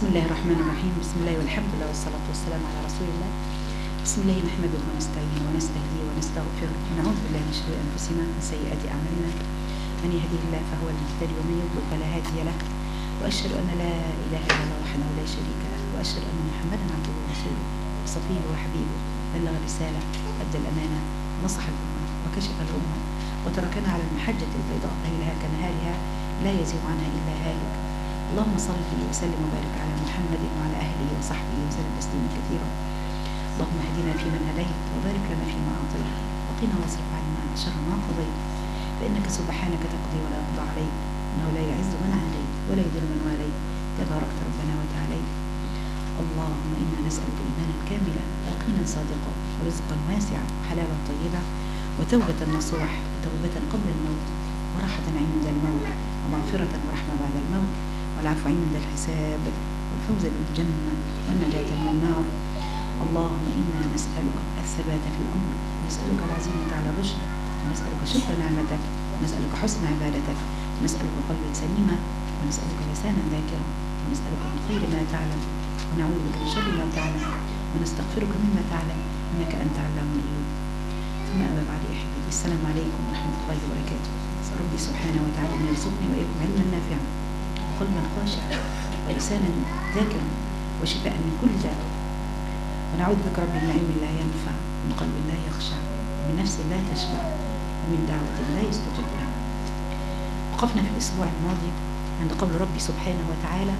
بسم الله الرحمن الرحيم بسم الله والحمد لله والصلاة والسلام على رسول الله بسم الله نحمده ونستعينه ونستهديه ونستغفره ونعوذ بالله من شرور أنفسنا ومن سيئات أعمالنا من يهديه الله فهو المهتدي ومن يضلل فلا هادي له وأشهد أن لا إله إلا الله وحده لا شريك له وأشهد أن محمدا عبده ورسوله وصفيه وحبيبه بلغ الرسالة أدى الأمانة نصح الأمة وكشف الأمة وتركنا على المحجة البيضاء ليلها كنهارها لا يزيغ عنها إلا هالك اللهم صل وسلم وبارك على محمد وعلى اهله وصحبه وسلم تسليما كثيرا اللهم اهدنا فيمن هديت وبارك لنا فيما اعطيت وقنا واصرف عنا شر ما قضيت فانك سبحانك تقضي ولا يقضى عليك انه لا يعز من عاديت ولا يذل من واليت تباركت ربنا وتعاليت اللهم انا نسالك ايمانا كاملا ويقينا صادقا ورزقا واسعا وحلالا طيبا وتوبة نصوح وتوبة قبل الموت وراحة عند الموت ومغفرة ورحمة بعد الموت والعفو عند الحساب والفوز بالجنة والنجاة من النار اللهم إنا نسألك الثبات في الأمر ونسألك العزيمة على الرشد ونسألك شكر نعمتك ونسألك حسن عبادتك ونسألك قلبا سليما ونسألك لسانا ذاكرا ونسألك من خير ما تعلم ونعوذ بك من شر ما تعلم ونستغفرك مما تعلم إنك أنت علام الغيوب ثم أما بعد يا أحبتي السلام عليكم ورحمة الله وبركاته ربي سبحانه وتعالى أن يرزقني وإياكم علما نافعا وقلبا خاشعا ولسانا ذاكرا وشفاء من كل داء ونعوذ بك رب من علم لا ينفع ومن قلب لا يخشع ومن نفس لا تشبع ومن دعوة لا يستجب لها وقفنا في الأسبوع الماضي عند قول ربي سبحانه وتعالى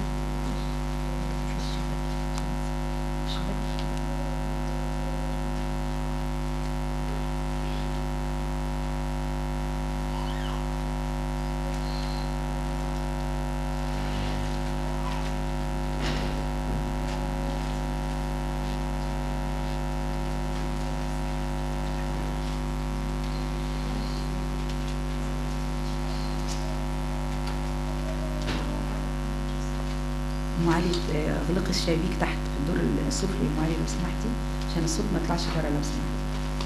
ام علي آه، اغلقي الشبابيك تحت في الدور السفلي ام علي لو سمحتي عشان الصوت ما يطلعش بره لو سمحتي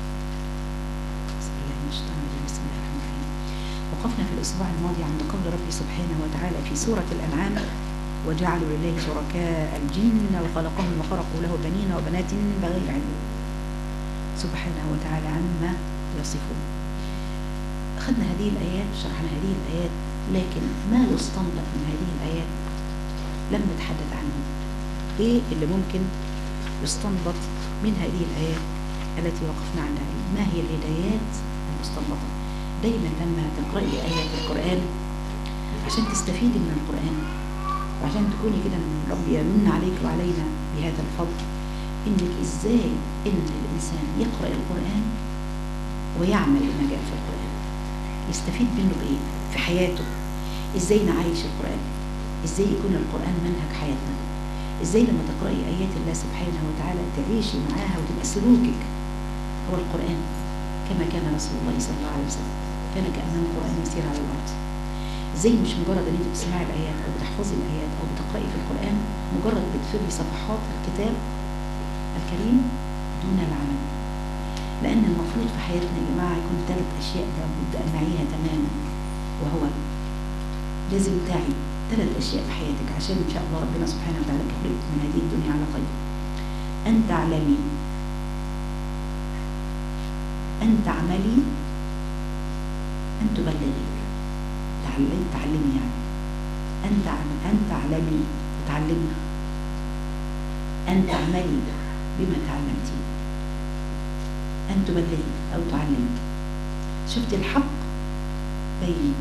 بسم الله من الشيطان الرجيم بسم الله الرحمن الرحيم وقفنا في الاسبوع الماضي عند قول ربي سبحانه وتعالى في سوره الانعام وجعلوا لله شركاء الجن وخلقهم وخرقوا له بنين وبنات بغير علم سبحانه وتعالى عما يصفون أخذنا هذه الآيات شرحنا هذه الآيات لكن ما يستنبط من هذه الآيات لم نتحدث عنه ايه اللي ممكن يستنبط من هذه الآيات التي وقفنا عندها ما هي الهدايات المستنبطة دايما لما تقرأي آيات القرآن عشان تستفيدي من القرآن وعشان تكوني كده من رب يمن عليك وعلينا بهذا الفضل انك ازاي ان الانسان يقرأ القرآن ويعمل بما جاء في القرآن يستفيد منه بايه في حياته ازاي نعيش القرآن ازاي يكون القرآن منهج حياتنا ازاي لما تقرأي آيات الله سبحانه وتعالى تعيشي معاها وتبقى سلوكك هو القرآن كما كان رسول الله صلى الله عليه وسلم كان كأنه قرآن يسير على الأرض زي مش مجرد ان انت بتسمعي الآيات أو بتحفظي الآيات أو بتقرأي في القرآن مجرد بتفري صفحات الكتاب الكريم دون العمل لأن المفروض في حياتنا يا جماعة يكون ثلاث أشياء لابد أن نعيها تماما وهو لازم تعي ثلاث أشياء في حياتك عشان إن شاء الله ربنا سبحانه وتعالى يخرجك من هذه الدنيا على خير أن تعلمي أن تعملي أن تبلغي تعلمي تعلمي يعني أن تعمل أن تعلمي تعلمي أن تعملي بما تعلمتي أن تبلغي أو تعلمي شفت الحق بين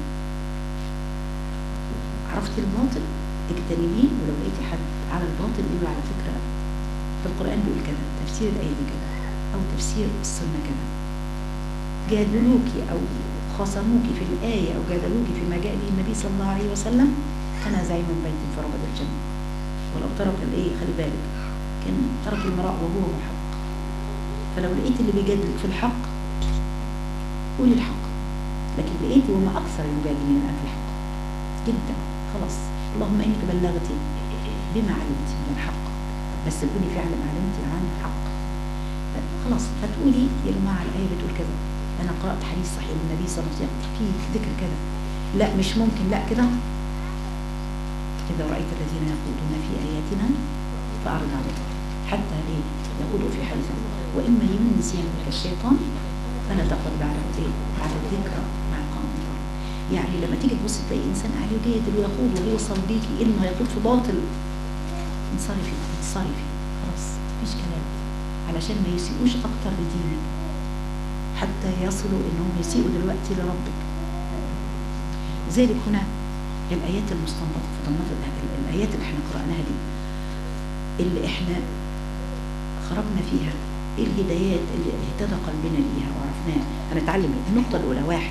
عرفت الباطل اجتنبيه ولو لقيتي حد على الباطل قولي على فكرة في القرآن بيقول كذا تفسير الآية دي كذا أو تفسير السنة كذا جادلوكي أو خاصموكي في الآية أو جادلوكي فيما جاء به النبي صلى الله عليه وسلم تنازعي من بيت في ربض الجنة ولو ترك الإيه خلي بالك كان ترك المراء وهو محق فلو لقيت اللي بيجادلك في الحق قولي الحق لكن لقيتي وما أكثر المجادلين الآن في الحق جدا خلاص اللهم انك بلغتي بما علمت من الحق بس تكوني فعلا علمتي عن الحق خلاص هتقولي يا جماعه الايه بتقول كذا انا قرات حديث صحيح النبي صلى الله عليه وسلم فيه ذكر كذا لا مش ممكن لا كده إذا رأيت الذين يخوضون في آياتنا فأعرض عنهم حتى إيه يخوضوا في حديث وإما ينسينك الشيطان فلا تقعد بعد إيه بعد الذكرى مع القوم الظالمين. يعني لما تيجي تبص تلاقي إنسان عليه جيد ويخوض ويوصل بيكي إنه هيخوض في باطل انصرفي انصرفي خلاص مفيش كلام علشان ما يسيئوش أكتر لدينك حتى يصلوا إنهم يسيئوا دلوقتي لربك ذلك هنا الآيات المستنبطة في ضمن ال- الآيات اللي احنا قرأناها دي اللي احنا خرجنا فيها ايه الهدايات اللي اهتدى قلبنا ليها وعرفناها هنتعلم إيه؟ النقطة الأولى واحد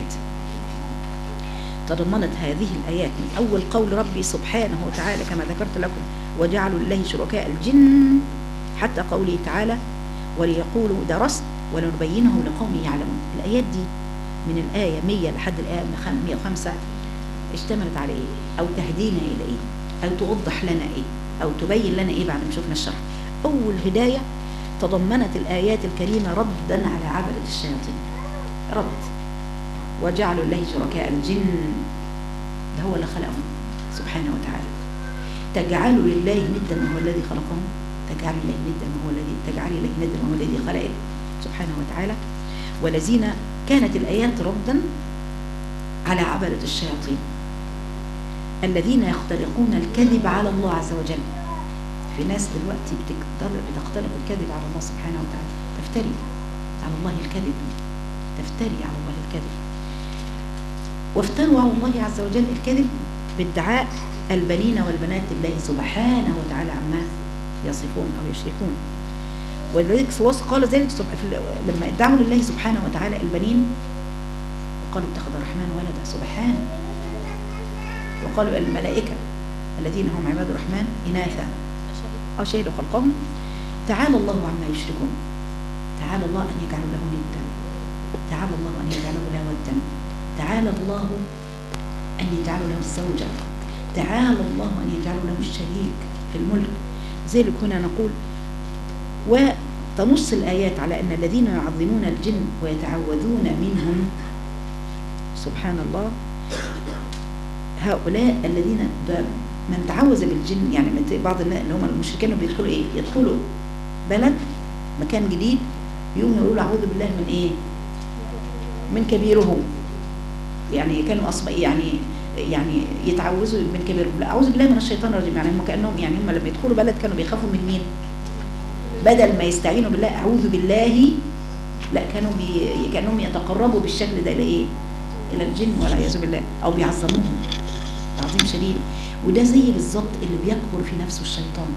تضمنت هذه الآيات من أول قول ربي سبحانه وتعالى كما ذكرت لكم وجعلوا لله شركاء الجن حتى قوله تعالى وليقولوا درست ولنبينه لقوم يعلمون الآيات دي من الآية 100 لحد الآية 105 اشتملت على إيه أو تهدينا إلى إيه أو توضح لنا إيه أو تبين لنا إيه بعد ما شفنا الشرح أول هداية تضمنت الآيات الكريمة ردا على عبدة الشياطين رد وجعلوا الله شركاء الجن ده هو اللي خلقهم سبحانه وتعالى تجعلوا لله ندا وهو الذي خلقهم تجعل الله ندا وهو الذي تجعل الله ندا وهو الذي خلقك سبحانه وتعالى والذين كانت الآيات ردا على عبدة الشياطين الذين يختلقون الكذب على الله عز وجل في ناس دلوقتي بتقدر بتختلق الكذب على الله سبحانه وتعالى تفتري على الله الكذب تفتري على الله الكذب وافتروا على الله عز وجل الكذب بادعاء البنين والبنات لله سبحانه وتعالى عما يصفون او يشركون ولذلك قال ذلك سب- في ال- لما ادعوا لله سبحانه وتعالى البنين قالوا اتخذ الرحمن ولدا سبحانه وقالوا الملائكة الذين هم عباد الرحمن إناثا أو شهدوا خلقهم تعالى الله عما يشركون تعالى الله أن يجعل له ندا تعالى الله أن يجعل له ودا تعالى الله أن يجعل له الزوجة تعالى الله أن يجعل له الشريك في الملك ذلك هنا نقول وتنص الآيات على أن الذين يعظمون الجن ويتعوذون منهم سبحان الله هؤلاء الذين ب- من تعوذ بالجن يعني من- بعض الناس اللي هم المشركين اللي بيدخلوا ايه يدخلوا بلد مكان جديد يقوموا يقولوا اعوذ بالله من ايه من كبيرهم يعني كانوا أصبح يعني يعني يتعوذوا من كبيرهم لا اعوذ بالله من الشيطان الرجيم يعني هم كانهم يعني هم لما يدخلوا بلد كانوا بيخافوا من مين بدل ما يستعينوا بالله اعوذ بالله لا كانوا بي كانهم يتقربوا بالشكل ده الى ايه الى الجن والعياذ بالله او بيعظموهم تعظيم شديد وده زي بالظبط اللي بيكبر في نفسه الشيطان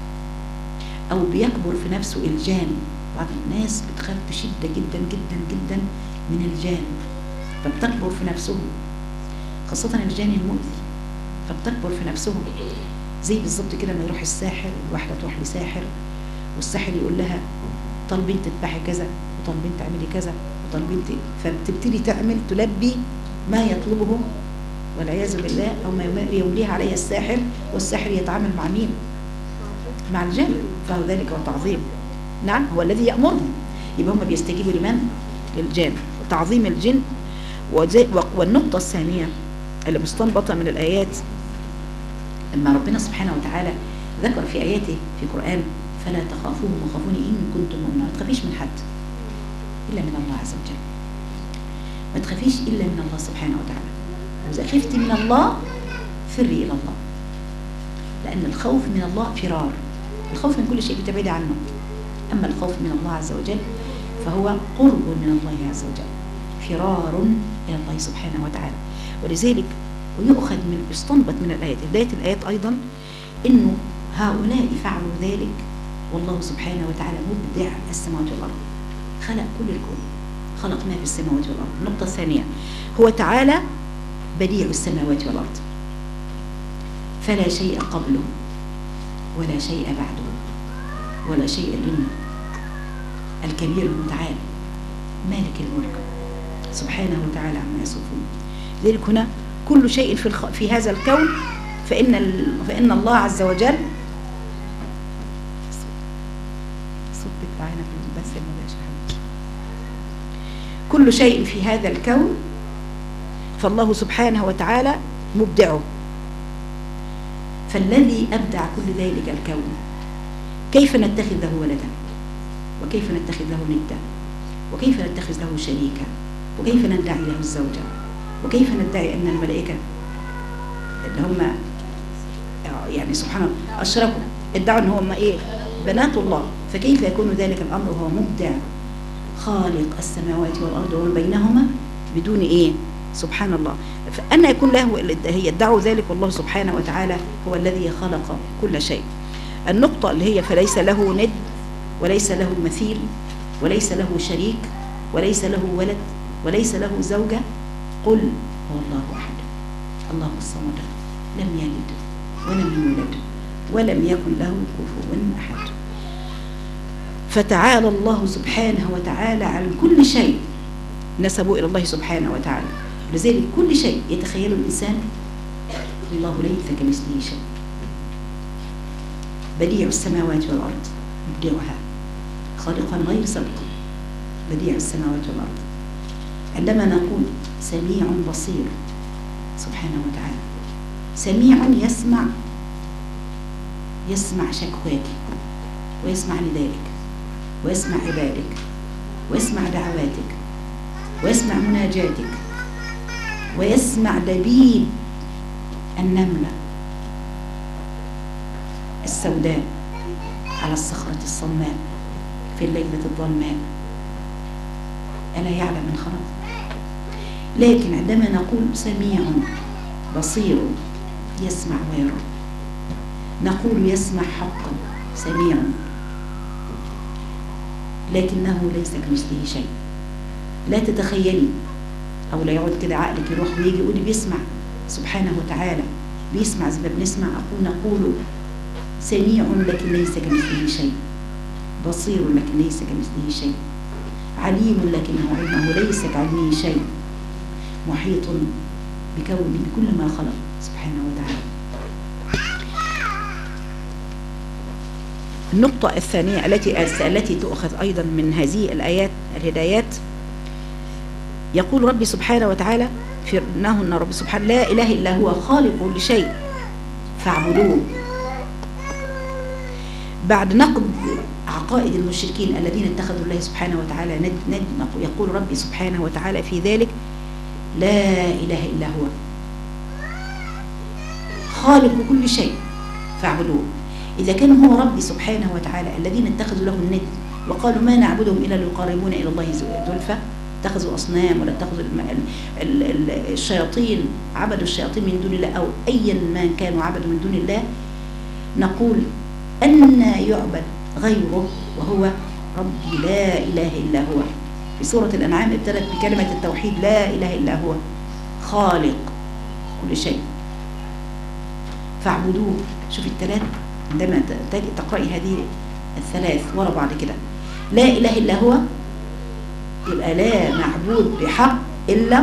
او بيكبر في نفسه الجان بعض الناس بتخاف بشده جدا جدا جدا من الجان فبتكبر في نفسهم خاصة الجان المؤذي فبتكبر في نفسهم زي بالظبط كده لما يروح الساحر الواحدة تروح لساحر والساحر يقول لها طالبين تذبحي كذا وطالبين تعملي كذا وطالبين ت... فبتبتدي تعمل تلبي ما يطلبه والعياذ بالله او ما يمليه عليها الساحر والساحر يتعامل مع مين؟ مع الجن فهو ذلك هو تعظيم نعم هو الذي يأمرهم يبقى هم بيستجيبوا لمن؟ للجن تعظيم الجن وزي والنقطة الثانية اللي مستنبطة من الآيات لما ربنا سبحانه وتعالى ذكر في آياته في القرآن فلا تخافوهم وخافوني إن كنتم مؤمنين ما تخافيش من حد إلا من الله عز وجل ما تخافيش إلا من الله سبحانه وتعالى وإذا خفت من الله فري إلى الله لأن الخوف من الله فرار الخوف من كل شيء بتبعدي عنه أما الخوف من الله عز وجل فهو قرب من الله عز وجل فرار إلى الله سبحانه وتعالى ولذلك ويؤخذ من يستنبط من الآيات بداية الآيات أيضا إنه هؤلاء فعلوا ذلك والله سبحانه وتعالى مبدع السماوات والأرض خلق كل الكون خلق ما في السماوات والأرض النقطة الثانية هو تعالى بديع السماوات والأرض فلا شيء قبله ولا شيء بعده ولا شيء دونه الكبير المتعال مالك الملك سبحانه وتعالى عما يصفون لذلك هنا كل شيء في الخ... في هذا الكون فإن ال... فإن الله عز وجل صوت بتاعنا في البث المباشر كل شيء في هذا الكون فالله سبحانه وتعالى مبدعه فالذي أبدع كل ذلك الكون كيف نتخذ له ولدا وكيف نتخذ له ندا وكيف نتخذ له شريكا وكيف ندعي له الزوجة وكيف ندعي أن الملائكة اللي هم يعني سبحان الله أشركوا ادعوا أن هم إيه بنات الله فكيف يكون ذلك الأمر وهو مبدع خالق السماوات والأرض ومن بينهما بدون إيه سبحان الله فأن يكون له هي يدعوا ذلك والله سبحانه وتعالى هو الذي خلق كل شيء النقطة اللي هي فليس له ند وليس له مثيل وليس له شريك وليس له ولد وليس له زوجة قل هو الله أحد الله الصمد لم يلد ولم يولد ولم يكن له كفوا أحد فتعالى الله سبحانه وتعالى عن كل شيء نسبوا إلى الله سبحانه وتعالى لذلك كل شيء يتخيله الإنسان الله ليس كمثله شيء بديع السماوات والأرض مبدعها خالقا غير سبق بديع السماوات والأرض عندما نقول سميع بصير سبحانه وتعالى سميع يسمع يسمع شكواك ويسمع ندائك ويسمع عبادك ويسمع دعواتك ويسمع مناجاتك ويسمع دبيب النملة السوداء على الصخرة الصماء في الليلة الظلماء ألا يعلم من خلق لكن عندما نقول سميع بصير يسمع ويرى نقول يسمع حقا سميع لكنه ليس كمثله شيء لا تتخيلي او لا يقعد كده عقلك يروح ويجي يقول بيسمع سبحانه وتعالى بيسمع زي ما بنسمع اقول نقول سميع لكن ليس كمثله شيء بصير لكن ليس كمثله شيء عليم لكنه علمه ليس كعلمه شيء محيط بكون بكل ما خلق سبحانه وتعالى النقطة الثانية التي التي تؤخذ أيضا من هذه الآيات الهدايات يقول ربي سبحانه وتعالى في انه ان رب سبحانه لا اله الا هو خالق كل شيء فاعبدوه بعد نقد عقائد المشركين الذين اتخذوا الله سبحانه وتعالى ند ند يقول ربي سبحانه وتعالى في ذلك لا اله الا هو خالق كل شيء فاعبدوه اذا كان هو ربي سبحانه وتعالى الذين اتخذوا له الند وقالوا ما نعبدهم الا ليقربونا الى الله زلفى اتخذوا أصنام ولا اتخذوا الشياطين عبدوا الشياطين من دون الله أو أيا ما كانوا عبدوا من دون الله نقول أن يعبد غيره وهو ربي لا إله إلا هو في سورة الأنعام ابتدت بكلمة التوحيد لا إله إلا هو خالق كل شيء فاعبدوه شوف الثلاث عندما تقرأي هذه الثلاث ورا بعض كده لا إله إلا هو يبقى لا معبود بحق إلا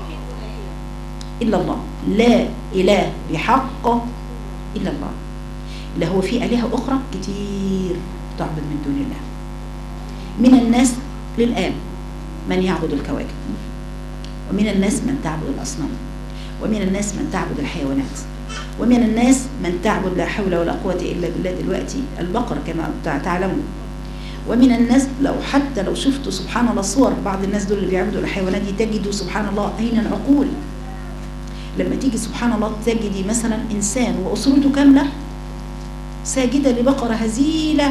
إلا الله لا إله بحق إلا الله لا هو في آلهة أخرى كتير تعبد من دون الله من الناس للآن من يعبد الكواكب ومن الناس من تعبد الأصنام ومن الناس من تعبد الحيوانات ومن الناس من تعبد لا حول ولا قوة إلا بالله دلوقتي البقر كما تعلمون ومن الناس لو حتى لو شفتوا سبحان الله صور بعض الناس دول اللي بيعبدوا الحيوانات دي تجدوا سبحان الله أين العقول لما تيجي سبحان الله تجدي مثلا إنسان وأسرته كاملة ساجدة لبقرة هزيلة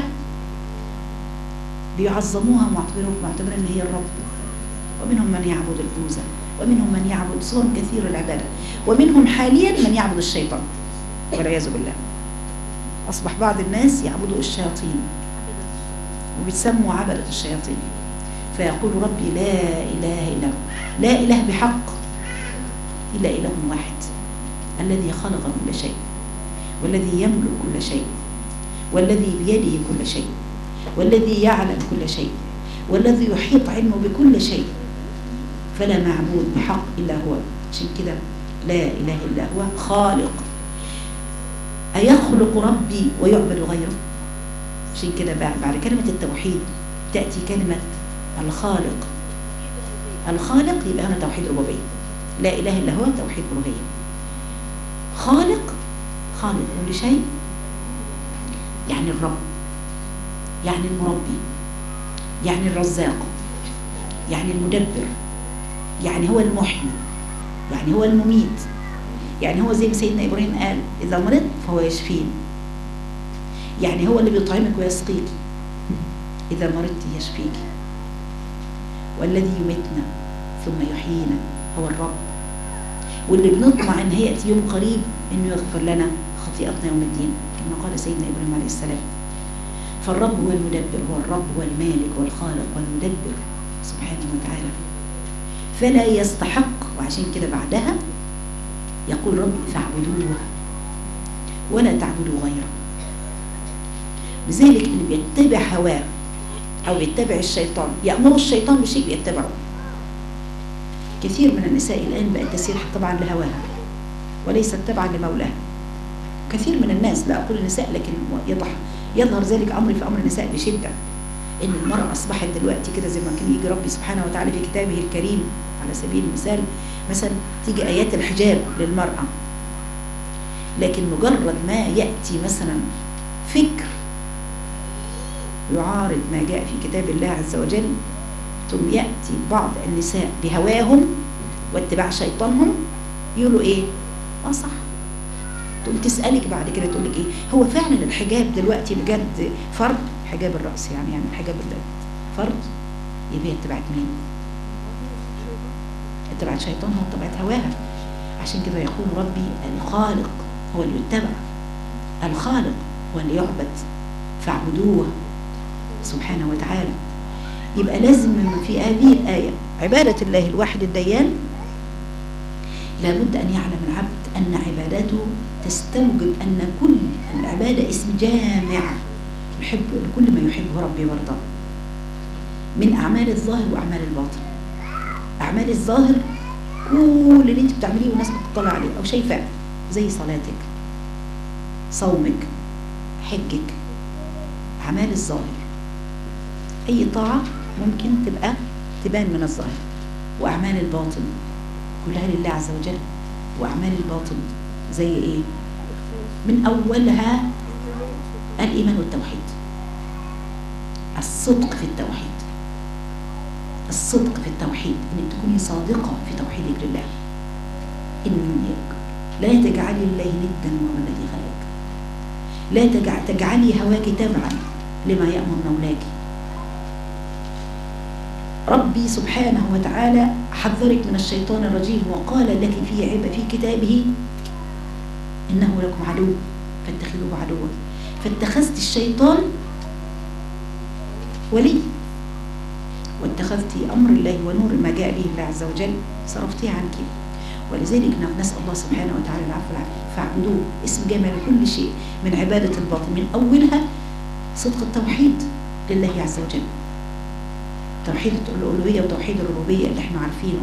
بيعظموها معتبرين ان هي الرب ومنهم من يعبد البوزة ومنهم من يعبد صور كثير العبادة ومنهم حاليا من يعبد الشيطان والعياذ بالله أصبح بعض الناس يعبدوا الشياطين وبيتسموا عبدة الشياطين فيقول ربي لا إله إلا هو لا إله بحق إلا إله واحد الذي خلق كل شيء والذي يملك كل شيء والذي بيده كل شيء والذي يعلم كل شيء والذي يحيط علمه بكل شيء فلا معبود بحق إلا هو عشان كده لا إله إلا هو خالق أيخلق ربي ويعبد غيره عشان كده بعد كلمة التوحيد تأتي كلمة الخالق الخالق يبقى هنا توحيد ربوبية لا إله إلا هو توحيد ألوهية خالق خالق كل شيء يعني الرب يعني المربي يعني الرزاق يعني المدبر يعني هو المحيي يعني هو المميت يعني هو زي ما سيدنا إبراهيم قال إذا مرضت فهو يشفين يعني هو اللي بيطعمك ويسقيك إذا مرضت يشفيك والذي يميتنا ثم يحيينا هو الرب واللي بنطمع ان هيأتي يوم قريب انه يغفر لنا خطيئتنا يوم الدين كما قال سيدنا ابراهيم عليه السلام فالرب هو المدبر هو الرب هو المالك والخالق والمدبر سبحانه وتعالى فلا يستحق وعشان كده بعدها يقول رب فاعبدوه ولا تعبدوا غيره لذلك اللي بيتبع هواه او بيتبع الشيطان يأمر الشيطان بشيء بيتبعه كثير من النساء الآن بقت تسير طبعا لهواها وليست تبعا لمولاها كثير من الناس لا أقول النساء لكن يضح يظهر ذلك أمر في أمر النساء بشدة إن المرأة أصبحت دلوقتي كده زي ما كان يجي ربي سبحانه وتعالى في كتابه الكريم على سبيل المثال مثلا تيجي آيات الحجاب للمرأة لكن مجرد ما يأتي مثلا فكر يعارض ما جاء في كتاب الله عز وجل ثم يأتي بعض النساء بهواهم واتباع شيطانهم يقولوا ايه اه صح تقوم تسألك بعد كده تقول لك ايه هو فعلا الحجاب دلوقتي بجد فرض حجاب الرأس يعني يعني حجاب فرض يبقى اتبعت مين اتبعت شيطانها واتبعت هواها عشان كده يقول ربي الخالق هو اللي يتبع الخالق هو اللي يعبد فاعبدوه سبحانه وتعالى يبقى لازم في هذه الآية عبادة الله الواحد الديان لابد أن يعلم العبد أن عبادته تستوجب أن كل العبادة اسم جامع يحب كل ما يحبه ربي ويرضاه من أعمال الظاهر وأعمال الباطن أعمال الظاهر كل اللي انت بتعمليه والناس بتطلع عليه أو شايفاه زي صلاتك صومك حجك أعمال الظاهر أي طاعة ممكن تبقى تبان من الظاهر وأعمال الباطن كلها لله عز وجل وأعمال الباطن زي إيه من أولها الإيمان والتوحيد الصدق في التوحيد الصدق في التوحيد انك تكوني صادقة في توحيدك لله انك لا تجعلي الله ندا وهو الذي خلقك لا تجعلي هواك تبعا لما يأمر مولاك ربي سبحانه وتعالى حذرك من الشيطان الرجيم وقال لك في عب في كتابه إنه لكم عدو فاتخذوه عدوا فاتخذت الشيطان ولي واتخذت أمر الله ونور ما جاء به الله عز وجل صرفتيه عنك ولذلك نسأل الله سبحانه وتعالى العفو والعافية فاعبدوه اسم جامع لكل شيء من عبادة الباطن من أولها صدق التوحيد لله عز وجل توحيد الألوهية وتوحيد الربوبية اللي احنا عارفينه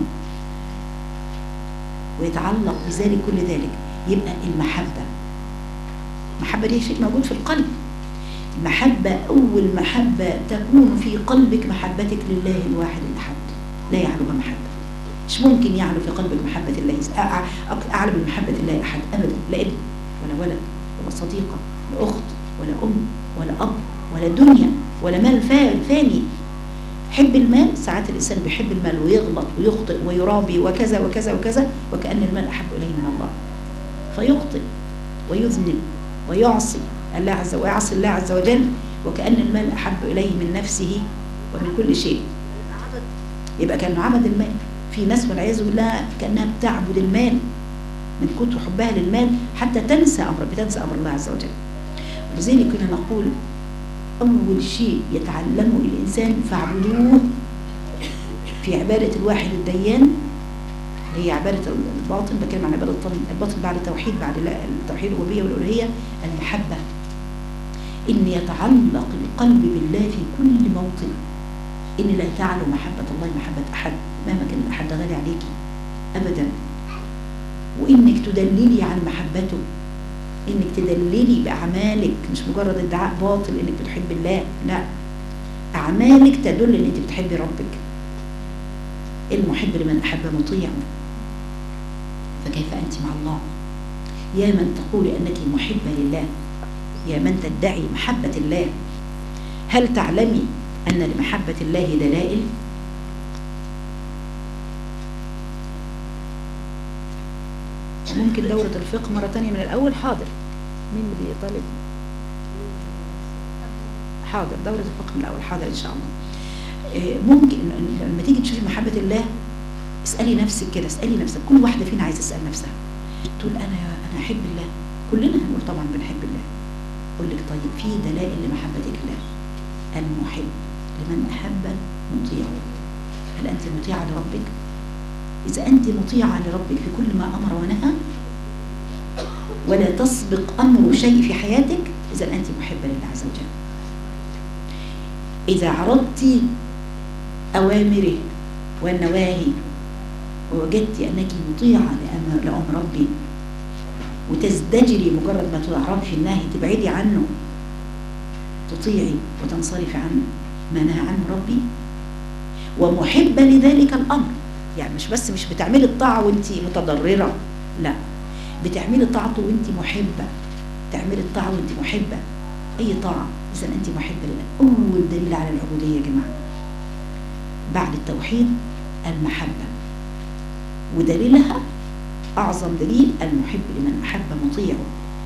ويتعلق بذلك كل ذلك يبقى المحبة المحبة دي شيء موجود في القلب المحبة أول محبة تكون في قلبك محبتك لله الواحد الأحد لا يعلوها محبة مش ممكن يعلو في قلبك محبة الله أعلى من محبة الله أحد أبدا لا ابن ولا ولد ولا صديقة ولا أخت ولا أم ولا أب ولا دنيا ولا مال فاني حب المال ساعات الإنسان بيحب المال ويغلط ويخطئ ويرابي وكذا وكذا وكذا وكأن المال أحب إليه من الله فيخطئ ويذنب ويعصي الله عز ويعصي الله عز وجل وكأن المال أحب إليه من نفسه ومن كل شيء يبقى كأنه عبد المال في ناس والعياذ بالله كأنها بتعبد المال من كتر حبها للمال حتى تنسى أمر بتنسى أمر الله عز وجل ولذلك كنا نقول أول شيء يتعلمه الإنسان فاعبدوه في عبادة الواحد الديان اللي هي عبادة الباطن بتكلم عن عبادة الباطن بعد التوحيد بعد التوحيد الربوبية والألوهية المحبة إن يتعلق القلب بالله في كل موطن إن لا تعلو محبة الله محبة أحد مهما كان أحد غالي عليك أبدا وإنك تدللي عن محبته انك تدللي باعمالك مش مجرد ادعاء باطل انك بتحب الله لا اعمالك تدل ان انت بتحبي ربك المحب لمن احب مطيع فكيف انت مع الله يا من تقول أنك محبة لله يا من تدعي محبة الله هل تعلمي أن لمحبة الله دلائل ممكن دورة الفقه مرة تانية من الأول حاضر مين اللي طالب حاضر دورة الفقه من الأول حاضر إن شاء الله آه، ممكن لما تيجي تشوفي محبة الله اسألي نفسك كده اسألي نفسك كل واحدة فينا عايزة تسأل نفسها تقول أنا أنا أحب الله كلنا هنقول طبعا بنحب الله أقول لك طيب في دلائل لمحبتك الله المحب لمن أحب مطيعه هل أنت مطيعة لربك؟ إذا أنت مطيعة لربك في كل ما أمر ونهى ولا تسبق أمر شيء في حياتك إذا أنت محبة لله عز وجل إذا عرضت أوامره والنواهي ووجدت أنك مطيعة لأمر, لأمر ربي وتزدجري مجرد ما تعرفي النهي تبعدي عنه تطيعي وتنصرفي عنه ما نهى عنه ربي ومحبة لذلك الأمر يعني مش بس مش بتعملي الطاعة وانت متضررة لا بتعملي طاعته وانت محبة تعملي الطاعة وانت محبة أي طاعة إذا أنت محبة لله أول دليل على العبودية يا جماعة بعد التوحيد المحبة ودليلها أعظم دليل المحب لمن أحب مطيعه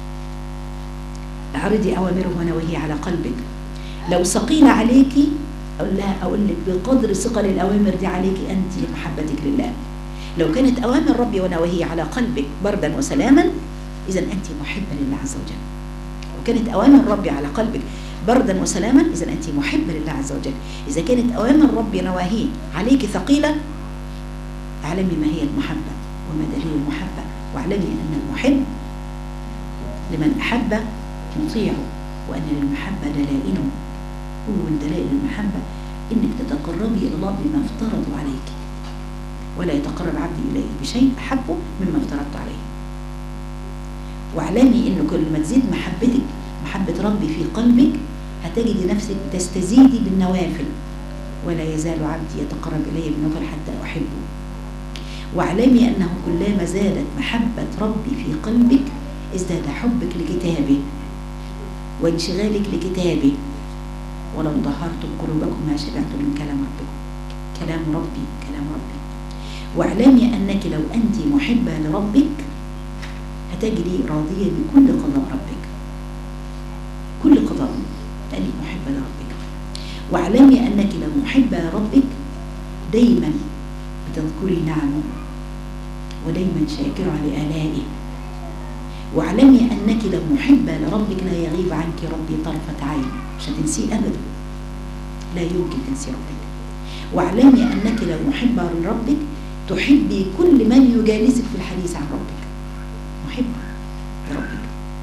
اعرضي أوامره ونواهيه على قلبك لو ثقيل عليكي أقول لها أقول لك بقدر ثقل الأوامر دي عليكي أنت محبتك لله لو كانت أوامر ربي ونواهيه على قلبك بردا وسلاما إذا أنت محبة لله عز وجل وكانت أوامر ربي على قلبك بردا وسلاما إذا أنت محبة لله عز وجل إذا كانت أوامر ربي نواهيه عليك ثقيلة اعلمي ما هي المحبة وما دليل المحبة واعلمي أن المحب لمن أحب مطيعه وأن للمحبة دلائله أول دلائل المحبة إنك تتقربي إلى الله بما افترضوا عليك ولا يتقرب عبدي إليه بشيء أحبه مما افترضت عليه واعلمي إن كل ما تزيد محبتك محبة ربي في قلبك هتجدي نفسك تستزيدي بالنوافل ولا يزال عبدي يتقرب إلي بالنوافل حتى أحبه واعلمي أنه كلما زادت محبة ربي في قلبك ازداد حبك لكتابه وانشغالك لكتابه ولو ظهرتم قلوبكم ما شبعتم من كلام ربكم كلام ربي كلام ربي واعلمي أنك لو أنت محبة لربك هتجري راضية بكل قضاء ربك كل قضاء لأنك محبة لربك واعلمي أنك لو محبة لربك دايما بتذكري نعمه ودايما شاكرة لآلائه واعلمي أنك لو محبة لربك لا يغيب عنك ربي طرفة عين مش هتنسيه أبدا لا يمكن تنسي ربك واعلمي أنك لو محبة لربك تحبي كل من يجالسك في الحديث عن ربك محبة لربك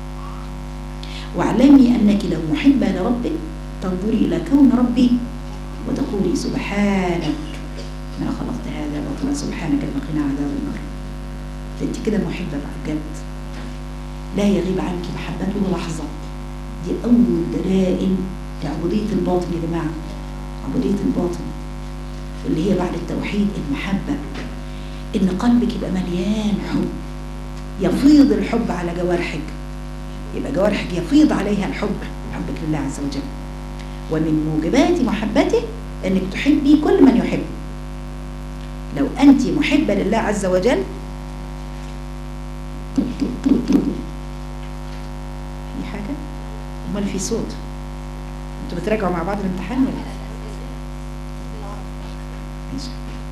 واعلمي أنك لو محبة لربك تنظري إلى كون ربي وتقولي سبحانك ما خلقت هذا باطلا سبحانك لقنا عذاب النار فأنت كده محبة بقى بجد لا يغيب عنك محبته لحظة دي أول دلائل لعبودية الباطن يا جماعة عبودية الباطن اللي هي بعد التوحيد المحبة إن قلبك يبقى مليان حب يفيض الحب على جوارحك يبقى جوارحك يفيض عليها الحب حبك لله عز وجل ومن موجبات محبته انك تحبي كل من يحب لو انت محبة لله عز وجل في حاجة امال في صوت انتوا بتراجعوا مع بعض الامتحان ولا ماشي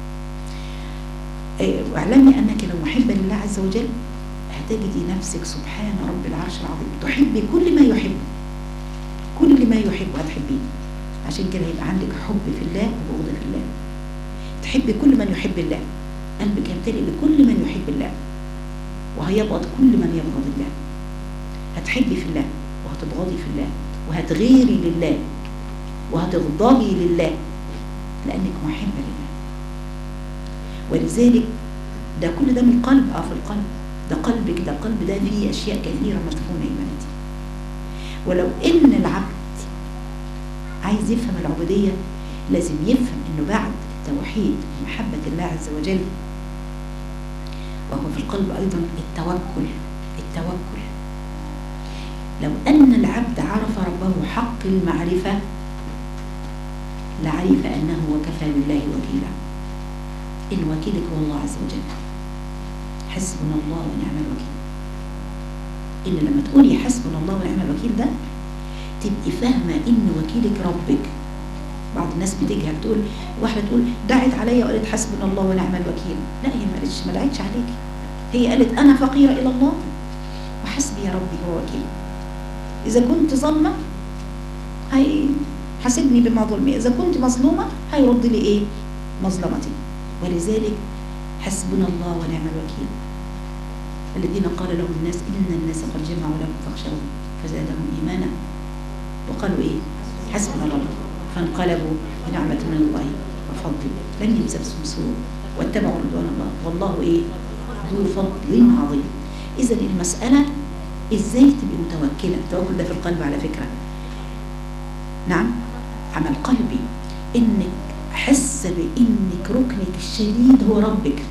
إيه، واعلمي انك لو محبة لله عز وجل هتجدي نفسك سبحان رب العرش العظيم تحبي كل ما يحب كل ما يحب هتحبيه عشان كده يبقى عندك حب في الله وبغض في الله تحبي كل من يحب الله قلبك يمتلئ بكل من يحب الله وهيبغض كل من يبغض الله هتحبي في الله وهتبغضي في الله وهتغيري لله وهتغضبي لله لأنك محبة لله ولذلك ده كل ده من القلب اه في القلب ده قلبك ده قلب ده فيه أشياء كثيرة مدفونة يا بنتي ولو إن العبد عايز يفهم العبودية لازم يفهم إنه بعد التوحيد ومحبة الله عز وجل وهو في القلب أيضا التوكل التوكل لو أن العبد عرف ربه حق المعرفة لعرف أنه وكفى بالله وكيلا إن وكيلك هو الله عز وجل حسبنا الله ونعم الوكيل إن لما تقولي حسبنا الله ونعم الوكيل ده تبقي فاهمة إن وكيلك ربك بعض الناس بتجهل تقول واحدة تقول دعت عليا وقالت حسبنا الله ونعم الوكيل لا هي ما قالتش ما دعتش عليكي هي قالت أنا فقيرة إلى الله وحسبي يا ربي هو وكيل إذا كنت ظلمة هي حاسبني بما ظلمي إذا كنت مظلومة هيرد لي إيه مظلمتي ولذلك حسبنا الله ونعم الوكيل الذين قال لهم الناس إن الناس قد جمعوا لكم فاخشوهم فزادهم إيمانا وقالوا إيه حسبنا الله فانقلبوا بنعمة من الله وفضل لم يمسسهم سوء واتبعوا رضوان الله والله إيه ذو فضل عظيم إذا المسألة إزاي تبقي متوكلة التوكل ده في القلب على فكرة نعم عمل قلبي إنك حس بإنك ركنك الشديد هو ربك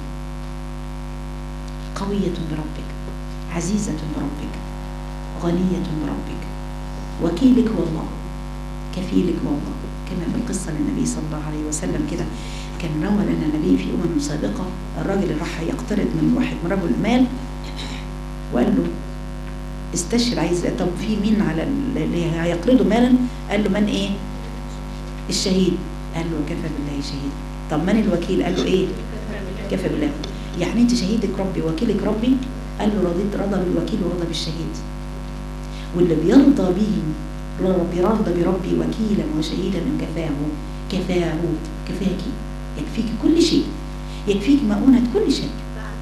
قوية بربك عزيزة بربك غنية بربك وكيلك هو الله كفيلك هو الله كما في قصة للنبي صلى الله عليه وسلم كده كان روى لنا النبي في أمم سابقة الراجل اللي راح يقترض من واحد من رجل المال وقال له استشهد عايز طب في مين على اللي هيقرضه مالا قال له من ايه الشهيد قال له كفى بالله شهيد طب من الوكيل قال له ايه كفى بالله يعني انت شهيدك ربي وكيلك ربي قال له رضيت رضى بالوكيل ورضى بالشهيد واللي بيرضى به بيرضى بربي وكيلا وشهيدا كفاه كفاه كفاك يكفيك كل شيء يكفيك مؤونة كل شيء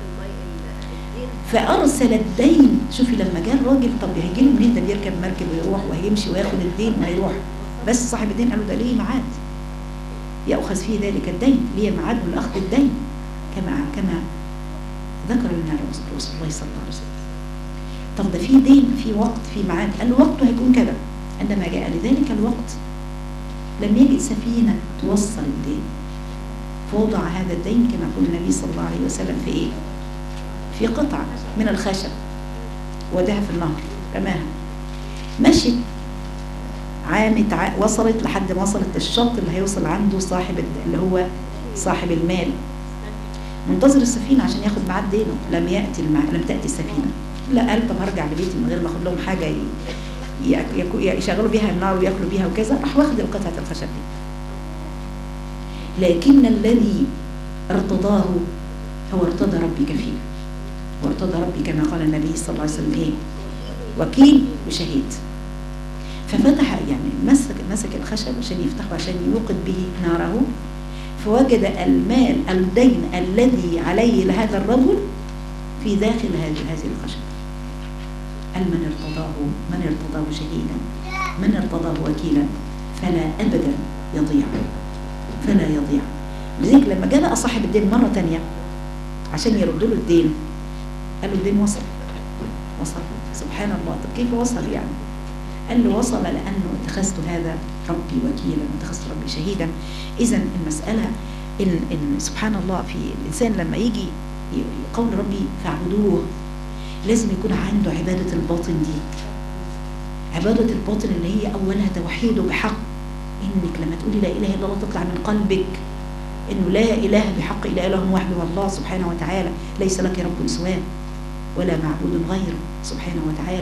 فأرسل الدين شوفي لما جاء الراجل طب هيجي له منين ده بيركب مركب ويروح وهيمشي وياخد الدين وهيروح بس صاحب الدين قال له ده ليه ميعاد يأخذ فيه ذلك الدين ليه ميعاد من أخذ الدين كما كما ذكر لنا رسول الله صلى الله عليه وسلم طب ده في دين في وقت في ميعاد قال له وقته هيكون كذا عندما جاء لذلك الوقت لم يجد سفينة توصل الدين فوضع هذا الدين كما يقول النبي صلى الله عليه وسلم في ايه في قطعة من الخشب وداها في النهر رماها مشت عامت ع... وصلت لحد ما وصلت الشط اللي هيوصل عنده صاحب اللي هو صاحب المال منتظر السفينة عشان ياخد معاه دينه لم يأتي المع... لم تأتي السفينة لا قال طب هرجع لبيتي من غير ما اخد لهم حاجة ي... ي... يشغلوا بيها النار وياكلوا بيها وكذا راح واخد القطعة الخشب دي لكن الذي ارتضاه هو ارتضى ربي كفيل وارتضى ربي كما قال النبي صلى الله عليه وسلم ايه وكيل وشهيد ففتح يعني مسك مسك الخشب عشان يفتحه عشان يوقد به ناره فوجد المال الدين الذي عليه لهذا الرجل في داخل هذه هذه الخشب قال من ارتضاه من ارتضاه شهيدا من ارتضاه وكيلا فلا ابدا يضيع فلا يضيع لذلك لما جاء لقى صاحب الدين مرة تانية عشان يردوا له الدين قال له الدين وصل وصل سبحان الله طب كيف وصل يعني قال له وصل لأنه اتخذت هذا ربي وكيلا واتخذت ربي شهيدا إذا المسألة إن, إن سبحان الله في الإنسان لما يجي قول ربي فاعبدوه لازم يكون عنده عبادة الباطن دي عبادة الباطن اللي هي أولها توحيده بحق إنك لما تقولي لا إله إلا الله تطلع من قلبك إنه لا إله بحق إلا إله واحد والله سبحانه وتعالى ليس لك رب سواه ولا معبود غيره سبحانه وتعالى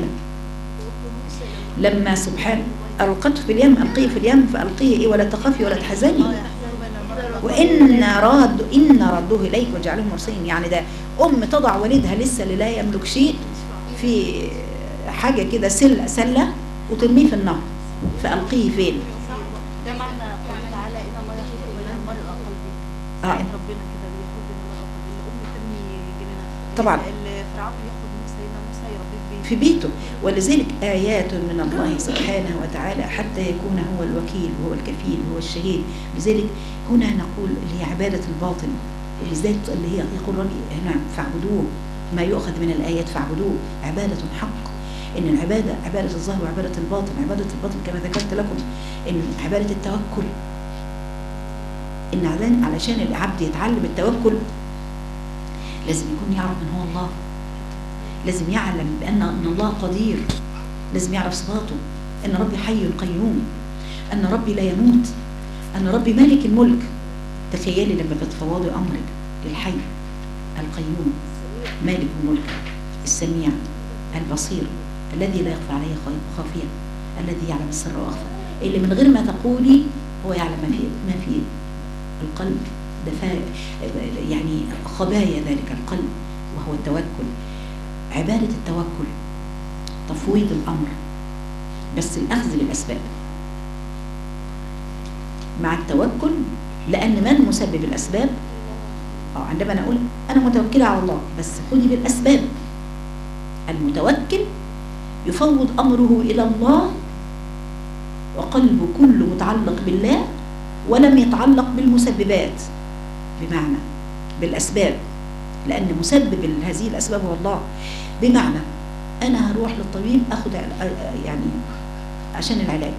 لما سبحان ألقته في اليم ألقيه في اليم فألقيه إيه ولا تخافي ولا تحزني وإن راد إن ردوه إليك وجعله مرسلين يعني ده أم تضع والدها لسه اللي لا يملك شيء في حاجة كده سلة سلة وترميه في النهر فألقيه فين ده معنى قوله تعالى ان الله يخلق بين المرء قلبي آه. ساعة ربنا كده بيخلق بين المرء قلبي الام ترمي جنينها طبعا. فرعون ياخد موسى سيدنا موسى يربيه في بيته في بيته ولذلك آيات من الله سبحانه وتعالى حتى يكون هو الوكيل وهو الكفيل وهو الشهيد لذلك هنا نقول اللي هي عبادة الباطن بالذات اللي هي يقول ربي هنا فاعبدوه ما يؤخذ من الآيات فاعبدوه عبادة حق إن العبادة عبادة الظاهر وعبادة الباطن عبادة الباطن كما ذكرت لكم إن عبادة التوكل إن عشان- علشان العبد يتعلم التوكل لازم يكون يعرف من هو الله لازم يعلم بأن أن الله قدير لازم يعرف صفاته أن ربي حي قيوم أن ربي لا يموت أن ربي مالك الملك تخيلي لما بتفوضي أمرك للحي القيوم مالك الملك السميع البصير الذي لا يخفى عليه خا- خافية الذي يعلم السر وأخفى اللي من غير ما تقولي هو يعلم ما في ما في القلب دفاء يعني خبايا ذلك القلب وهو التوكل عبادة التوكل تفويض الأمر بس الأخذ بالأسباب مع التوكل لأن من مسبب الأسباب أو عندما نقول أنا متوكلة على الله بس خذي بالأسباب المتوكل يفوض أمره إلى الله وقلبه كله متعلق بالله ولم يتعلق بالمسببات بمعنى بالأسباب لأن مسبب هذه الأسباب هو الله بمعنى أنا هروح للطبيب أخذ عل- يعني عشان العلاج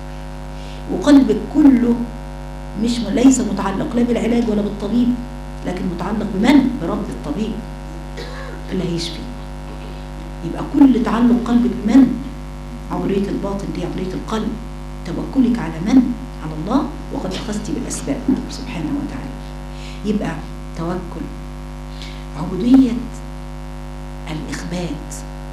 وقلبك كله مش ليس متعلق لا بالعلاج ولا بالطبيب لكن متعلق بمن؟ برب الطبيب اللي هيشفي يبقى كل تعلق قلبك بمن؟ عمرية الباطن دي عمرية القلب توكلك على من؟ على الله وقد أخذت بالأسباب سبحانه وتعالى يبقى توكل عبودية الإخبات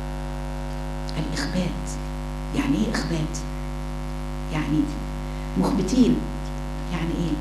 الإخبات يعني إيه إخبات؟ يعني مخبتين يعني إيه؟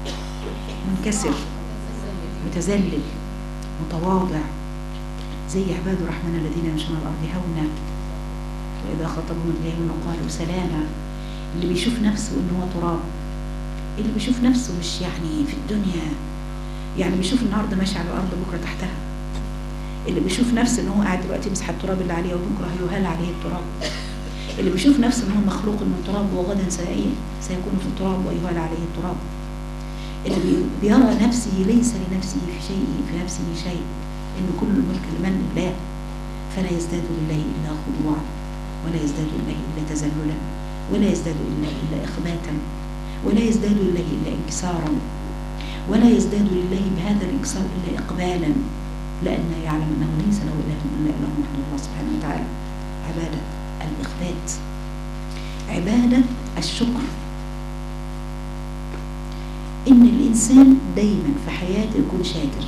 منكسر متذلل متواضع زي عباد الرحمن الذين يمشون على الأرض هونا وإذا خاطبهم الجاهلون قالوا سلاما اللي بيشوف نفسه إن هو تراب اللي بيشوف نفسه مش يعني في الدنيا يعني بيشوف النهارده ماشي على الأرض بكرة تحتها اللي بيشوف نفسه إن هو قاعد دلوقتي يمسح التراب اللي عليه وبكرة هيهال عليه التراب اللي بيشوف نفسه إن هو مخلوق من تراب وغدا سيئ سيكون في التراب ويهال عليه التراب اللي بي- بيرى نفسه ليس لنفسه في شيء في نفسه شيء إن كل الملك لمن الله فلا يزداد لله إلا خضوعا ولا يزداد لله إلا تذللا ولا يزداد لله إلا إخباتا ولا يزداد لله إلا انكسارا ولا يزداد لله بهذا الانكسار إلا إقبالا لأنه يعلم أنه ليس له إله إلا إله وحده الله سبحانه وتعالى عبادة الإخبات عبادة الشكر إن الإنسان دايما في حياته يكون شاكر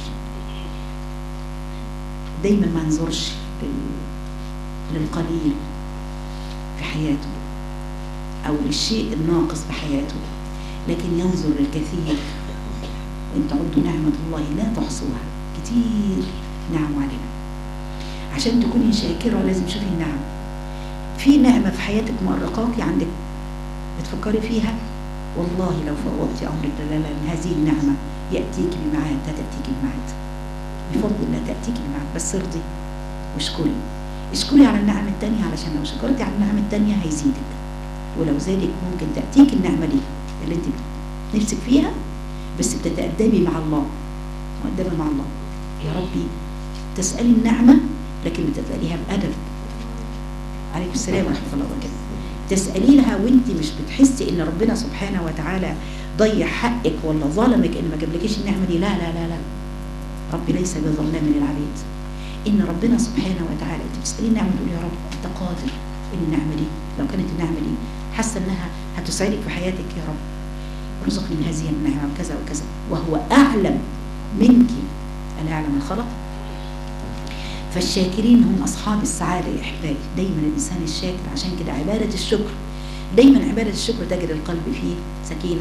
دايما ما ينظرش لل- للقليل في حياته أو للشيء الناقص في حياته لكن ينظر للكثير وإن تعدوا نعمة الله لا تحصوها كتير نعم علينا عشان تكوني شاكرة لازم تشوفي النعم في نعمة في حياتك مؤرقاكي عندك بتفكري فيها والله لو فوضتي أمرك لله لأن هذه النعمة يأتيك بميعاد لا تأتيك بميعاد بفضل الله تأتيك بميعاد بس ارضي واشكري اشكري على النعم التانية علشان لو شكرتي على النعم التانية هيزيدك ولو زادك ممكن تأتيك النعمة دي اللي انت نفسك فيها بس بتتأدبي مع الله مؤدبة مع الله يا ربي تسألي النعمة لكن بتسأليها بأدب عليكم السلام ورحمة الله وبركاته تسألي لها وانت مش بتحسي ان ربنا سبحانه وتعالى ضيع حقك ولا ظلمك ان ما جابلكيش النعمة دي لا لا لا لا ربي ليس بظلام للعبيد ان ربنا سبحانه وتعالى انت بتسألي النعمة تقول يا رب انت قادر ان النعمة دي لو كانت النعمة دي حاسة انها هتسعدك في حياتك يا رب ارزقني من هذه النعمة وكذا وكذا وهو أعلم منك ألا يعلم الخلق فالشاكرين هم أصحاب السعادة يا أحبائي دايما الإنسان الشاكر عشان كده عبادة الشكر دايما عبادة الشكر تجد القلب فيه سكينة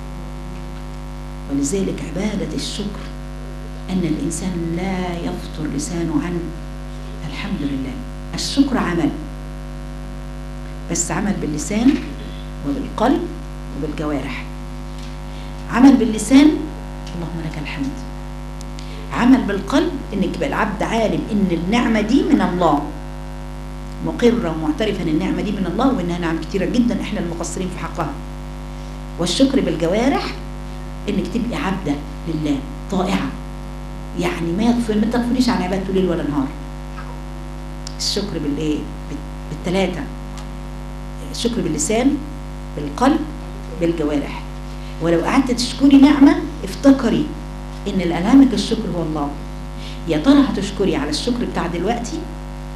ولذلك عبادة الشكر أن الإنسان لا يفطر لسانه عن الحمد لله الشكر عمل بس عمل باللسان وبالقلب وبالجوارح عمل باللسان اللهم لك الحمد عمل بالقلب انك يبقى العبد عالم ان النعمه دي من الله مقرا ومعترفا ان النعمه دي من الله وانها نعم كتيره جدا احنا المقصرين في حقها والشكر بالجوارح انك تبقي عبده لله طائعه يعني ما يغفر ما تغفريش عن عبادته ليل ولا نهار الشكر بالايه بالثلاثه الشكر باللسان بالقلب بالجوارح ولو قعدت تشكري نعمة افتكري ان اللي ألهمك الشكر هو الله يا ترى هتشكري على الشكر بتاع دلوقتي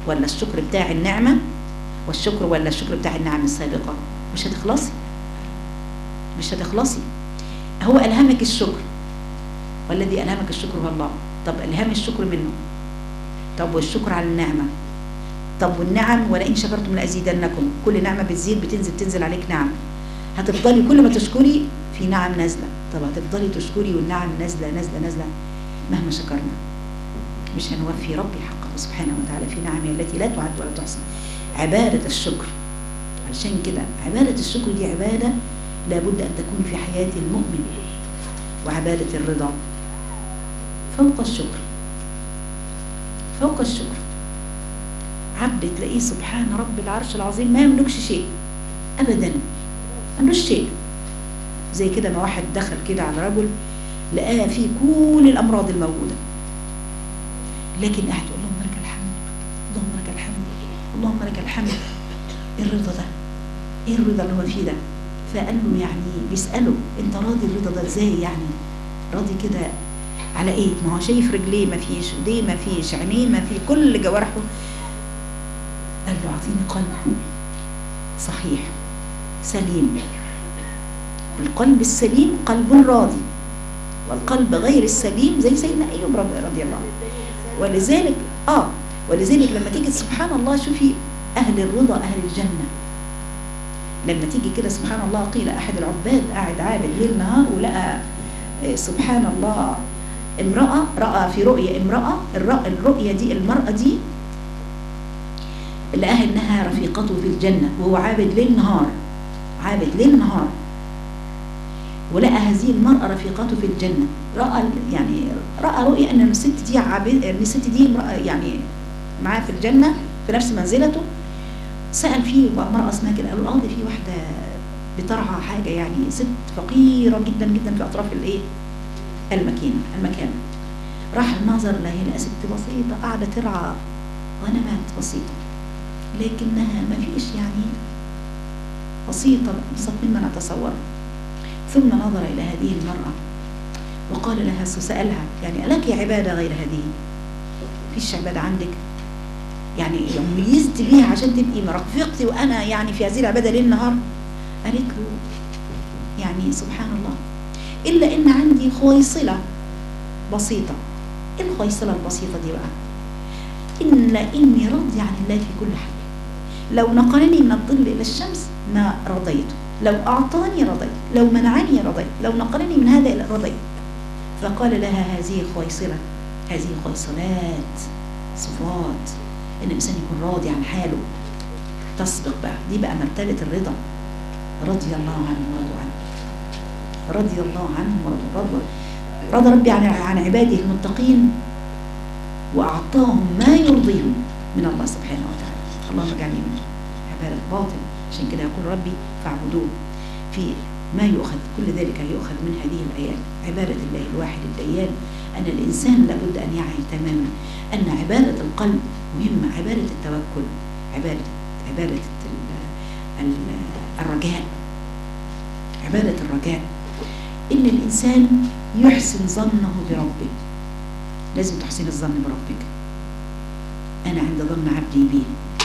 ولا الشكر بتاع النعمة والشكر ولا الشكر بتاع النعم السابقة مش هتخلصي مش هتخلصي هو ألهمك الشكر والذي ألهمك الشكر هو الله طب ألهام الشكر منه طب والشكر على النعمة طب والنعم ولئن شكرتم لأزيدنكم كل نعمة بتزيد بتنزل تنزل عليك نعم هتفضلي كل ما تشكري في نعم نازلة طب هتفضلي تشكري والنعم نازلة نازلة نازلة مهما شكرنا مش هنوفي ربي حقه سبحانه وتعالى في نعمه التي لا تعد ولا تحصى عبادة الشكر علشان كده عبادة الشكر دي عبادة لابد أن تكون في حياة المؤمن وعبادة الرضا فوق الشكر فوق الشكر عبد تلاقيه سبحان رب العرش العظيم ما يملكش شيء أبدا ملوش شيء زي كده ما واحد دخل كده على رجل لقاه فيه كل الأمراض الموجودة لكن قاعد يقول اللهم لك الحمد اللهم لك الحمد اللهم لك الحمد ايه الرضا ده ايه الرضا اللي هو فيه ده فقال له يعني بيسأله انت راضي الرضا ده ازاي يعني راضي كده على ايه ما هو شايف رجليه ما فيش ايديه ما فيش عينيه ما في كل جوارحه قال له اعطيني قلب صحيح سليم القلب السليم قلب راضي والقلب غير السليم زي سيدنا ايوب رضي رضي الله عنه ولذلك اه ولذلك لما تيجي سبحان الله شوفي اهل الرضا اهل الجنه لما تيجي كده سبحان الله قيل احد العباد قاعد عابد ليل نهار ولقى آه، سبحان الله امراه راى في رؤيا امراه الرأ- الرؤيا دي المراه دي لقاها انها رفيقته في الجنه وهو عابد ليل نهار عابد ليل نهار ولقى هذه المرأة رفيقته في الجنة رأى يعني رأى رؤيا أن الست دي عابد أن الست دي امرأة يعني معاه في الجنة في نفس منزلته سأل فيه امرأة اسمها كده قالوا اه دي في واحدة بترعى حاجة يعني ست فقيرة جدا جدا في أطراف الإيه المكينة المكان راح النظر لها لقى ست بسيطة قاعدة ترعى غنمات بسيطة لكنها ما فيش يعني بسيطة أبسط مما نتصور ثم نظر إلى هذه المرأة وقال لها سألها يعني ألك عبادة غير هذه فيش عبادة عندك يعني يوم ميزت بيها عشان تبقي مرافقتي وأنا يعني في هذه العبادة ليل نهار قالت له يعني سبحان الله إلا إن عندي خويصلة بسيطة إيه الخويصلة البسيطة دي بقى إلا إني راضي عن الله في كل حال لو نقلني من الظل إلى الشمس ما رضيت لو أعطاني رضيت لو منعني رضيت لو نقلني من هذا إلى رضيت فقال لها هذه خويصلة هذه خويصلات صفات إن الإنسان يكون راضي عن حاله تسبق بقى دي بقى مرتبة الرضا رضي الله عنه ورضوا عنه رضي الله عنهم ورضوا رضوا رضى ربي عن عن عباده المتقين وأعطاهم ما يرضيهم من الله سبحانه وتعالى اللهم اجعلني من عباد الباطل عشان كده يقول ربي فاعبدوه في ما يؤخذ كل ذلك يؤخذ من هذه الآيات عبادة الله الواحد الديان أن الإنسان لابد أن يعي تماما أن عبادة القلب مهمة عبادة التوكل عبادة عبادة ال- ال- الرجاء عبادة الرجاء إن الإنسان يحسن ظنه بربه لازم تحسن الظن بربك أنا عند ظن عبدي بي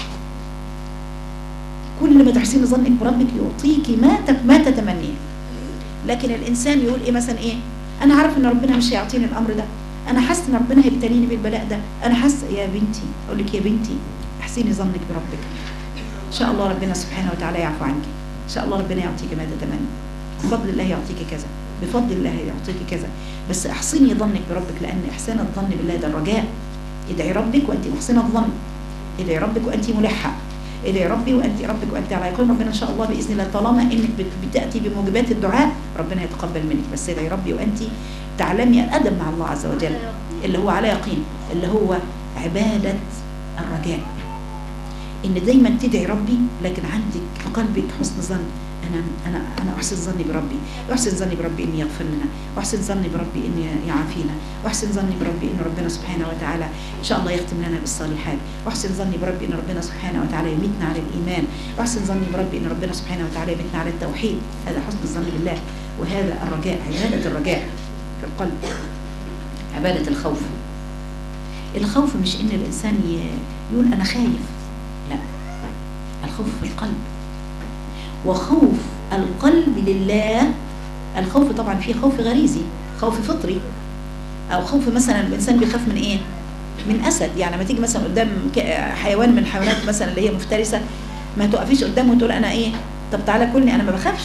كل ما تحسين ظنك بربك يعطيك ما تت- ما تتمنيه لكن الإنسان يقول إيه مثلا إيه أنا عارف إن ربنا مش هيعطيني الأمر ده أنا حاسس إن ربنا هيبتليني بالبلاء ده أنا حاسة يا بنتي أقول لك يا بنتي احسني ظنك بربك إن شاء الله ربنا سبحانه وتعالى يعفو عنك إن شاء الله ربنا يعطيك ما تتمنى بفضل الله يعطيك كذا بفضل الله يعطيك كذا بس احسني ظنك بربك لأن إحسان الظن بالله ده الرجاء ادعي ربك وأنت محسنة الظن ادعي ربك وأنت ملحة ادعي ربي وأنت ربك وأنت على يقين ربنا إن شاء الله بإذن الله طالما إنك بت- بتأتي بموجبات الدعاء ربنا يتقبل منك بس ادعي ربي وأنت تعلمي الأدب مع الله عز وجل اللي هو على يقين اللي هو عبادة الرجاء ان دايما تدعي ربي لكن عندك في قلبك حسن ظن انا انا انا احسن ظني بربي احسن ظني بربي اني يغفر لنا واحسن ظني بربي اني يعافينا واحسن ظني بربي ان ربنا سبحانه وتعالى ان شاء الله يختم لنا بالصالحات واحسن ظني بربي ان ربنا سبحانه وتعالى يميتنا على الايمان واحسن ظني بربي ان ربنا سبحانه وتعالى يميتنا على التوحيد هذا حسن الظن بالله وهذا الرجاء عباده الرجاء في القلب عباده الخوف الخوف مش ان الانسان ي- يقول انا خايف لا الخوف في القلب وخوف القلب لله الخوف طبعا فيه خوف غريزي خوف فطري او خوف مثلا الانسان بيخاف من ايه من اسد يعني لما تيجي مثلا قدام ك- حيوان من الحيوانات مثلا اللي هي مفترسه ما تقفيش قدامه وتقول انا ايه طب تعالى كلني انا ما بخافش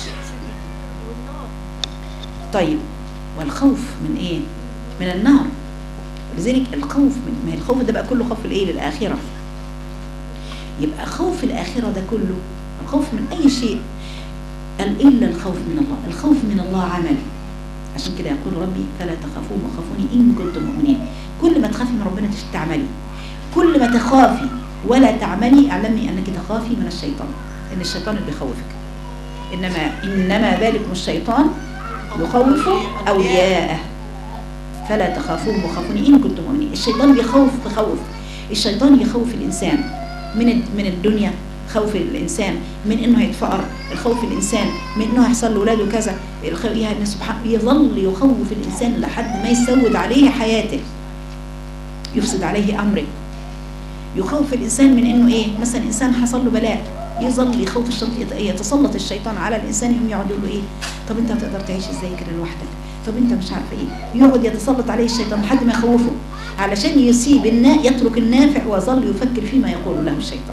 طيب والخوف من ايه من النار لذلك الخوف من ما هي الخوف ده بقى كله خوف الايه للاخره يبقى خوف الاخره ده كله الخوف من اي شيء قال الا الخوف من الله الخوف من الله عمل عشان كده يقول ربي فلا تخافون وخافوني ان كنتم مؤمنين كل ما تخافي من ربنا تش- تعملي كل ما تخافي ولا تعملي اعلمي انك تخافي من الشيطان ان الشيطان اللي بيخوفك انما انما ذلكم الشيطان يخوف اولياءه فلا تخافون وخافوني ان كنتم مؤمنين الشيطان بيخوف بخوف الشيطان يخوف الانسان من الد- من الدنيا خوف الانسان من انه هيتفقر الخوف الانسان من انه هيحصل لاولاده كذا الخ- يعني سبحان يظل يخوف الانسان لحد ما يسود عليه حياته يفسد عليه امره يخوف الانسان من انه ايه مثلا انسان حصل له بلاء يظل يخوف الشيطان يتسلط الشيطان على الانسان يقوم يقعد يقول له ايه طب انت هتقدر تعيش ازاي كده لوحدك طب انت مش عارفه ايه يقعد يتسلط عليه الشيطان لحد ما يخوفه علشان يسيب النا يترك النافع ويظل يفكر فيما يقول له الشيطان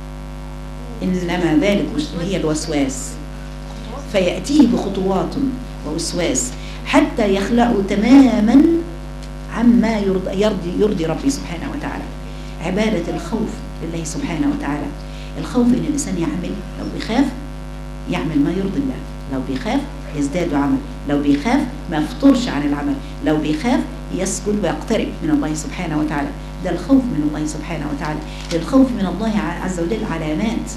انما ذلك مش هي الوسواس فياتيه بخطوات ووسواس حتى يخلعوا تماما عما يرضي, يرضي, يرضي ربي سبحانه وتعالى عبادة الخوف لله سبحانه وتعالى الخوف ان الانسان يعمل لو بيخاف يعمل ما يرضي الله لو بيخاف يزداد عمل لو بيخاف ما يفطرش عن العمل لو بيخاف يسجد ويقترب من الله سبحانه وتعالى ده الخوف من الله سبحانه وتعالى للخوف من الله عز وجل علامات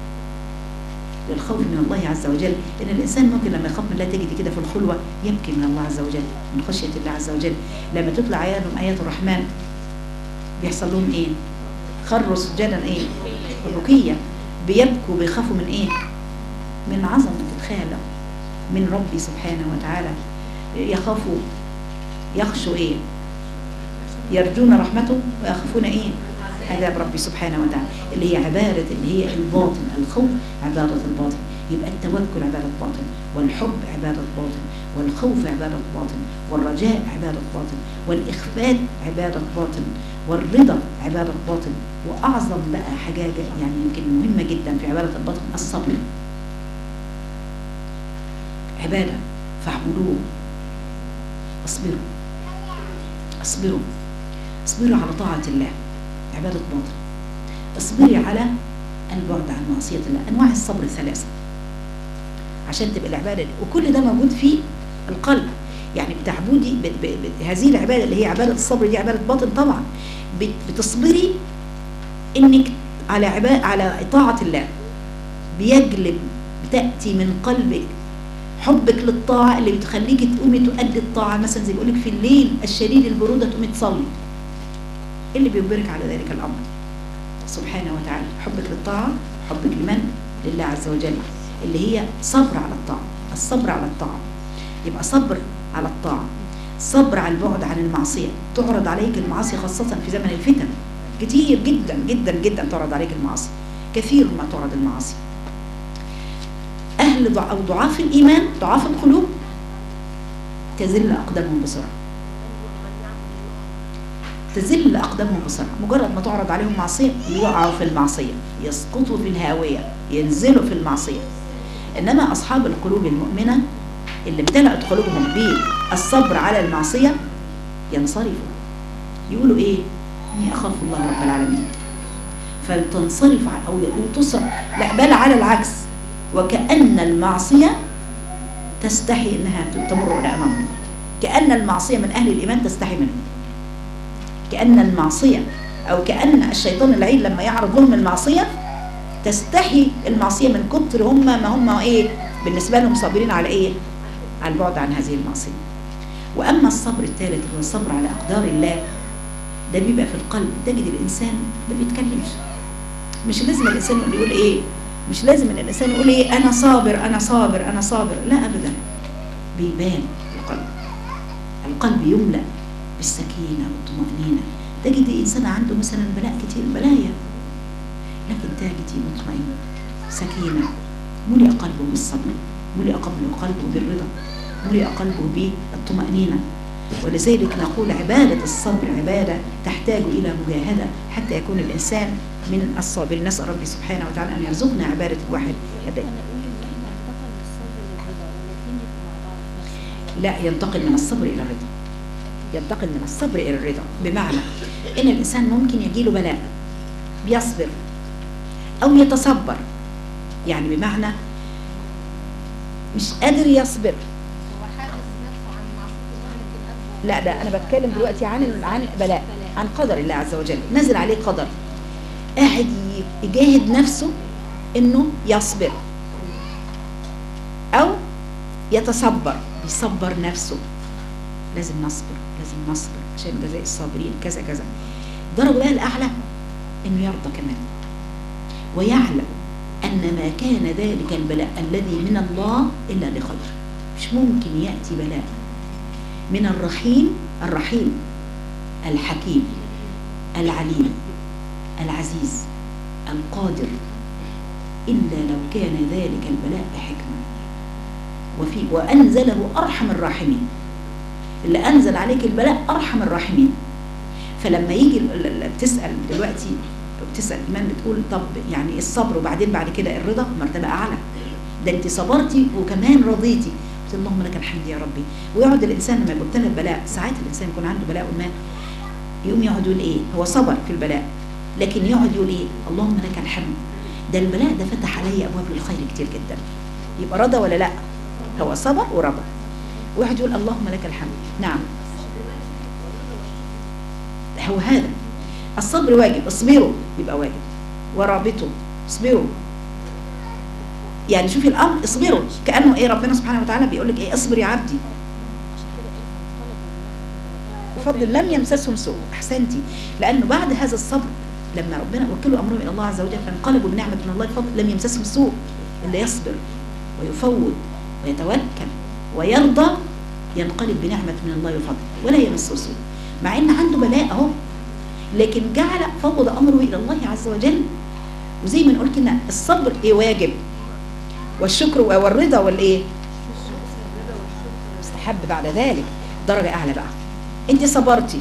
للخوف من الله عز وجل ان الانسان ممكن لما يخاف من الله تجد كده في الخلوه يبكي من الله عز وجل من خشيه الله عز وجل لما تطلع عليهم ايات الرحمن بيحصل لهم ايه خروا سجدا ايه الركيه بيبكوا بيخافوا من ايه من عظمه الخالق من ربي سبحانه وتعالى يخافوا يخشوا ايه يرجون رحمته ويخافون ايه عذاب ربي سبحانه وتعالى اللي هي عبادة اللي هي الباطن الخوف عبادة الباطن يبقى التوكل عبادة باطن والحب عبادة باطن والخوف عبادة باطن والرجاء عبادة باطن والإخفاد عبادة باطن والرضا عبادة باطن وأعظم بقى حاجة يعني يمكن مهمة جدا في عبادة الباطن الصبر عبادة فاعبدوه اصبروا اصبروا اصبروا على طاعة الله عبادة باطن اصبري على البعد عن معصية الله أنواع الصبر ثلاثة عشان تبقى العبادة دي. وكل ده موجود في القلب يعني بتعبدي ب... ب... ب... هذه العبادة اللي هي عبادة الصبر دي عبادة باطن طبعا بت... بتصبري انك على عبادة على طاعة الله بيجلب بتأتي من قلبك حبك للطاعة اللي بتخليك تقومي تؤدي الطاعة مثلا زي بيقولك في الليل الشديد البرودة تقومي تصلي إيه اللي بيجبرك على ذلك الأمر سبحانه وتعالى حبك للطاعة حبك لمن لله عز وجل اللي هي صبر على الطاعة الصبر على الطاعة يبقى صبر على الطاعة صبر على البعد عن المعصية تعرض عليك المعاصي خاصة في زمن الفتن كتير جدا جدا جدا تعرض عليك المعاصي كثير ما تعرض المعاصي أهل ضع أو ضعاف الإيمان ضعاف القلوب تزل أقدامهم بسرعة تزل أقدامهم بسرعة مجرد ما تعرض عليهم معصية يقعوا في المعصية يسقطوا في الهاوية ينزلوا في المعصية إنما أصحاب القلوب المؤمنة اللي امتلأت قلوبهم بالصبر على المعصية ينصرفوا يقولوا إيه إني أخاف الله رب العالمين فتنصرف أو تصرف لا بل على العكس وكأن المعصية تستحي إنها تمر إلى أمامهم كأن المعصية من أهل الإيمان تستحي منهم كأن المعصية أو كأن الشيطان اللعين لما يعرض لهم المعصية تستحي المعصية من كتر هم ما هم إيه بالنسبة لهم صابرين على إيه على البعد عن هذه المعصية وأما الصبر الثالث هو الصبر على أقدار الله ده بيبقى في القلب تجد الإنسان ما بيتكلمش مش لازم الإنسان يقول إيه مش لازم ان الانسان يقول ايه انا صابر انا صابر انا صابر لا ابدا بيبان القلب القلب يملا بالسكينه والطمانينه تجد إنسان عنده مثلا بلاء كتير بلايا لكن تجدي مطمئن سكينة ملئ قلبه بالصبر ملئ قلبه قلبه بالرضا ملئ قلبه بالطمأنينة ولذلك نقول عبادة الصبر عبادة تحتاج إلى مجاهدة حتى يكون الإنسان من الصابرين نسأل ربي سبحانه وتعالى أن يرزقنا عبادة الواحد يديه. لا ينتقل من الصبر إلى الرضا ينتقل من الصبر إلى الرضا بمعنى إن الإنسان ممكن يجيله بلاء بيصبر أو يتصبر يعني بمعنى مش قادر يصبر لا ده أنا بتكلم دلوقتي عن عن بلاء عن قدر الله عز وجل نزل عليه قدر قاعد يجاهد نفسه إنه يصبر أو يتصبر يصبر نفسه لازم نصبر لازم نصبر عشان جزاء الصابرين كذا كذا درجة بقى الأعلى إنه يرضى كمان ويعلم أن ما كان ذلك البلاء الذي من الله إلا لخير مش ممكن يأتي بلاء من الرحيم الرحيم الحكيم العليم العزيز القادر إلا لو كان ذلك البلاء بحكمة وفي وأنزله أرحم الراحمين اللي أنزل عليك البلاء أرحم الراحمين فلما يجي ال- ال- بتسأل دلوقتي بتسأل إيمان بتقول طب يعني الصبر وبعدين بعد كده الرضا مرتبة أعلى ده أنت صبرتي وكمان رضيتي قلت اللهم لك الحمد يا ربي ويقعد الإنسان لما يبتلى البلاء ساعات الإنسان يكون عنده بلاء ما يقوم يقعد يقول إيه هو صبر في البلاء لكن يقعد يقول إيه اللهم لك الحمد ده البلاء ده فتح علي أبواب للخير كتير جدا يبقى رضى ولا لا هو صبر ورضى ويقعد يقول اللهم لك الحمد نعم هو هذا الصبر واجب اصبروا يبقى واجب ورابطوا اصبروا يعني شوفي الامر اصبروا كانه ايه ربنا سبحانه وتعالى بيقول لك ايه اصبر يا عبدي بفضل لم يمسسهم سوء احسنتي لانه بعد هذا الصبر لما ربنا وكلوا امرهم الى الله عز وجل فانقلبوا بنعمه من الله بفضل لم يمسسهم سوء اللي يصبر ويفوض ويتوكل ويرضى ينقلب بنعمه من الله وفضل ولا يمسه سوء مع ان عنده بلاء اهو لكن جعل فوض امره الى الله عز وجل وزي ما نقول كده الصبر ايه واجب والشكر والرضا والايه مستحب بعد ذلك درجه اعلى بقى انت صبرتي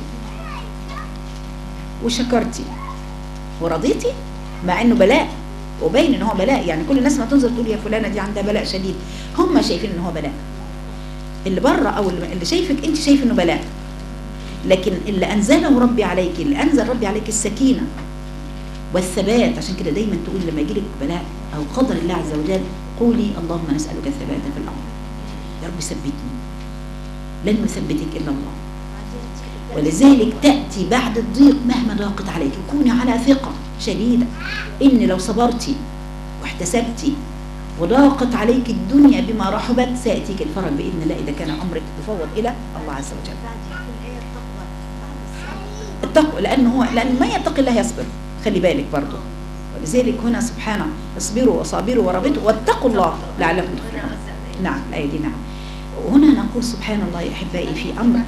وشكرتي ورضيتي مع انه بلاء وباين ان هو بلاء يعني كل الناس ما تنظر تقول يا فلانه دي عندها بلاء شديد هم شايفين ان هو بلاء اللي بره او اللي اللي شايفك انت شايف انه بلاء لكن اللي انزله ربي عليك اللي انزل ربي عليك السكينه والثبات عشان كده دايما تقول لما يجي لك بلاء او قدر الله عز وجل قولي اللهم نسالك الثبات في الامر يا رب ثبتني لن يثبتك الا الله ولذلك تأتي بعد الضيق مهما ضاقت عليك كوني على ثقة شديدة إن لو صبرتي واحتسبتي وضاقت عليك الدنيا بما رحبت سيأتيك الفرج بإذن الله إذا كان أمرك تفوض إلى الله عز وجل التقوى لأنه هو لأن ما يتقي الله يصبر خلي بالك برضو ولذلك هنا سبحانه اصبروا وصابروا ورابطوا واتقوا الله لعلكم تفلحون نعم الآية دي نعم وهنا نقول سبحان الله يا أحبائي في أمر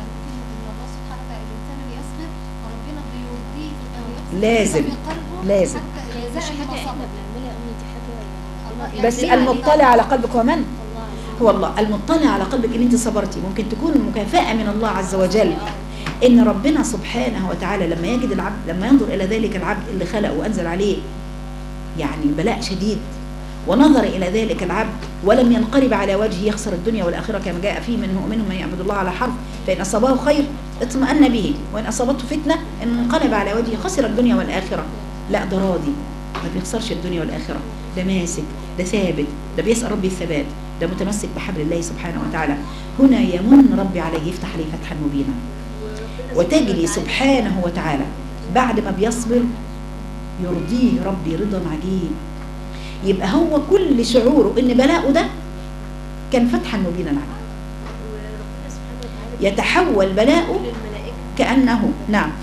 لازم لازم مش حاجة احنا بنعملها امي دي حاجة بس المطلع على قلبك هو من؟ هو الله المطلع على قلبك ان انت صبرتي ممكن تكون مكافأة من الله عز وجل ان ربنا سبحانه وتعالى لما يجد العبد لما ينظر الى ذلك العبد اللي خلقه وانزل عليه يعني بلاء شديد ونظر الى ذلك العبد ولم ينقلب على وجهه يخسر الدنيا والاخره كما جاء فيه منه منهم من يعبد الله على حرف فان اصابه خير اطمأن به وان اصابته فتنه ان انقلب على وجهه خسر الدنيا والاخره لا ده راضي ما بيخسرش الدنيا والاخره ده ماسك ده ثابت ده بيسأل ربي الثبات ده متمسك بحبل الله سبحانه وتعالى هنا يمن ربي عليه يفتح عليه فتحا مبينا وتجري سبحانه وتعالى بعد ما بيصبر يرضيه ربي رضا عجيب يبقى هو كل شعوره ان بلاءه ده كان فتحا مبينا عليه يتحول بلاءه كأنه نعم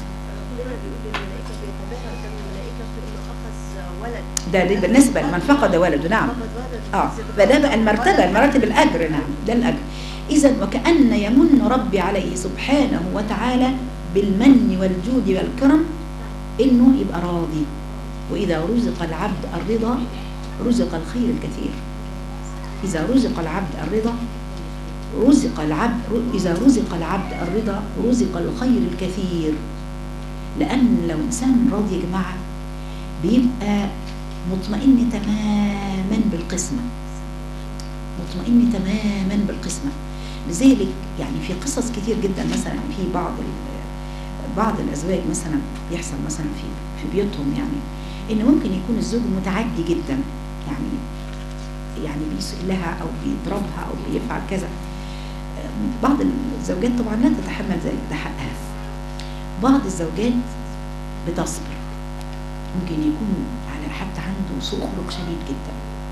ده دي بالنسبة لمن فقد ولده نعم اه فده بقى المرتبة المراتب الأجر نعم ده الأجر إذا وكأن يمن ربي عليه سبحانه وتعالى بالمن والجود والكرم انه يبقى راضي واذا رزق العبد الرضا رزق الخير الكثير اذا رزق العبد الرضا رزق العبد اذا رزق العبد الرضا رزق الخير الكثير لان لو انسان راضي يا جماعه بيبقى مطمئن تماما بالقسمه مطمئن تماما بالقسمه لذلك يعني في قصص كتير جدا مثلا في بعض ال- بعض الازواج مثلا يحصل مثلا في في بيوتهم يعني ان ممكن يكون الزوج متعدي جدا يعني يعني بيسيء لها او بيضربها او بيفعل كذا بعض الزوجات طبعا لا تتحمل ذلك ده حقها بعض الزوجات بتصبر ممكن يكون على حتى عنده سوء خلق شديد جدا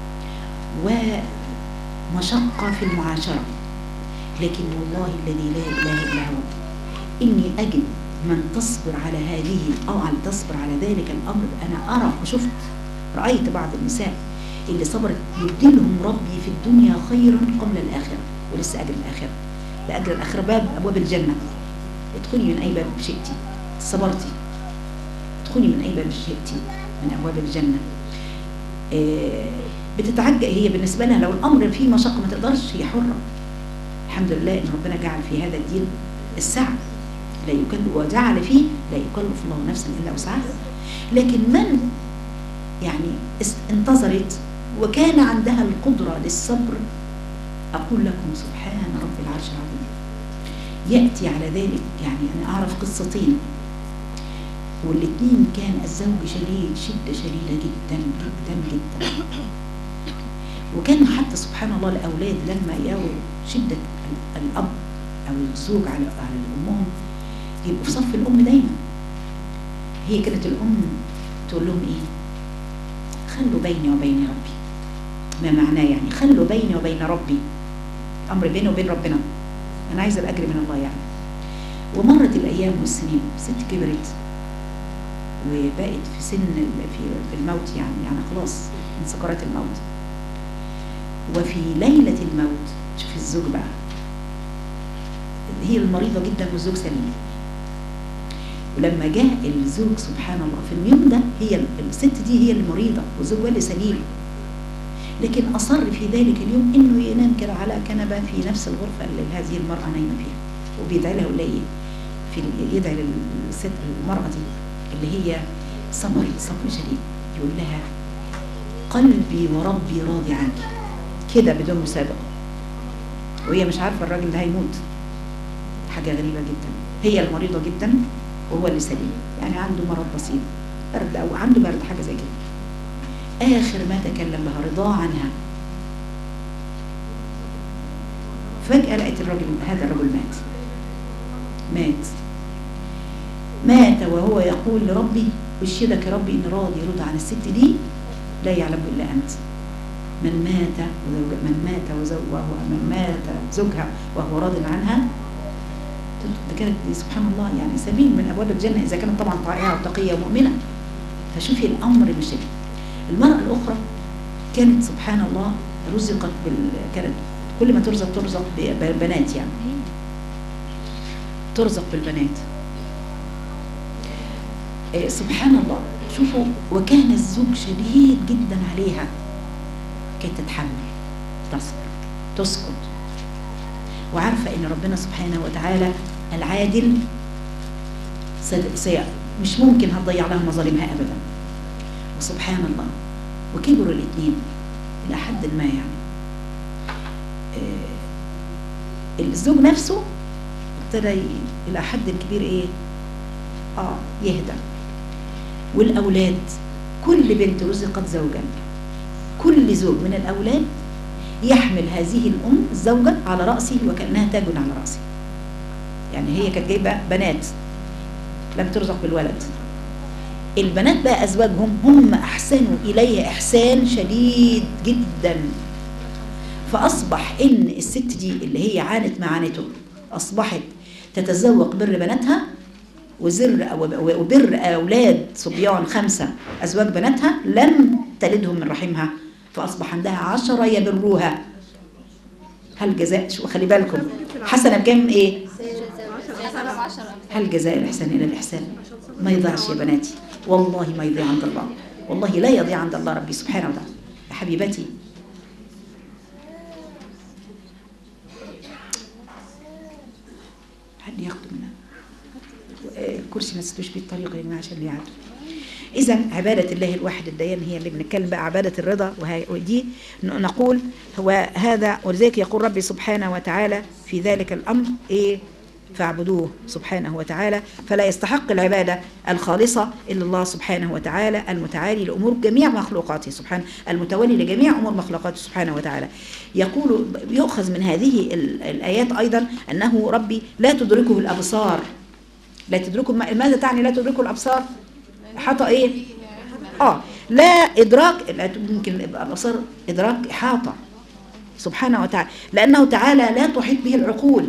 ومشقة في المعاشرة لكن والله الذي لا إله إلا هو إني أجد من تصبر على هذه أو على تصبر على ذلك الأمر أنا أرى وشفت رأيت بعض النساء اللي صبرت يبدلهم ربي في الدنيا خيرا قبل الآخرة ولسه أجر الآخرة لأجر الآخرة باب أبواب الجنة ادخلي من أي باب شئتي صبرتي ادخلي من أي باب شئتي من أبواب الجنة آه، بتتعجب هي بالنسبة لها لو الأمر فيه مشقة ما تقدرش هي حرة الحمد لله إن ربنا جعل في هذا الدين السعة لا يكلف وجعل فيه لا يكلف الله نفسا إلا وسعها لكن من يعني است- انتظرت وكان عندها القدرة للصبر أقول لكم سبحان رب العرش العظيم يأتي على ذلك يعني أنا أعرف قصتين والاثنين كان الزوج شديد شدة شديدة جدا جدا جدا وكان حتى سبحان الله الأولاد لما يروا شدة ال- الأب أو الزوج على على أمهم يبقوا في صف الأم دايما هي كانت الأم تقول لهم إيه خلوا بيني وبين ربي ما معناه يعني خلوا بيني وبين ربي أمر بيني وبين ربنا أنا عايزة الأجر من الله يعني ومرت الأيام والسنين ست كبرت وبقت في سن ال- في في الموت يعني يعني خلاص من سكرات الموت وفي ليلة الموت شوف الزوج بقى هي المريضة جدا والزوج سليم ولما جاء الزوج سبحان الله في اليوم ده هي الست دي هي المريضة والزوج هو اللي سليم لكن أصر في ذلك اليوم إنه ينام كده على كنبة في نفس الغرفة اللي هذه المرأة نايمة فيها وبيدعي لها ولا إيه في يدعي للست المرأة دي اللي هي صبرت صبر شديد يقول لها قلبي وربي راضي عنك كده بدون مسابقة وهي مش عارفة الراجل ده هيموت حاجة غريبة جدا هي المريضة جدا وهو اللي سليم يعني عنده مرض بسيط برد أو عنده برد حاجة زي كده آخر ما تكلم لها رضاه عنها فجأة لقيت الرجل هذا الرجل مات مات مات وهو يقول لربي أشهدك يا ربي إن راضي رضا عن الست دي لا يعلم إلا أنت من مات وزوج من مات وزوج وهو من مات زوجها وهو راض عنها ده كانت دي سبحان الله يعني سبيل من ابواب الجنه اذا كانت طبعا طائعه وتقيه ومؤمنه فشوفي الامر مش كده. المراه الاخرى كانت سبحان الله رزقت بال كانت كل ما ترزق ترزق ببنات يعني ترزق بالبنات إيه سبحان الله شوفوا وكان الزوج شديد جدا عليها كي تتحمل تصبر تسكت وعارفة ان ربنا سبحانه وتعالى العادل سد- سي- مش ممكن هتضيع لها مظالمها ابدا وسبحان الله وكبروا الاثنين الى حد ما يعني آه، الزوج نفسه ابتدى ي- الى حد كبير ايه اه يهدى والاولاد كل بنت رزقت زوجا كل زوج من الاولاد يحمل هذه الام الزوجه على راسه وكانها تاج على راسه يعني هي كانت جايبه بنات لم ترزق بالولد البنات بقى ازواجهم هم احسنوا اليه احسان شديد جدا فاصبح ان الست دي اللي هي عانت معانته اصبحت تتذوق بر بناتها وزر وبر اولاد صبيان خمسه ازواج بناتها لم تلدهم من رحمها فاصبح عندها عشرة يبروها هل جزاء شو خلي بالكم حسنه بكام ايه هل جزاء الإحسان إلى الإحسان ما يضيعش يا بناتي والله ما يضيع عند الله والله لا يضيع عند الله ربي سبحانه وتعالى يا حبيبتي حد ياخده منها الكرسي ما تسدوش بيه الطريق يا جماعه عشان يعدوا اذا عباده الله الواحد الديان هي اللي بنتكلم بقى عباده الرضا وهي- ودي ن- نقول هو هذا ولذلك يقول ربي سبحانه وتعالى في ذلك الامر ايه فاعبدوه سبحانه وتعالى فلا يستحق العبادة الخالصة إلا الله سبحانه وتعالى المتعالي لأمور جميع مخلوقاته سبحانه المتولي لجميع أمور مخلوقاته سبحانه وتعالى يقول يؤخذ من هذه ال- الآيات أيضا أنه ربي لا تدركه الأبصار لا تدركه ماذا تعني لا تدركه الأبصار حاطة إيه آه لا إدراك لا يمكن يبقى الأبصار إدراك إحاطة سبحانه وتعالى لأنه تعالى لا تحيط به العقول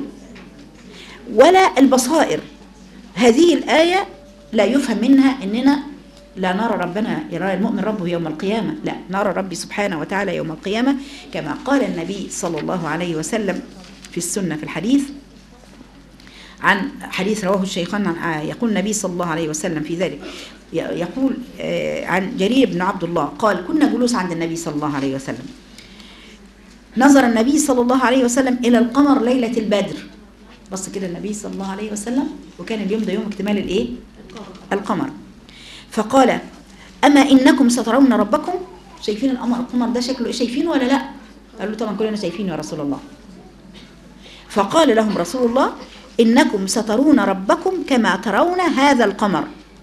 ولا البصائر هذه الآية لا يفهم منها أننا لا نرى ربنا يرى المؤمن ربه يوم القيامة لا نرى ربي سبحانه وتعالى يوم القيامة كما قال النبي صلى الله عليه وسلم في السنة في الحديث عن حديث رواه الشيخان عن يقول النبي صلى الله عليه وسلم في ذلك ي- يقول آه، عن جرير بن عبد الله قال كنا جلوس عند النبي صلى الله عليه وسلم نظر النبي صلى الله عليه وسلم إلى القمر ليلة البدر بص كده النبي صلى الله عليه وسلم وكان اليوم ده يوم اكتمال الايه القمر فقال اما انكم سترون ربكم شايفين القمر القمر ده شكله إيه؟ شايفينه ولا لا قالوا طبعا كلنا شايفينه يا رسول الله فقال لهم رسول الله انكم سترون ربكم كما ترون هذا القمر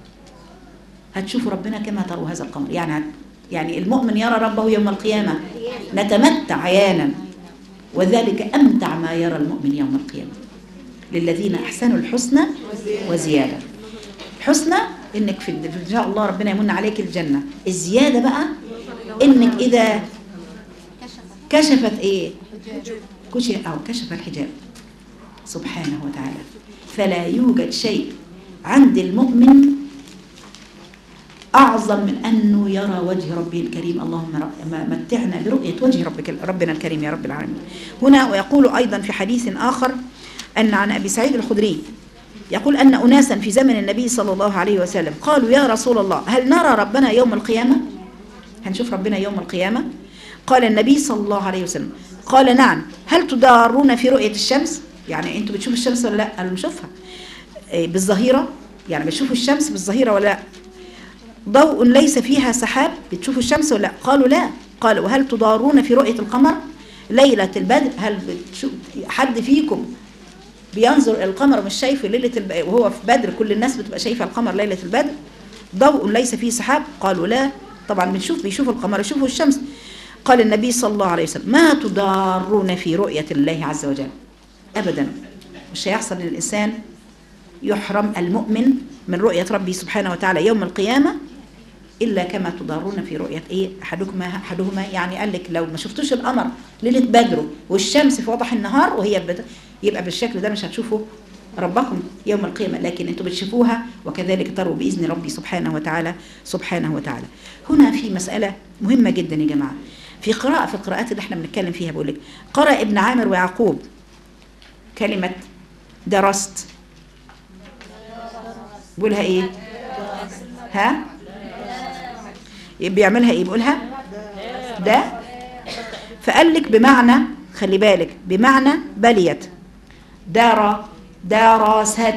هتشوفوا ربنا كما تروا هذا القمر يعني يعني المؤمن يرى ربه يوم القيامه نتمتع عيانا وذلك امتع ما يرى المؤمن يوم القيامه للذين احسنوا الحسنى وزياده الحسنى انك في في ان شاء الله ربنا يمن عليك الجنه الزياده بقى انك اذا كشفت ايه كشف او كشف الحجاب سبحانه وتعالى فلا يوجد شيء عند المؤمن أعظم من أنه يرى وجه ربه الكريم اللهم ر- م- متعنا برؤية وجه ربك ربنا الكريم يا رب العالمين هنا ويقول أيضا في حديث آخر أن عن أبي سعيد الخدري يقول أن أناسا في زمن النبي صلى الله عليه وسلم قالوا يا رسول الله هل نرى ربنا يوم القيامة هنشوف ربنا يوم القيامة قال النبي صلى الله عليه وسلم قال نعم هل تدارون في رؤية الشمس يعني انتوا بتشوفوا الشمس ولا لا قالوا نشوفها إيه، بالظهيرة يعني بتشوفوا الشمس بالظهيرة ولا لا ضوء ليس فيها سحاب بتشوفوا الشمس ولا لا قالوا لا قالوا وهل تضارون في رؤية القمر ليلة البدر هل بتشوف حد فيكم بينظر إلى القمر مش شايفه ليلة الب... وهو في بدر كل الناس بتبقى شايفة القمر ليلة البدر ضوء ليس فيه سحاب قالوا لا طبعا بنشوف بيشوفوا القمر يشوفوا الشمس قال النبي صلى الله عليه وسلم ما تضارون في رؤية الله عز وجل أبدا مش هيحصل للإنسان يحرم المؤمن من رؤية ربي سبحانه وتعالى يوم القيامة إلا كما تضارون في رؤية إيه أحدكما أحدهما يعني قال لك لو ما شفتوش القمر ليلة بدره والشمس في وضح النهار وهي بت... يبقى بالشكل ده مش هتشوفوا ربكم يوم القيامة لكن انتوا بتشوفوها وكذلك تروا بإذن ربي سبحانه وتعالى سبحانه وتعالى هنا في مسألة مهمة جدا يا جماعة في قراءة في القراءات اللي احنا بنتكلم فيها بقول لك قرأ ابن عامر ويعقوب كلمة درست بيقولها ايه ها بيعملها ايه بيقولها ده فقال لك بمعنى خلي بالك بمعنى بليت دار دراست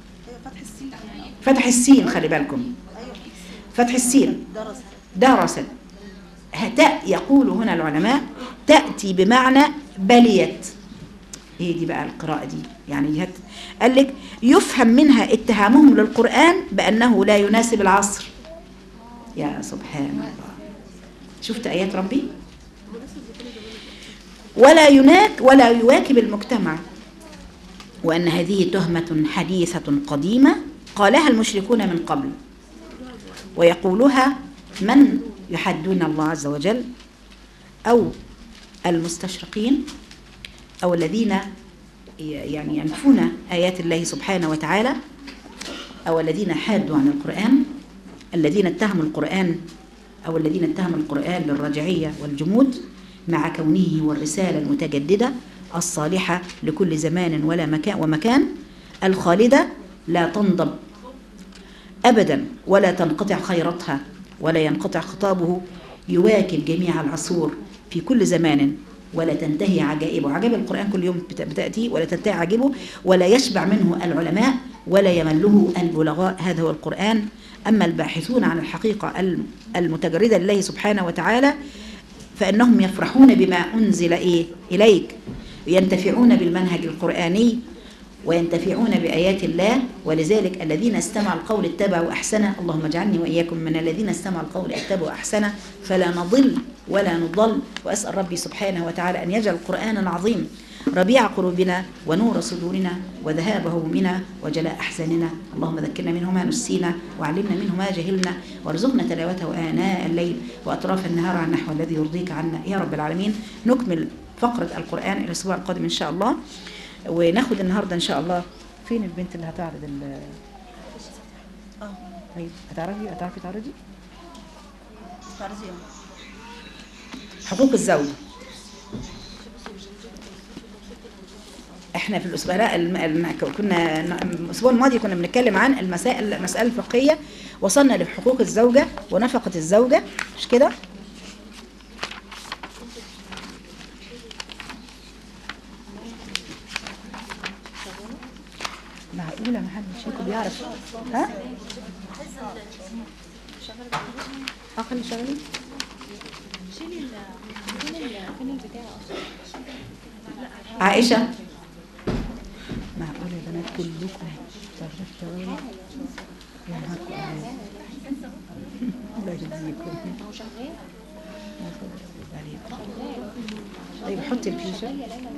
فتح السين خلي بالكم فتح السين درست هتاء يقول هنا العلماء تأتي بمعنى بليت ايه دي بقى القراءة دي يعني هت... قال لك يفهم منها اتهامهم للقرآن بأنه لا يناسب العصر يا سبحان الله شفت آيات ربي ولا يناك ولا يواكب المجتمع وأن هذه تهمة حديثة قديمة قالها المشركون من قبل ويقولها من يحدون الله عز وجل أو المستشرقين أو الذين يعني ينفون آيات الله سبحانه وتعالى أو الذين حادوا عن القرآن الذين اتهموا القرآن أو الذين اتهموا القرآن بالرجعية والجمود مع كونه هو الرسالة المتجددة الصالحة لكل زمان ولا مكان ومكان الخالدة لا تنضب أبدا ولا تنقطع خيرتها ولا ينقطع خطابه يواكب جميع العصور في كل زمان ولا تنتهي عجائبه عجائب القرآن كل يوم بت- بتأتي ولا تنتهي عجائبه ولا يشبع منه العلماء ولا يمله البلغاء هذا هو القرآن أما الباحثون عن الحقيقة الم- المتجردة لله سبحانه وتعالى فإنهم يفرحون بما أنزل إيه إليك ينتفعون بالمنهج القرآني وينتفعون بآيات الله ولذلك الذين استمعوا القول اتبعوا أحسنه اللهم اجعلني وإياكم من الذين استمعوا القول اتبعوا أحسنه فلا نضل ولا نضل وأسأل ربي سبحانه وتعالى أن يجعل القرآن العظيم ربيع قلوبنا ونور صدورنا وذهاب همومنا وجلاء أحزاننا اللهم ذكرنا منه ما نسينا وعلمنا منه ما جهلنا وارزقنا تلاوته آناء الليل وأطراف النهار على النحو الذي يرضيك عنا يا رب العالمين نكمل فقرة القرآن الأسبوع القادم إن شاء الله وناخد النهارده ان شاء الله فين البنت اللي هتعرض ال اه طيب هتعرفي هتعرفي تعرضي فرزيون حقوق الزوج احنا في الاسبوع لا الم... الم... كنا الاسبوع الماضي كنا بنتكلم عن المسائل المسائل الفقهيه وصلنا لحقوق الزوجه ونفقه الزوجه مش كده معقوله ما حدش فيكم بيعرف ها اه خلي شغلي شيلي ال فين ال فين البتاع اصلا عائشة معقول يا بنات كلكم تعرفوا تشتغلوا يا نهاركم أبيض. الله يجزيكم هو شغال عليكم. طيب حطي الفيشة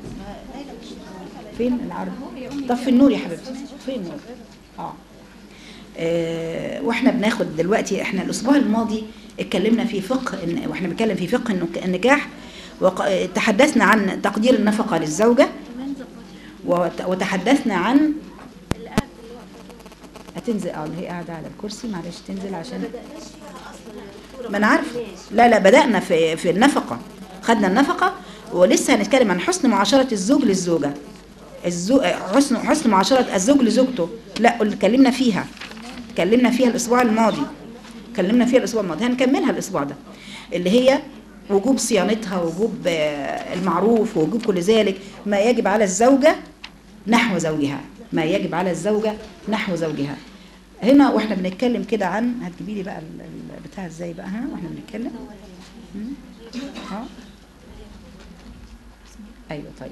فين العرض طفي النور يا حبيبتي فين النور اه آه، واحنا بناخد دلوقتي احنا الاسبوع الماضي اتكلمنا في فقه إن- واحنا بنتكلم في فقه النك- النكاح وتحدثنا عن تقدير النفقة للزوجة وت- وتحدثنا عن هتنزل اه اللي هي قاعدة على الكرسي معلش تنزل عشان ما انا عارفه لا لا بدأنا في في النفقة خدنا النفقة ولسه هنتكلم عن حسن معاشرة الزوج للزوجة الزو... حسن حسن معاشرة الزوج لزوجته لا قل- اتكلمنا فيها اتكلمنا فيها الأسبوع الماضي اتكلمنا فيها الأسبوع الماضي هنكملها الأسبوع ده اللي هي وجوب صيانتها وجوب آه، المعروف ووجوب كل ذلك ما يجب على الزوجة نحو زوجها ما يجب على الزوجة نحو زوجها هنا واحنا بنتكلم كده عن هتجيبي لي بقى ال- ال- بتاع ازاي بقى ها واحنا بنتكلم مم. ها ايوه طيب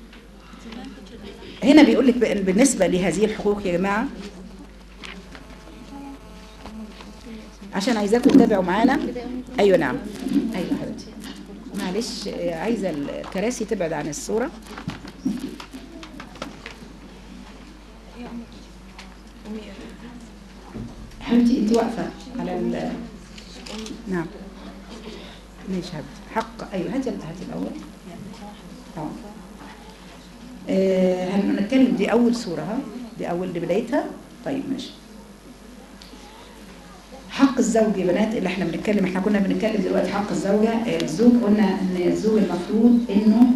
هنا بيقول لك بأن بالنسبه لهذه الحقوق يا جماعه عشان عايزاكم تتابعوا معانا ايوه نعم ايوه يا حبيبتي معلش آه، عايزه الكراسي تبعد عن الصوره حبيبتي انت واقفه على ال نعم ماشي حبيبتي حق ايوه هاتي هاتي الاول اه آه، هنتكلم دي اول صوره ها دي اول دي بدايتها طيب ماشي حق الزوج يا بنات اللي احنا بنتكلم احنا كنا بنتكلم دلوقتي حق الزوجه آه، الزوج قلنا ان الزوج المفروض انه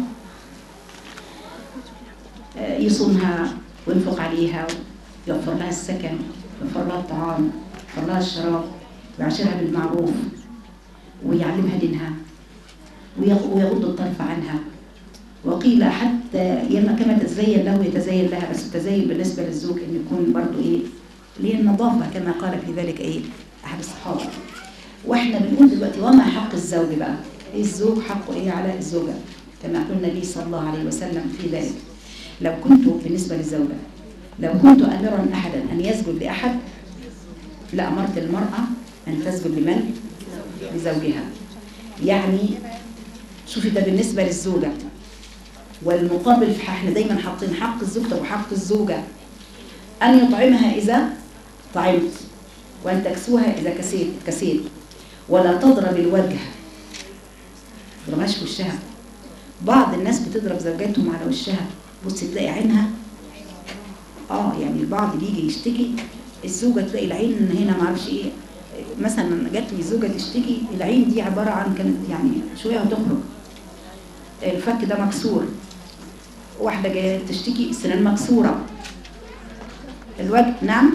آه، يصونها وينفق عليها يوفر لها السكن يوفر لها الطعام يوفر لها الشراب ويعاشرها بالمعروف ويعلمها دينها ويغ- ويغض الطرف عنها وقيل حتى يما كما تتزين له يتزين لها بس التزين بالنسبة للزوج ان يكون برضو ايه اللي هي النظافة كما قال في ذلك ايه احد الصحابة واحنا بنقول دلوقتي وما حق الزوج بقى ايه الزوج حقه ايه على الزوجة كما قال النبي صلى الله عليه وسلم في ذلك لو كنت بالنسبة للزوجة لو كنت أمرا أحدا أن يسجد لأحد لأمرت المرأة أن تسجد لمن؟ لزوجها يعني شوفي ده بالنسبة للزوجة والمقابل في احنا دايما حاطين حق الزوجة وحق الزوجة أن يطعمها إذا طعمت وأن تكسوها إذا كسيت كسيت ولا تضرب الوجه ما تضربهاش في وشها بعض الناس بتضرب زوجاتهم على وشها بص تلاقي عينها اه يعني البعض بيجي يشتكي الزوجة تلاقي العين هنا معرفش ايه مثلا جات لي زوجة تشتكي العين دي عبارة عن كانت يعني شوية وتخرج الفك ده مكسور واحدة جاية تشتكي السنان مكسورة الوجه نعم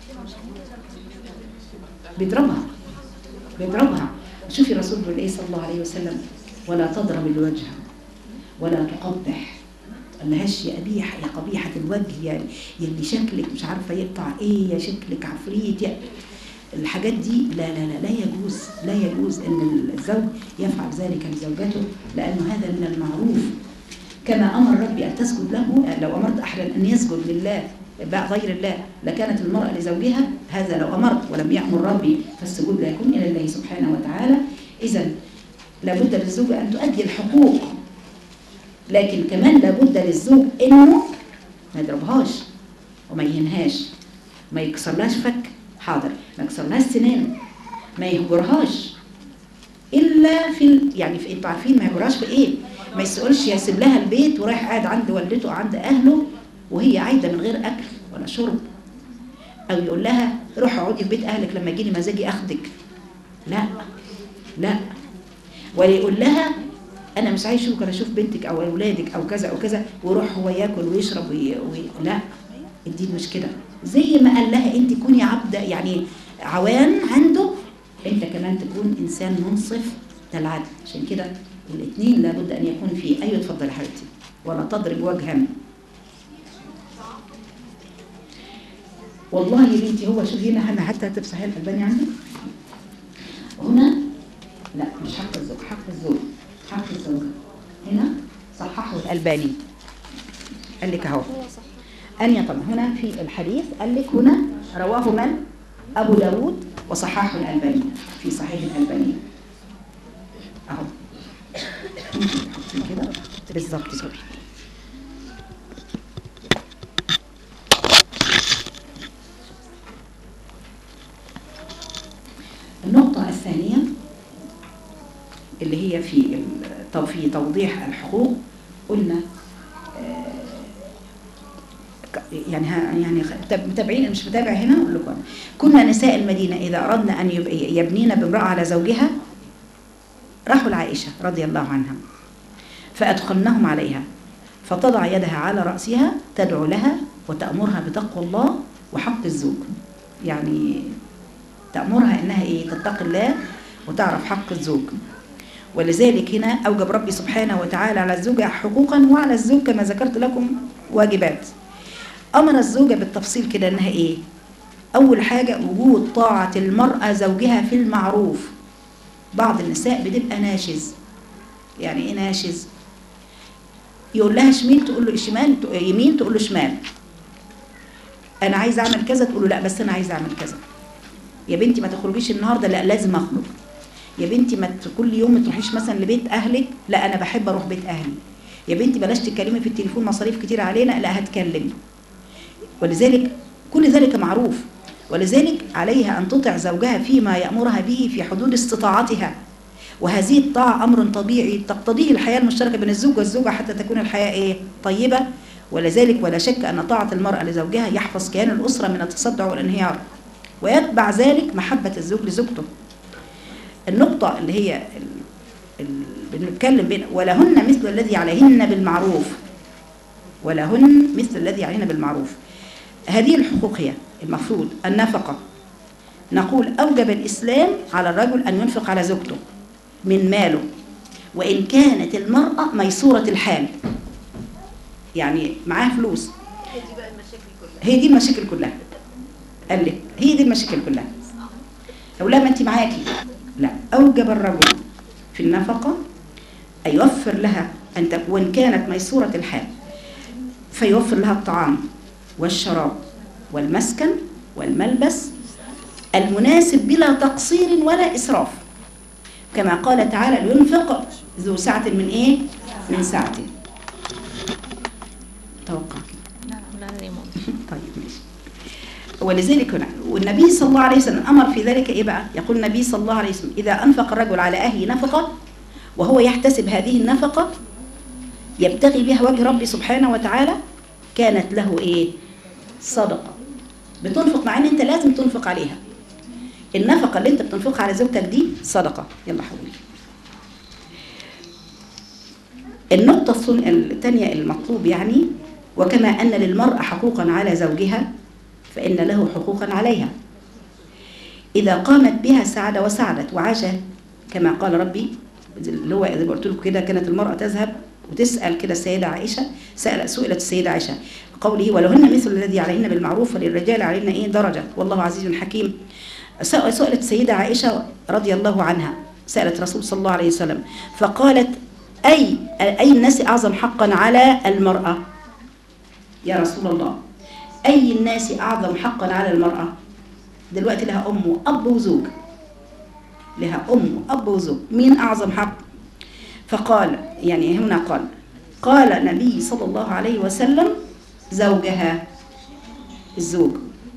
بيضربها بيضربها شوفي الرسول بيقول ايه صلى الله عليه وسلم ولا تضرب الوجه ولا تقبح قالهاش يا قبيح يا قبيحة الوجه يا يلي شكلك مش عارفة يقطع ايه يا شكلك عفريت يا الحاجات دي لا لا لا لا يجوز لا يجوز ان الزوج يفعل ذلك لزوجته لانه هذا من المعروف كما امر ربي ان تسجد له لو امرت احدا ان يسجد لله بقى غير الله لكانت المرأة لزوجها هذا لو أمرت ولم يأمر ربي فالسجود لا يكون إلى الله سبحانه وتعالى إذا لابد للزوجة أن تؤدي الحقوق لكن كمان لابد للزوج إنه ما يضربهاش وما يهنهاش ما يكسرلهاش فك حاضر ما يكسرلهاش سنان ما يهجرهاش الا في ال... يعني في انتوا عارفين ما يهجرهاش في ايه ما يسألش يسيب لها البيت ورايح قاعد عند والدته او عند اهله وهي عايده من غير اكل ولا شرب او يقول لها روحي اقعدي في بيت اهلك لما يجي لي مزاجي اخدك لا لا ولا يقول لها انا مش عايز اشوفك ولا اشوف بنتك او اولادك او كذا او كذا ويروح هو ياكل ويشرب وي... وي... لا الدين مش كده زي ما قال لها انت كوني عبده يعني عوان عنده انت كمان تكون انسان منصف للعدل عشان كده الاثنين لابد ان يكون في ايوه اتفضلي يا حبيبتي ولا تضرب وجها والله يا بنتي هو شوفي هنا انا حتى هتمسحي الالباني عندك هنا لا مش حق الزوج حق الزوج حق الزوج هنا صححه الالباني قال لك اهو هو صح أن طبعا هنا في الحديث قال لك هنا رواه من أبو داود وصححه الألباني في صحيح الألباني أهو حطي كده بالظبط كده النقطة الثانية اللي هي في ال- في توضيح الحقوق قلنا يعني ها يعني خ- تب- متابعين اللي مش متابع هنا اقول لكم كنا نساء المدينه اذا اردنا ان يب- يبنين بامراه على زوجها راحوا لعائشه رضي الله عنها فادخلنهم عليها فتضع يدها على راسها تدعو لها وتامرها بتقوى الله وحق الزوج يعني تامرها انها ايه تتقي الله وتعرف حق الزوج ولذلك هنا اوجب ربي سبحانه وتعالى على الزوجه حقوقا وعلى الزوج كما ذكرت لكم واجبات أمر الزوجة بالتفصيل كده إنها إيه؟ أول حاجة وجود طاعة المرأة زوجها في المعروف بعض النساء بتبقى ناشز يعني إيه ناشز؟ يقول لها شمال تقول له شمال تق- يمين تقول له شمال أنا عايزة أعمل كذا تقول له لا بس أنا عايزة أعمل كذا يا بنتي ما تخرجيش النهارده لا لازم أخرج يا بنتي ما ت- كل يوم ما تروحيش مثلا لبيت أهلك لا أنا بحب أروح بيت أهلي يا بنتي بلاش تتكلمي في التليفون مصاريف كتير علينا لا هتكلم ولذلك كل ذلك معروف ولذلك عليها أن تطع زوجها فيما يأمرها به في حدود استطاعتها وهذه الطاعة أمر طبيعي تقتضيه الحياة المشتركة بين الزوج والزوجة حتى تكون الحياة إيه؟ طيبة ولذلك ولا شك أن طاعة المرأة لزوجها يحفظ كيان الأسرة من التصدع والانهيار ويتبع ذلك محبة الزوج لزوجته النقطة اللي هي ال- ال- بنتكلم بين ولهن مثل الذي عليهن بالمعروف ولهن مثل الذي علينا بالمعروف هذه الحقوق هي المفروض النفقة نقول أوجب الإسلام على الرجل أن ينفق على زوجته من ماله وإن كانت المرأة ميسورة الحال يعني معاها فلوس هي دي المشاكل كلها قال لك هي دي المشاكل كلها لو لا ما انت معاكي لا أوجب الرجل في النفقة أن يوفر لها أن تك- وإن كانت ميسورة الحال فيوفر لها الطعام والشراب والمسكن والملبس المناسب بلا تقصير ولا إسراف كما قال تعالى لينفق ذو سعة من إيه؟ من سعته توقع طيب ماشي ولذلك هنا والنبي صلى الله عليه وسلم أمر في ذلك إيه بقى؟ يقول النبي صلى الله عليه وسلم إذا أنفق الرجل على أهله نفقة وهو يحتسب هذه النفقة يبتغي بها وجه ربي سبحانه وتعالى كانت له ايه صدقه بتنفق مع ان انت لازم تنفق عليها النفقه اللي انت بتنفقها على زوجتك دي صدقه يلا حبيبي النقطة الثانية المطلوب يعني وكما أن للمرأة حقوقا على زوجها فإن له حقوقا عليها إذا قامت بها سعد وسعدت وعاش كما قال ربي اللي هو زي ما قلت لكم كده كانت المرأة تذهب وتسأل كده السيدة عائشة سأل سئلت السيدة عائشة قوله ولهن مثل الذي عليهن بالمعروف وللرجال علينا إيه درجة والله عزيز حكيم سأ- سئلت السيدة عائشة رضي الله عنها سألت رسول صلى الله عليه وسلم فقالت أي أي الناس أعظم حقا على المرأة يا رسول الله أي الناس أعظم حقا على المرأة دلوقتي لها أم وأب وزوج لها أم وأب وزوج مين أعظم حق فقال يعني هنا قال قال النبي صلى الله عليه وسلم زوجها الزوج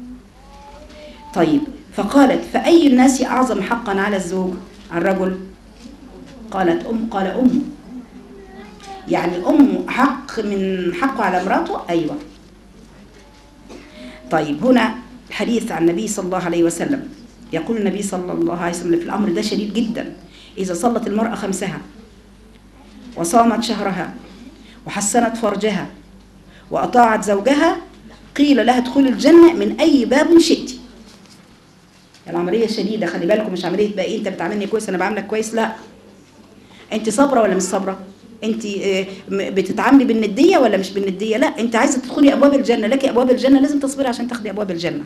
طيب فقالت فأي الناس أعظم حقا على الزوج على الرجل قالت أم قال أم يعني أم حق من حقه على امراته أيوة طيب هنا الحديث عن النبي صلى الله عليه وسلم يقول النبي صلى الله عليه وسلم في الأمر ده شديد جدا إذا صلت المرأة خمسها وصامت شهرها وحسنت فرجها وأطاعت زوجها قيل لها ادخلي الجنة من أي باب شئت العملية شديدة خلي بالكم مش عملية بقى إيه أنت بتعاملني كويس أنا بعاملك كويس لا أنت صابرة ولا مش صابرة أنت آه، م- بتتعاملي بالندية ولا مش بالندية لا أنت عايزة تدخلي أبواب الجنة لك أبواب الجنة لازم تصبري عشان تاخدي أبواب الجنة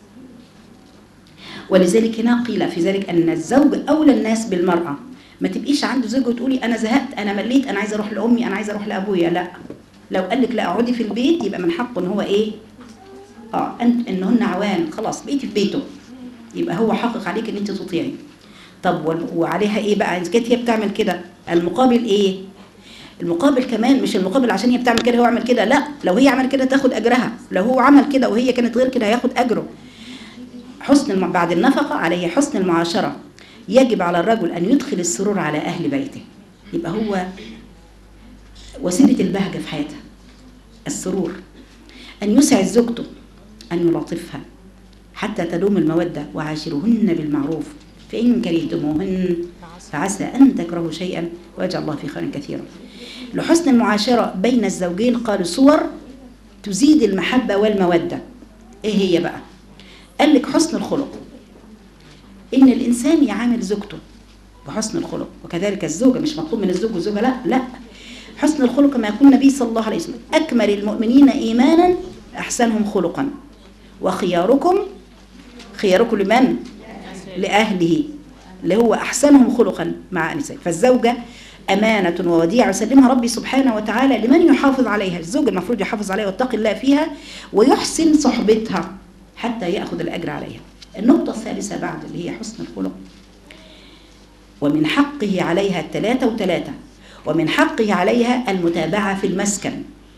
ولذلك هنا قيل في ذلك أن الزوج أولى الناس بالمرأة ما تبقيش عنده زوج وتقولي أنا زهقت أنا مليت أنا عايزة أروح لأمي أنا عايزة أروح لأبويا لا لو قال لك لا اقعدي في البيت يبقى من حقه ان هو ايه اه انت انهن عوان خلاص بقيتي في بيته يبقى هو حقق عليك ان انت تطيعي طب وال- وعليها ايه بقى اذا كانت هي بتعمل كده المقابل ايه المقابل كمان مش المقابل عشان هي بتعمل كده هو عمل كده لا لو هي عمل كده تاخد اجرها لو هو عمل كده وهي كانت غير كده هياخد اجره حسن الم... بعد النفقه عليه حسن المعاشره يجب على الرجل ان يدخل السرور على اهل بيته يبقى هو وسيله البهجه في حياتها السرور ان يسعد زوجته ان يلاطفها حتى تدوم المودة وعاشرهن بالمعروف فإن كرهتموهن فعسى أن تكرهوا شيئا ويجعل الله في خير كثيرا لحسن المعاشرة بين الزوجين قالوا صور تزيد المحبة والمودة إيه هي بقى قال لك حسن الخلق إن الإنسان يعامل زوجته بحسن الخلق وكذلك الزوجة مش مطلوب من الزوج والزوجة لا لا حسن الخلق كما يقول النبي صلى الله عليه وسلم أكمل المؤمنين إيمانا أحسنهم خلقا وخياركم خياركم لمن لأهله اللي هو أحسنهم خلقا مع نساء فالزوجة أمانة ووديعة يسلمها ربي سبحانه وتعالى لمن يحافظ عليها الزوج المفروض يحافظ عليها ويتقي الله فيها ويحسن صحبتها حتى يأخذ الأجر عليها النقطة الثالثة بعد اللي هي حسن الخلق ومن حقه عليها الثلاثة وثلاثة ومن حقه عليها المتابعة في المسكن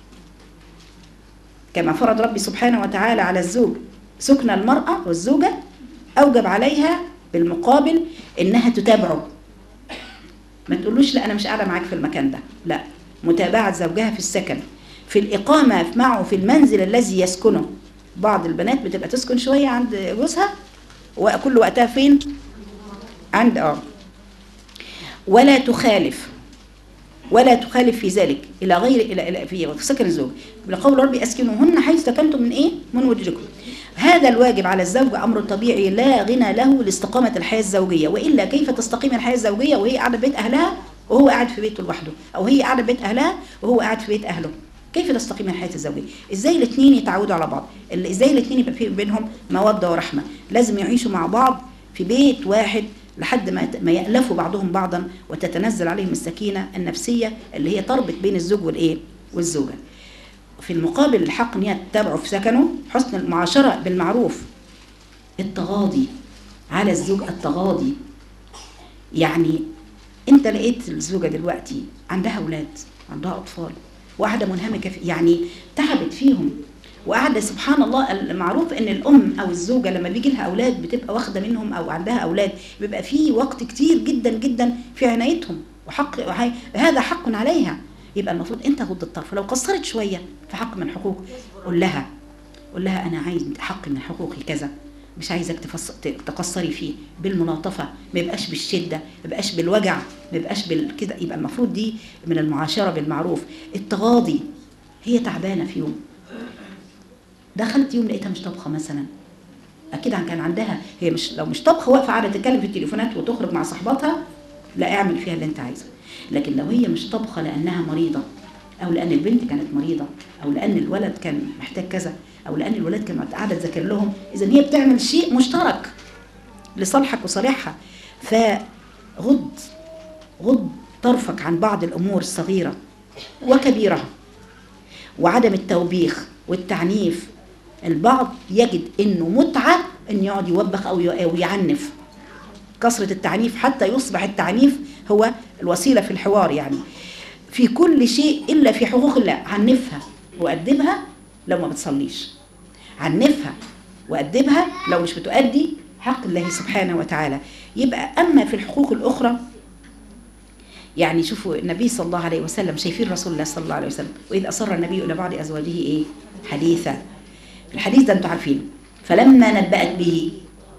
كما فرض ربي سبحانه وتعالى على الزوج سكن المرأة والزوجة أوجب عليها بالمقابل إنها تتابعه ما تقولوش لا أنا مش قاعدة معاك في المكان ده لا متابعة زوجها في السكن في الإقامة معه في المنزل الذي يسكنه بعض البنات بتبقى تسكن شوية عند جوزها وكل وقتها فين عند اه ولا تخالف ولا تخالف في ذلك الى غير الى, إلى في سكن الزوج بقول ربي اسكنوهن حيث سكنتم من ايه من وجدكم هذا الواجب على الزوج امر طبيعي لا غنى له لاستقامه الحياه الزوجيه والا كيف تستقيم الحياه الزوجيه وهي قاعده في بيت اهلها وهو قاعد في بيته لوحده او هي قاعده في بيت اهلها وهو قاعد في بيت اهله كيف تستقيم الحياه الزوجيه ازاي الاثنين يتعودوا على بعض ال- ازاي الاثنين يبقى في بينهم موده ورحمه لازم يعيشوا مع بعض في بيت واحد لحد ما ما يألفوا بعضهم بعضا وتتنزل عليهم السكينة النفسية اللي هي تربط بين الزوج والإيه والزوجة في المقابل الحق ان هي تتابعه في سكنه حسن المعاشرة بالمعروف التغاضي على الزوج التغاضي يعني انت لقيت الزوجة دلوقتي عندها اولاد عندها اطفال وقاعده منهمكه في يعني تعبت فيهم وقاعده سبحان الله المعروف ان الام او الزوجه لما بيجي لها اولاد بتبقى واخده منهم او عندها اولاد بيبقى في وقت كتير جدا جدا في عنايتهم وحق وحي- هذا حق عليها يبقى المفروض انت غض الطرف لو قصرت شويه في حق من حقوق قول لها قول لها انا عايز حق من حقوقي كذا مش عايزك تفص... ت- تقصري فيه بالملاطفه ما يبقاش بالشده ما يبقاش بالوجع ما يبقاش بالكده يبقى المفروض دي من المعاشره بالمعروف التغاضي هي تعبانه في يوم دخلت يوم لقيتها مش طبخه مثلا اكيد كان عندها هي مش لو مش طبخه واقفه قاعده تتكلم في التليفونات وتخرج مع صاحباتها لا اعمل فيها اللي انت عايزه لكن لو هي مش طبخه لانها مريضه او لان البنت كانت مريضه او لان الولد كان محتاج كذا او لان الولاد كانت قاعده تذاكر لهم اذا هي بتعمل شيء مشترك لصالحك وصالحها فغض غض طرفك عن بعض الامور الصغيره وكبيرها وعدم التوبيخ والتعنيف البعض يجد انه متعه ان يقعد يوبخ او ي- أو يعنف كثره التعنيف حتى يصبح التعنيف هو الوسيله في الحوار يعني في كل شيء الا في حقوق الله عنفها وادبها لو ما بتصليش عنفها وادبها لو مش بتؤدي حق الله سبحانه وتعالى يبقى اما في الحقوق الاخرى يعني شوفوا النبي صلى الله عليه وسلم شايفين رسول الله صلى الله عليه وسلم واذ اصر النبي الى بعض ازواجه ايه حديثا الحديث ده انتوا عارفينه فلما نبأت به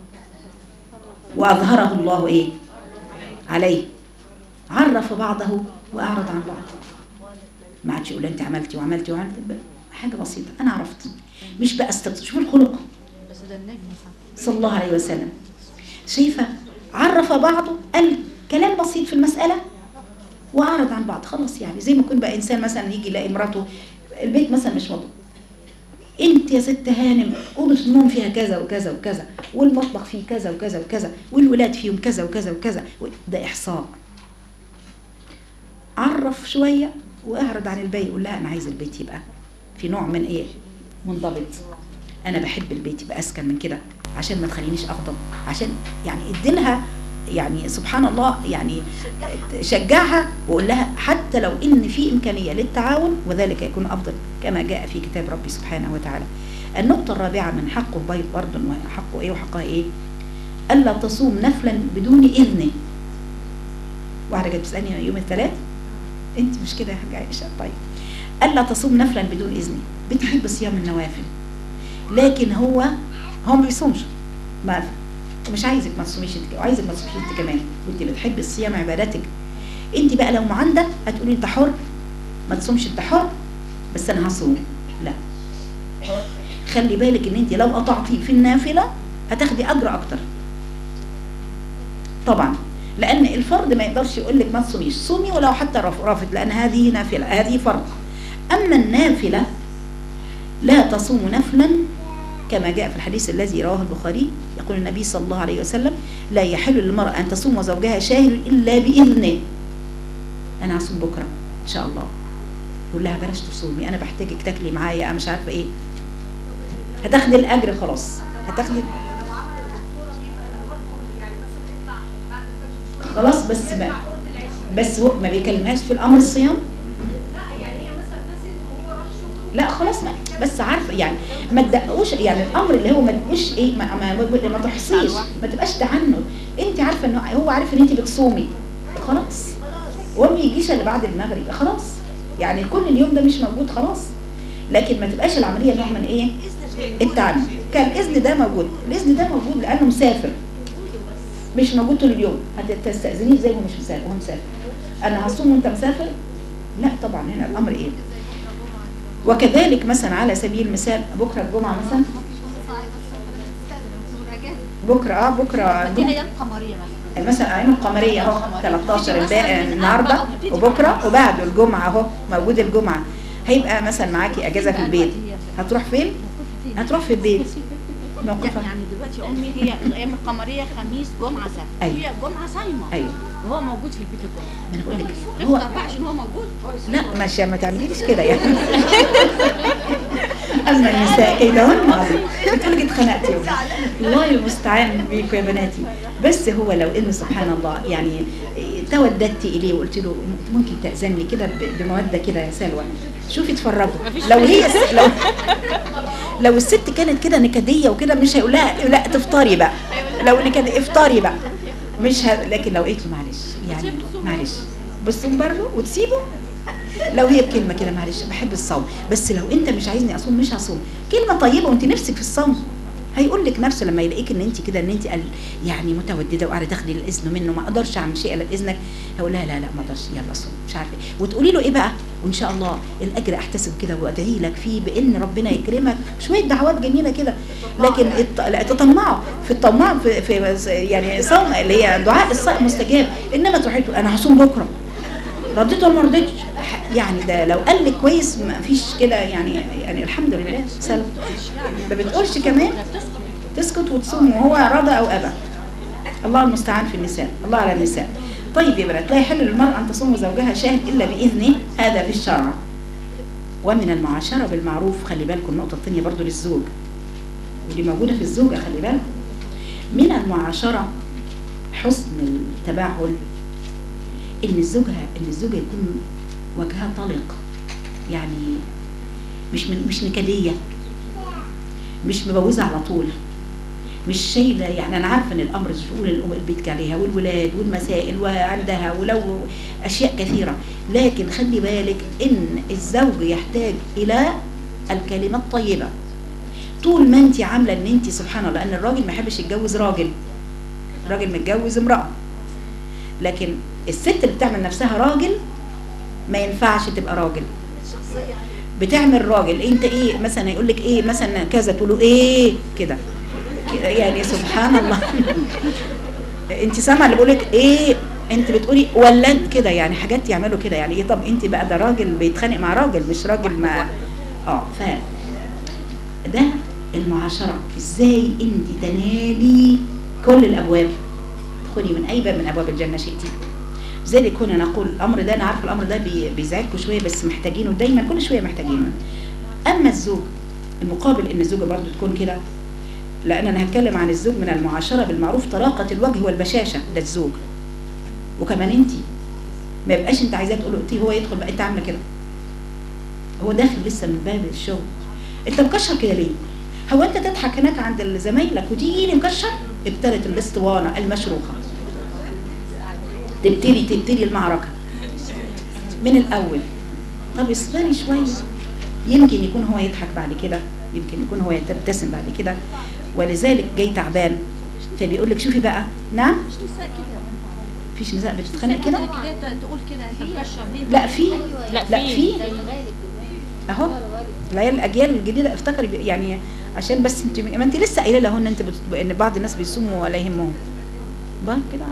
واظهره الله ايه عليه عرف بعضه واعرض عن بعض ما عادش يقول انت عملتي وعملتي وعملتي حاجه بسيطه انا عرفت مش بقى استط... شوف الخلق بس ده النجم صلى الله عليه وسلم شايفة عرف بعضه قال كلام بسيط في المسألة وأعرض عن بعض خلاص يعني زي ما يكون بقى إنسان مثلا يجي يلاقي مراته البيت مثلا مش موضوع انت يا ست هانم اوضه النوم فيها كذا وكذا وكذا والمطبخ فيه كذا وكذا وكذا والولاد فيهم كذا وكذا وكذا ده احصاء عرف شويه واعرض عن الباقي يقول لها انا عايز البيت يبقى في نوع من ايه منضبط انا بحب البيت يبقى اسكن من كده عشان ما تخلينيش اغضب عشان يعني اديلها يعني سبحان الله يعني شجعها وقول لها حتى لو ان في امكانيه للتعاون وذلك يكون افضل كما جاء في كتاب ربي سبحانه وتعالى. النقطه الرابعه من حقه البيض برضه وحقه ايه وحقها ايه؟ الا تصوم نفلا بدون اذنه. واحده جت بتسالني يوم الثلاث انت مش كده يا حاجه عائشه طيب. الا تصوم نفلا بدون اذنه، بتحب صيام النوافل. لكن هو هو ما بيصومش ما ومش عايزك ما تصوميش انت وعايزك ما تصوميش انت كمان وانت بتحبي الصيام عبادتك انت بقى لو معندة هتقولي انت حر ما تصومش انت حر بس انا هصوم لا خلي بالك ان انت لو قطعتي في النافلة هتاخدي اجر اكتر طبعا لان الفرد ما يقدرش يقول لك ما تصوميش صومي ولو حتى رف- رافض لان هذه نافلة هذه فرض اما النافلة لا تصوم نفلا كما جاء في الحديث الذي رواه البخاري يقول النبي صلى الله عليه وسلم لا يحل للمرأة أن تصوم وزوجها شاهد إلا بإذنه أنا هصوم بكرة إن شاء الله يقول لها بلاش تصومي أنا بحتاجك تاكلي معايا أنا مش عارفة إيه هتاخدي الأجر خلاص هتاخدي خلاص بس ما بس هو ما بيكلمهاش في الأمر الصيام لا خلاص ما بس عارفه يعني ما تدققوش يعني الامر اللي هو ما تبقوش ايه ما, ما, ما, ما تحصيش ما تبقاش تعنت انت عارفه انه هو عارف ان انت بتصومي خلاص وما يجيش الا بعد المغرب خلاص يعني كل اليوم ده مش موجود خلاص لكن ما تبقاش العمليه نوع من ايه التعنت كان الاذن ده موجود الاذن ده موجود لانه مسافر مش موجود طول اليوم هتستاذنيه زي ما هو مش مسافر هو مسافر انا هصوم وانت مسافر لا طبعا هنا الامر ايه وكذلك مثلا على سبيل المثال بكره الجمعه مثلا بكره اه بكره دي ايام قمريه مثلا مثلا الايام القمريه اهو 13 امبارح النهارده وبكره وبعد الجمعه اهو موجود الجمعه هيبقى مثلا معاكي اجازه في البيت هتروح فين؟ هتروح في البيت موقفها يعني دلوقتي امي هي الايام القمريه خميس جمعه سبت أيوة. هي جمعه صايمه ايوه وهو موجود في البيت الجمعه ما انا بقول لك هو هو ما عشان هو موجود لا مش ما تعمليش كده يعني أما النساء كيدهن عظيم بتقول لك اتخنقتي الله المستعان بيكم يا بناتي بس هو لو ان سبحان الله يعني توددت اليه وقلت له ممكن تاذن لي كده ب- بموده كده يا سلوى شوفي اتفرجوا لو هي س- لو لو الست كانت كده نكديه وكده مش هيقول لها لا تفطري بقى لو نكد افطري بقى مش ه... لكن لو قلت له معلش يعني معلش بصوا برضه وتسيبه لو هي بكلمه كده معلش بحب الصوم بس لو انت مش عايزني اصوم مش هصوم كلمه طيبه وانت نفسك في الصوم هيقول لك نفسه لما يلاقيك ان انت كده ان انت قال- يعني متودده وقاعده تاخدي الاذن منه ما اقدرش اعمل شيء الا باذنك هيقول لا لا لا ما اقدرش يلا صوم مش عارفه إيه. وتقولي له ايه بقى وان شاء الله الاجر احتسب كده وادعي لك فيه بان ربنا يكرمك شويه دعوات جميله كده لكن الط- لا تطمعوا في الطماع في, في يعني صوم اللي هي دعاء الصائم مستجاب انما تروحي تقول انا هصوم بكره رديت ولا ما رضيتش يعني ده لو قال لك كويس ما فيش كده يعني يعني الحمد لله سلام ما بتقولش كمان تسكت وتصوم وهو رضى او ابى الله المستعان في النساء الله على النساء طيب يا بنات لا يحل للمرأة أن تصوم زوجها شاهد إلا بإذنه هذا في الشرع ومن المعاشرة بالمعروف خلي بالكم النقطة الثانية برضو للزوج ودي موجودة في الزوجة خلي بالكم من المعاشرة حسن التباعل ان الزوجها ان الزوجه يكون وجهها طلق يعني مش من مش نكديه مش مبوزه على طول مش شايله يعني انا عارفه ان الامر شؤون الام البيت عليها والولاد والمسائل وعندها ولو اشياء كثيره لكن خلي بالك ان الزوج يحتاج الى الكلمه الطيبه طول ما انت عامله ان انت سبحان الله ان الراجل ما يحبش يتجوز راجل راجل متجوز امراه لكن الست اللي بتعمل نفسها راجل ما ينفعش تبقى راجل بتعمل راجل انت ايه مثلا يقول لك ايه مثلا كذا تقول له ايه كده كده يعني سبحان الله انت سامعه اللي بيقول لك ايه انت بتقولي ولا انت كده يعني حاجات يعملوا كده يعني ايه طب انت بقى ده راجل بيتخانق مع راجل مش راجل مع اه ف ده المعاشره ازاي انت تنالي كل الابواب ادخلي من اي باب من ابواب الجنه شئتي لذلك كنا نقول الامر ده انا عارفه الامر ده بي- بيزعجكم شويه بس محتاجينه دايما كل شويه محتاجينه اما الزوج المقابل ان الزوجه برضو تكون كده لان انا هتكلم عن الزوج من المعاشره بالمعروف طلاقه الوجه والبشاشه ده الزوج وكمان انت ما يبقاش انت عايزاه تقول له هو يدخل بقى انت عامله كده هو داخل لسه من باب الشغل انت مكشر كده ليه هو انت تضحك هناك عند زمايلك وتيجي لي مكشر ابتدت الاسطوانه المشروخه تبتدي تبتدي المعركه من الاول طب اصبري شويه يمكن يكون هو يضحك بعد كده يمكن يكون هو يبتسم بعد كده ولذلك جاي تعبان فبيقول لك شوفي بقى نعم مش نساء كده فيش نساء بتتخانق كده كده تقول كده انت مكشر ليه لا في لا لا في. في اهو العيال الاجيال الجديده افتكري ب- يعني عشان بس انت ما انت لسه قايله لهن انت بت... ان بعض الناس بيصوموا ولا يهمهم بقى كده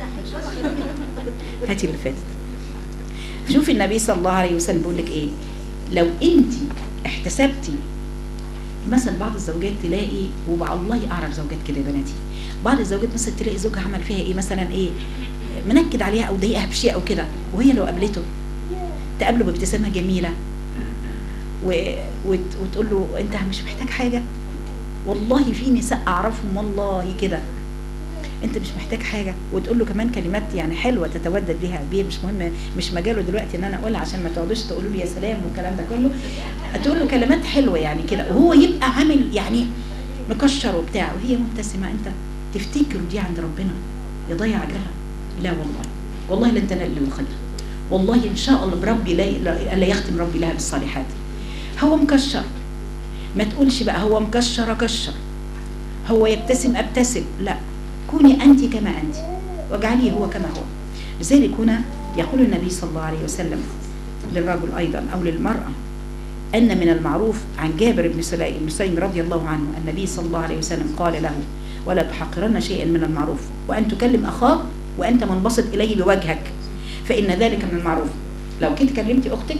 هاتي اللي فاتت شوفي النبي صلى الله عليه وسلم بيقول لك ايه لو انت احتسبتي مثلا بعض الزوجات تلاقي والله اعرف زوجات كده يا بناتي بعض الزوجات مثلا تلاقي زوجها عمل فيها ايه مثلا ايه منكد عليها او ضايقها بشيء او كده وهي لو قابلته تقابله بابتسامه جميله و... وت... وتقول له انت مش محتاج حاجه والله في نساء اعرفهم والله كده انت مش محتاج حاجه وتقول له كمان كلمات يعني حلوه تتودد بيها بيه مش مهم مش مجاله دلوقتي ان انا اقولها عشان ما تقعدوش تقولوا لي يا سلام والكلام ده كله تقول له كلمات حلوه يعني كده وهو يبقى عامل يعني مكشر وبتاع وهي مبتسمه انت تفتكر دي عند ربنا يضيع اجرها لا والله والله لن تنال له خير والله ان شاء الله بربي لا, لا, لا يختم ربي لها بالصالحات هو مكشر ما تقولش بقى هو مكشر اكشر هو يبتسم ابتسم لا كوني انت كما انت واجعليه هو كما هو لذلك هنا يقول النبي صلى الله عليه وسلم للرجل ايضا او للمراه ان من المعروف عن جابر بن سليم بن سليم رضي الله عنه النبي صلى الله عليه وسلم قال له ولا تحقرن شيئا من المعروف وان تكلم اخاك وانت منبسط اليه بوجهك فان ذلك من المعروف لو كنت كلمتي اختك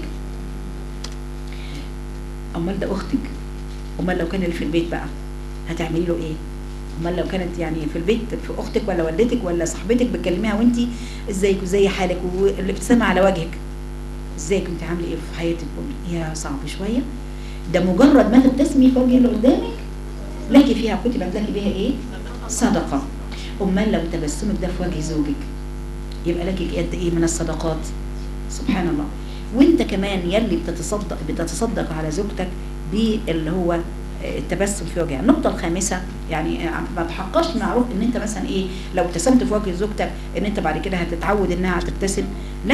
امال ده اختك امال لو كان اللي في البيت بقى هتعملي له ايه امال لو كانت يعني في البيت في اختك ولا والدتك ولا صاحبتك بتكلميها وانت ازيك وزي حالك والابتسامه على وجهك ازيك انت عامله ايه في حياتك يا صعب شويه ده مجرد ما تبتسمي في وجه اللي قدامك لك فيها كتبت لك بها ايه صدقه امال لو تبسمك ده في وجه زوجك يبقى لك قد ايه من الصدقات سبحان الله وانت كمان يلي بتتصدق بتتصدق على زوجتك باللي هو التبسم في وجهها النقطة الخامسة يعني ما تحققش معروف ان انت مثلا ايه لو ابتسمت في وجه زوجتك ان انت بعد كده هتتعود انها هتبتسم لا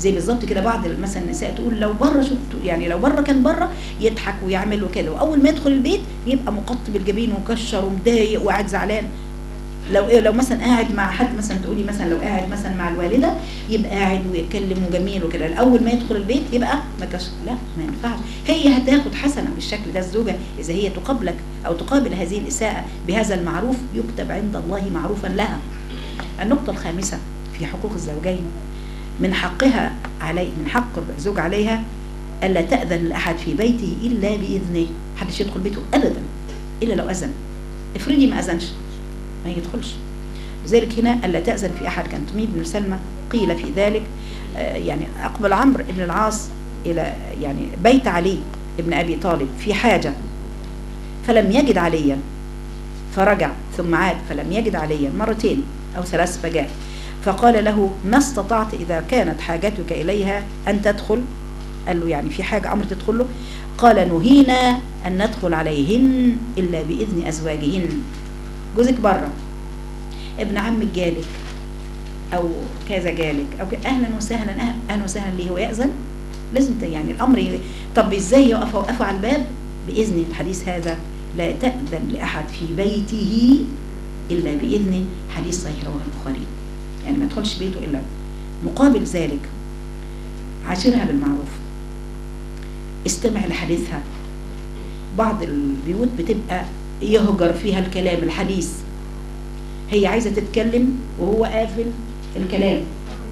زي بالظبط كده بعض مثلا النساء تقول لو بره شفت يعني لو بره كان بره يضحك ويعمل وكده واول ما يدخل البيت يبقى مقطب الجبين ومكشر ومضايق وقاعد زعلان لو ايه لو مثلا قاعد مع حد مثلا تقولي مثلا لو قاعد مثلا مع الوالده يبقى قاعد ويتكلم وجميل وكده الاول ما يدخل البيت يبقى مكشر لا ما ينفعش هي هتاخد حسنه بالشكل ده الزوجه اذا هي تقابلك او تقابل هذه الاساءه بهذا المعروف يكتب عند الله معروفا لها النقطه الخامسه في حقوق الزوجين من حقها علي من حق الزوج عليها الا تاذن لاحد في بيته الا باذنه محدش يدخل بيته ابدا الا لو اذن افرضي ما اذنش ما يدخلش لذلك هنا الا تاذن في احد كان تميم بن سلمى قيل في ذلك آه، يعني اقبل عمرو بن العاص الى يعني بيت علي ابن ابي طالب في حاجه فلم يجد عليا فرجع ثم عاد فلم يجد عليا مرتين او ثلاث فجاء فقال له ما استطعت اذا كانت حاجتك اليها ان تدخل قال له يعني في حاجه امر تدخل له قال نهينا ان ندخل عليهن الا باذن ازواجهن جوزك بره ابن عمك جالك او كذا جالك او كذا اهلا وسهلا أه- اهلا وسهلا ليه هو ياذن لازم ت- يعني الامر ي- طب ازاي يقف وقفوا على الباب باذن الحديث هذا لا تاذن لاحد في بيته الا باذن حديث صحيح رواه البخاري يعني ما يدخلش بيته الا مقابل ذلك عاشرها بالمعروف استمع لحديثها بعض البيوت بتبقى يهجر فيها الكلام الحديث هي عايزه تتكلم وهو قافل الكلام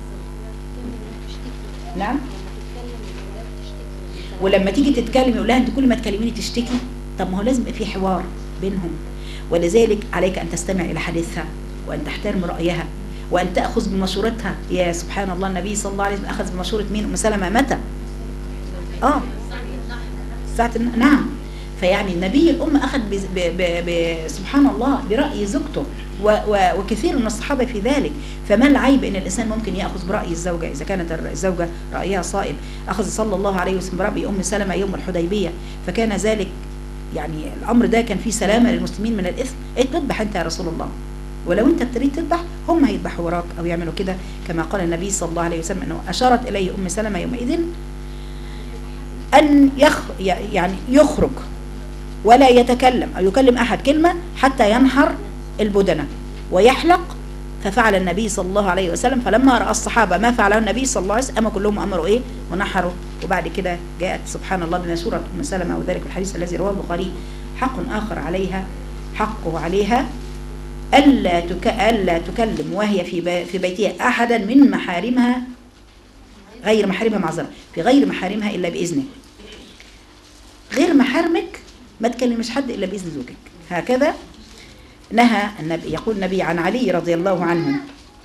نعم ولما تيجي تتكلم يقول لها انت كل ما تكلميني تشتكي طب ما هو لازم يبقى في حوار بينهم ولذلك عليك ان تستمع الى حديثها وان تحترم رايها وان تاخذ بمشورتها يا سبحان الله النبي صلى الله عليه وسلم اخذ بمشوره مين ام سلمه متى اه ساعه الن- نعم فيعني النبي الام اخذ ب ب ب ب سبحان الله براي زوجته و و وكثير من الصحابه في ذلك فما العيب ان الانسان ممكن ياخذ براي الزوجه اذا كانت الر- الزوجه رايها صائب اخذ صلى الله عليه وسلم براي ام سلمه يوم الحديبيه فكان ذلك يعني الامر ده كان فيه سلامه للمسلمين من الاثم ايه تذبح انت يا رسول الله ولو انت ابتديت تذبح هم هيذبحوا وراك او يعملوا كده كما قال النبي صلى الله عليه وسلم انه اشارت اليه ام سلمه يومئذ ان يخ يعني يخرج ولا يتكلم او يكلم احد كلمه حتى ينحر البدنه ويحلق ففعل النبي صلى الله عليه وسلم فلما راى الصحابه ما فعله النبي صلى الله عليه وسلم اما كلهم امروا ايه ونحروا وبعد كده جاءت سبحان الله بمسوره ام سلمه وذلك الحديث الذي رواه البخاري حق اخر عليها حقه عليها الا تك... الا تكلم وهي في ب... في بيتها احدا من محارمها غير محارمها معذره في غير محارمها الا باذنه غير محارمك ما تكلمش حد الا باذن زوجك هكذا نهى النبي يقول النبي عن علي رضي الله عنه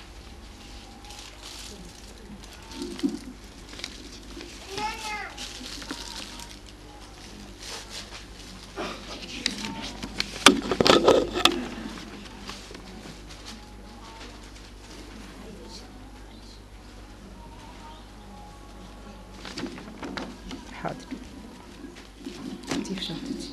حاضر دي في شنطتي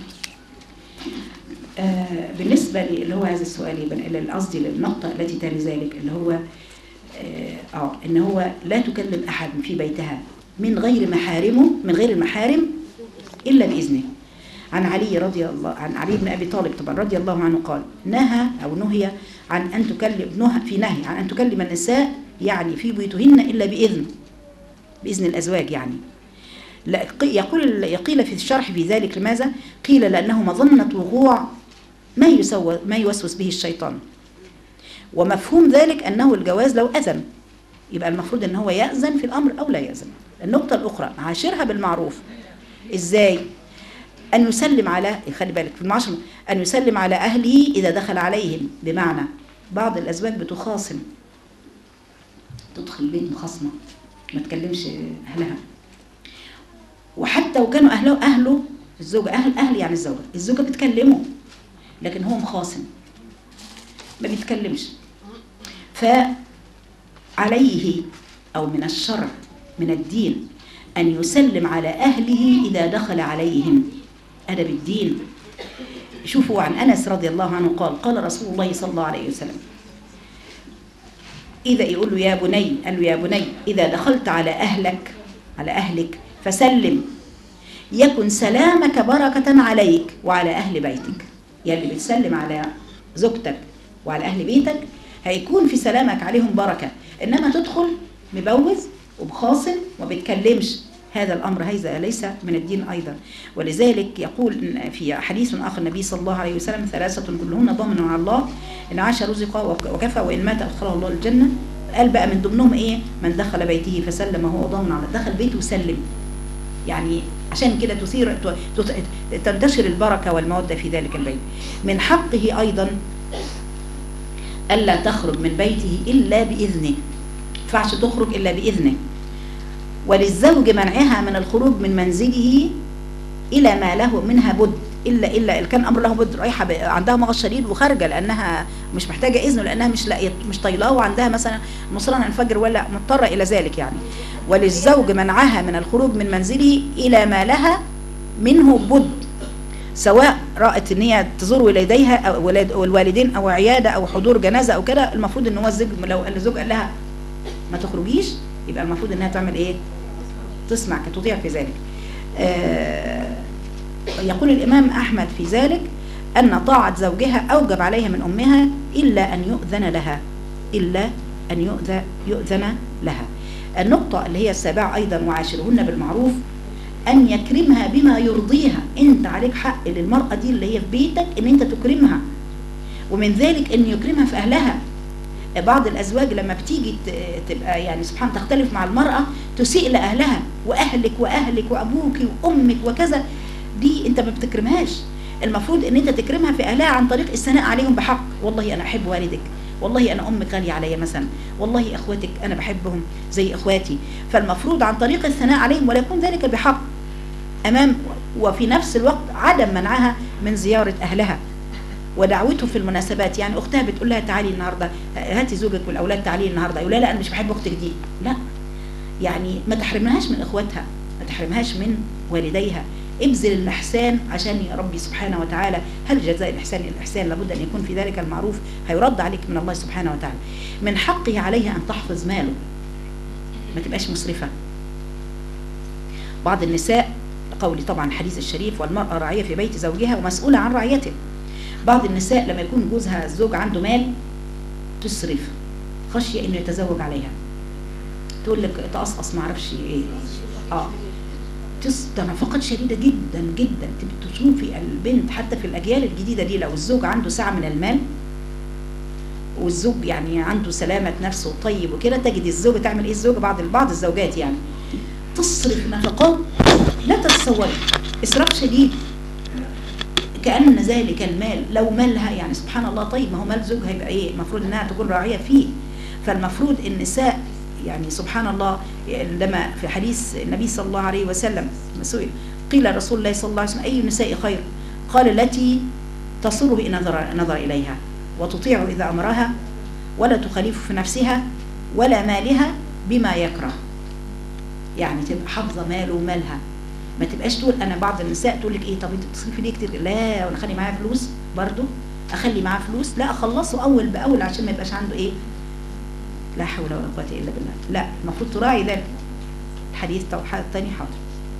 آه، بالنسبة لي- اللي هو هذا السؤال يبقى إلى قصدي للنقطة التي تلي ذلك اللي هو اه آه، ان هو لا تكلم احد في بيتها من غير محارمه من غير المحارم الا باذنه عن علي رضي الله عن علي بن ابي طالب طبعا رضي الله عنه قال نهى او نهي عن ان تكلم نهى في نهي عن ان تكلم النساء يعني في بيوتهن الا باذن باذن الازواج يعني لا ق- يقول يقيل في الشرح في ذلك لماذا؟ قيل لأنه مظنة وقوع ما يسوى ما يوسوس به الشيطان ومفهوم ذلك أنه الجواز لو أذن يبقى المفروض أن هو يأذن في الأمر أو لا يأذن النقطة الأخرى عاشرها بالمعروف إزاي؟ أن يسلم على خلي بالك في المعاشرة أن يسلم على أهله إذا دخل عليهم بمعنى بعض الأزواج بتخاصم تدخل البيت مخاصمة ما تكلمش أهلها وحتى وكانوا اهله اهله الزوجه اهل اهل يعني الزوجه الزوجه بتكلمه لكن هو مخاصم ما بيتكلمش فعليه او من الشرع من الدين ان يسلم على اهله اذا دخل عليهم ادب الدين شوفوا عن انس رضي الله عنه قال قال رسول الله صلى الله عليه وسلم إذا يقول له يا بني قال له يا بني إذا دخلت على أهلك على أهلك فسلم يكن سلامك بركة عليك وعلى أهل بيتك يلي بتسلم على زوجتك وعلى أهل بيتك هيكون في سلامك عليهم بركة إنما تدخل مبوز وبخاصم وما بتكلمش هذا الأمر هذا ليس من الدين أيضا ولذلك يقول إن في حديث آخر النبي صلى الله عليه وسلم ثلاثة كلهن ضامن على الله إن عاش رزق وك- وكفى وإن مات أدخله الله الجنة قال بقى من ضمنهم إيه من دخل بيته فسلم وهو ضامن على دخل بيته وسلم يعني عشان كده تثير ت- ت- تنتشر البركة والمودة في ذلك البيت من حقه أيضا ألا تخرج من بيته إلا بإذنه ما ينفعش تخرج إلا بإذنه وللزوج منعها من الخروج من منزله إلى ما له منها بد إلا إلا إن كان أمر له بد رايحة ب- عندها مغص شديد وخارجة لأنها مش محتاجة إذنه لأنها مش لاقية مش طايلاه وعندها مثلا مصرنا الفجر ولا مضطرة إلى ذلك يعني وللزوج منعها من الخروج من منزله إلى ما لها منه بد سواء رأت ان هي تزور والديها او ولاد أو الوالدين او عياده او حضور جنازه او كده المفروض ان هو الزوج لو الزوج قال لها ما تخرجيش يبقى المفروض انها تعمل ايه تسمع تطيع في ذلك آه يقول الامام احمد في ذلك ان طاعه زوجها اوجب عليها من امها الا ان يؤذن لها الا ان يؤذن يؤذن لها النقطه اللي هي السابعه ايضا وعاشرهن بالمعروف أن يكرمها بما يرضيها أنت عليك حق للمرأة دي اللي هي في بيتك أن أنت تكرمها ومن ذلك أن يكرمها في أهلها بعض الأزواج لما بتيجي ت- تبقى يعني سبحان تختلف مع المرأة تسيء لأهلها وأهلك وأهلك وأبوك وأمك وكذا دي أنت ما بتكرمهاش المفروض أن أنت تكرمها في أهلها عن طريق الثناء عليهم بحق والله أنا أحب والدك والله أنا أمك غالية عليا مثلا والله أخواتك أنا بحبهم زي إخواتي فالمفروض عن طريق الثناء عليهم ولا يكون ذلك بحق أمام وفي نفس الوقت عدم منعها من زيارة أهلها ودعوته في المناسبات يعني أختها بتقول لها تعالي النهاردة هاتي زوجك والأولاد تعالي النهاردة يقول لها لا أنا مش بحب أختك دي لا يعني ما تحرمناش من إخواتها ما تحرمهاش من والديها ابذل الإحسان عشان يا ربي سبحانه وتعالى هل جزاء الإحسان الإحسان لابد أن يكون في ذلك المعروف هيرد عليك من الله سبحانه وتعالى من حقه عليها أن تحفظ ماله ما تبقاش مسرفة بعض النساء قولي طبعا الحديث الشريف والمرأة راعية في بيت زوجها ومسؤولة عن رعيته بعض النساء لما يكون جوزها الزوج عنده مال تسرف خشية انه يتزوج عليها تقول لك تقصقص ما اعرفش ايه اه تس ده نفقات شديده جدا جدا تبقى تشوفي البنت حتى في الاجيال الجديده دي لو الزوج عنده سعه من المال والزوج يعني عنده سلامه نفسه طيب وكده تجد الزوجه تعمل ايه الزوجه بعض بعض الزوجات يعني تصرف نفقات لا تتصوري اسراف شديد كأن ذلك المال لو مالها يعني سبحان الله طيب ما هو مال زوجها يبقى ايه المفروض انها تكون راعية فيه فالمفروض النساء يعني سبحان الله لما في حديث النبي صلى الله عليه وسلم سئل قيل رسول الله صلى الله عليه وسلم أي النساء خير قال التي تصره إن نظر, نظر إليها وتطيع إذا أمرها ولا تخالف في نفسها ولا مالها بما يكره يعني تبقى حافظة ماله ومالها ما تبقاش تقول انا بعض النساء تقول لك ايه طب انت بتصرفي ليه كتير لا وانا اخلي معايا فلوس برضو اخلي معاه فلوس لا اخلصه اول باول عشان ما يبقاش عنده ايه لا حول ولا قوه الا بالله لا المفروض تراعي ذلك الحديث الثاني حاضر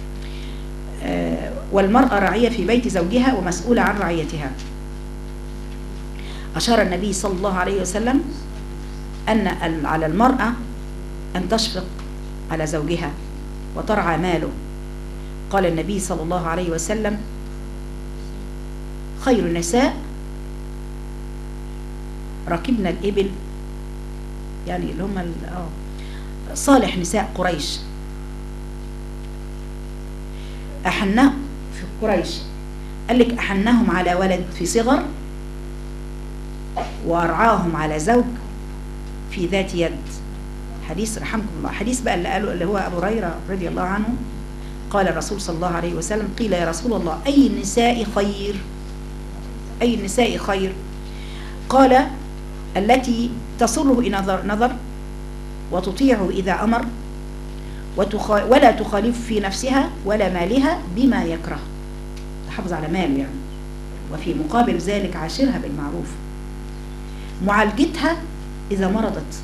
آه والمرأة راعية في بيت زوجها ومسؤولة عن رعيتها أشار النبي صلى الله عليه وسلم أن على المرأة أن تشفق على زوجها وترعى ماله قال النبي صلى الله عليه وسلم خير النساء ركبنا الإبل يعني اللي هم اه صالح نساء قريش أحنه في قريش قال لك أحنهم على ولد في صغر وأرعاهم على زوج في ذات يد حديث رحمكم الله حديث بقى اللي قاله اللي هو أبو هريرة رضي الله عنه قال الرسول صلى الله عليه وسلم قيل يا رسول الله أي النساء خير أي النساء خير قال التي تصره إن نظر, نظر وتطيعه إذا أمر وتخا ولا تخالف في نفسها ولا مالها بما يكره تحافظ على ماله يعني وفي مقابل ذلك عاشرها بالمعروف معالجتها إذا مرضت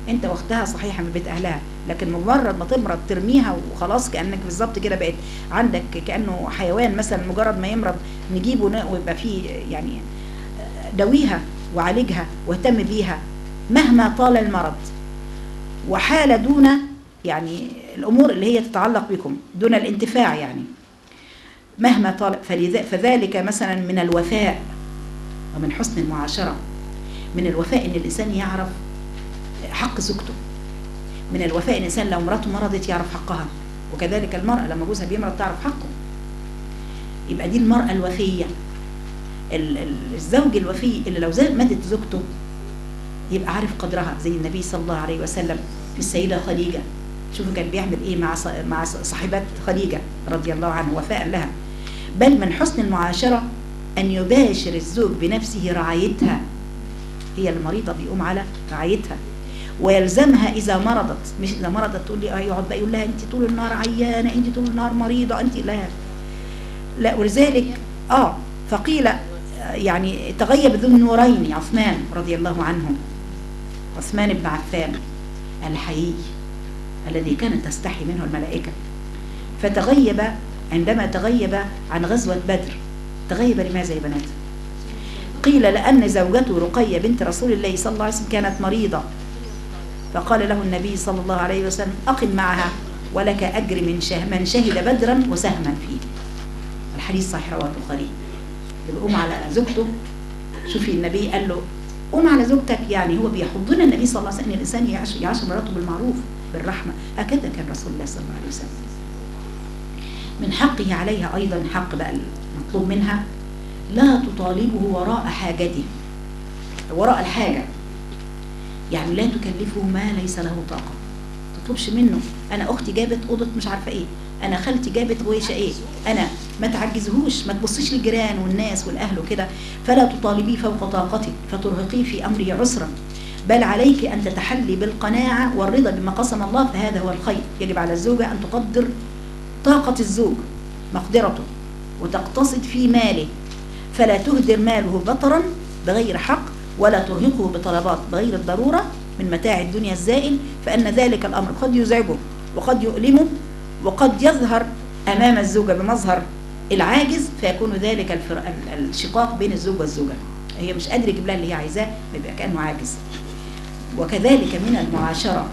انت واخدها صحيحه من بيت اهلها لكن مجرد ما تمرض ترميها وخلاص كانك بالظبط كده بقت عندك كانه حيوان مثلا مجرد ما يمرض نجيبه ن- ويبقى فيه يعني دويها وعالجها واهتم بيها مهما طال المرض وحال دون يعني الامور اللي هي تتعلق بكم دون الانتفاع يعني مهما طال فلذا- فذلك مثلا من الوفاء ومن حسن المعاشره من الوفاء ان الانسان يعرف حق زوجته من الوفاء ان الانسان لو مراته مرضت يعرف حقها وكذلك المراه لما جوزها بيمرض تعرف حقه يبقى دي المراه الوفيه ال- ال- الزوج الوفي اللي لو زاد ماتت زوجته يبقى عارف قدرها زي النبي صلى الله عليه وسلم السيده خديجه شوفوا كان بيعمل ايه مع ص- مع ص- صاحبات خديجه رضي الله عنه وفاء لها بل من حسن المعاشره ان يباشر الزوج بنفسه رعايتها هي المريضه بيقوم على رعايتها ويلزمها اذا مرضت مش اذا مرضت تقول لي اه يقعد بقى يقول لها انت طول النهار عيانه انت طول النهار مريضه انت لا لا ولذلك اه فقيل آه، يعني تغيب ذو النورين عثمان رضي الله عنه عثمان بن عفان الحيي الذي كانت تستحي منه الملائكه فتغيب عندما تغيب عن غزوه بدر تغيب لماذا يا بنات؟ قيل لأن زوجته رقية بنت رسول الله صلى الله عليه وسلم كانت مريضة فقال له النبي صلى الله عليه وسلم أقم معها ولك أجر من شه من شهد بدرا وسهما فيه الحديث صحيح رواه البخاري بيقوم على زوجته شوفي النبي قال له قوم على زوجتك يعني هو بيحضنا النبي صلى الله عليه وسلم ان الانسان يعيش يعيش مراته بالمعروف بالرحمه هكذا كان رسول الله صلى الله عليه وسلم من حقه عليها ايضا حق بقى المطلوب منها لا تطالبه وراء حاجته وراء الحاجة يعني لا تكلفه ما ليس له طاقة ما تطلبش منه أنا أختي جابت أوضة مش عارفة إيه أنا خالتي جابت ويشة إيه أنا ما تعجزهوش ما تبصيش للجيران والناس والأهل وكده فلا تطالبيه فوق طاقتك فترهقيه في أمره عسرا بل عليك أن تتحلي بالقناعة والرضا بما قسم الله فهذا هو الخير يجب على الزوجة أن تقدر طاقة الزوج مقدرته وتقتصد في ماله فلا تهدر ماله بطرا بغير حق ولا ترهقه بطلبات بغير الضرورة من متاع الدنيا الزائل فأن ذلك الأمر قد يزعجه وقد يؤلمه وقد يظهر أمام الزوجة بمظهر العاجز فيكون ذلك الفر... ال- الشقاق بين الزوج والزوجة هي مش قادرة يجيب لها اللي هي عايزاه بيبقى كأنه عاجز وكذلك من المعاشرة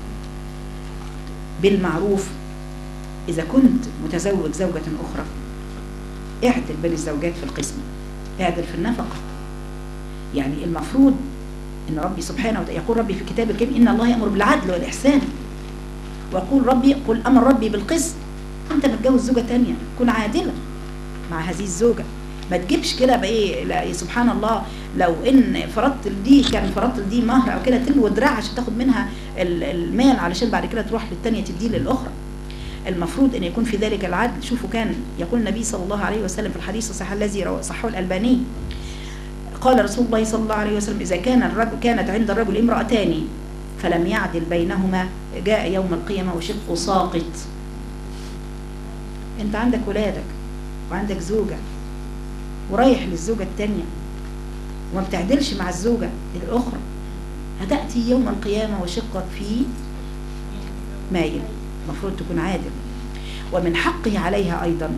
بالمعروف إذا كنت متزوج زوجة أخرى اعدل بين الزوجات في القسم اعدل في النفقة يعني المفروض ان ربي سبحانه وتعالى يقول ربي في كتاب الكريم ان الله يامر بالعدل والاحسان ويقول ربي قل امر ربي بالقسط انت متجوز زوجه تانية كن عادله مع هذه الزوجه ما تجيبش كده بايه لا سبحان الله لو ان فرضت دي كان فرضت دي مهر او كده تلو دراع عشان تاخد منها ال- المال علشان بعد كده تروح للتانية تديه للاخرى المفروض ان يكون في ذلك العدل شوفوا كان يقول النبي صلى الله عليه وسلم في الحديث الصحيح الذي رواه- صححه الالباني قال رسول الله صلى الله عليه وسلم اذا كان الرجل كانت عند الرجل امراتان فلم يعدل بينهما جاء يوم القيامه وشقه ساقط انت عندك ولادك وعندك زوجه ورايح للزوجه الثانيه وما بتعدلش مع الزوجه الاخرى هتاتي يوم القيامه وشقك في مايل المفروض تكون عادل ومن حقه عليها أيضا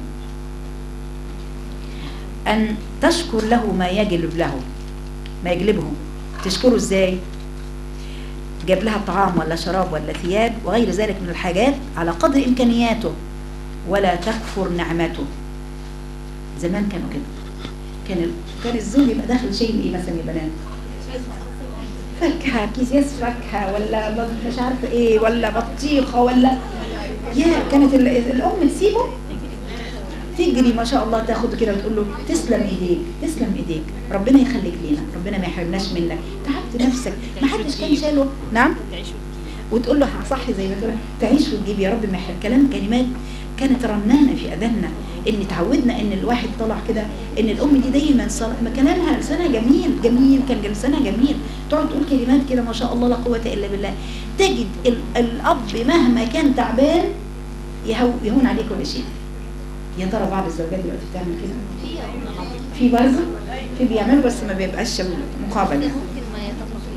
أن تشكر له ما يجلب له ما يجلبه تشكره ازاي جاب لها طعام ولا شراب ولا ثياب وغير ذلك من الحاجات على قدر إمكانياته ولا تكفر نعمته زمان كانوا كده كان ال... كان الزوج يبقى داخل شيء ايه مثلا يا بنات فاكهه كيس فاكهه ولا ب- مش عارفه ايه ولا بطيخه ولا يا كانت ال- الام تسيبه تجري ما شاء الله تاخده كده وتقول له تسلم ايديك تسلم ايديك ربنا يخليك لينا ربنا ما يحرمناش منك تعبت نفسك ما حدش كان شاله نعم وتقول له صح زي ما تقول تعيش وتجيب يا رب ما يحرم كلام كلمات كانت رنانه في اذاننا ان تعودنا ان الواحد طلع كده ان الام دي دايما صار ما كلامها لسانها جميل جميل كان لسانها جميل تقعد تقول كلمات كده ما شاء الله لا قوه الا بالله تجد ال- الاب مهما كان تعبان يهو يهون عليه كل شيء يا ترى بعض الزوجات دلوقتي بتعمل كده في يا أم في برضه في بيعملوا بس ما بيبقاش مقابل ممكن ما يتفق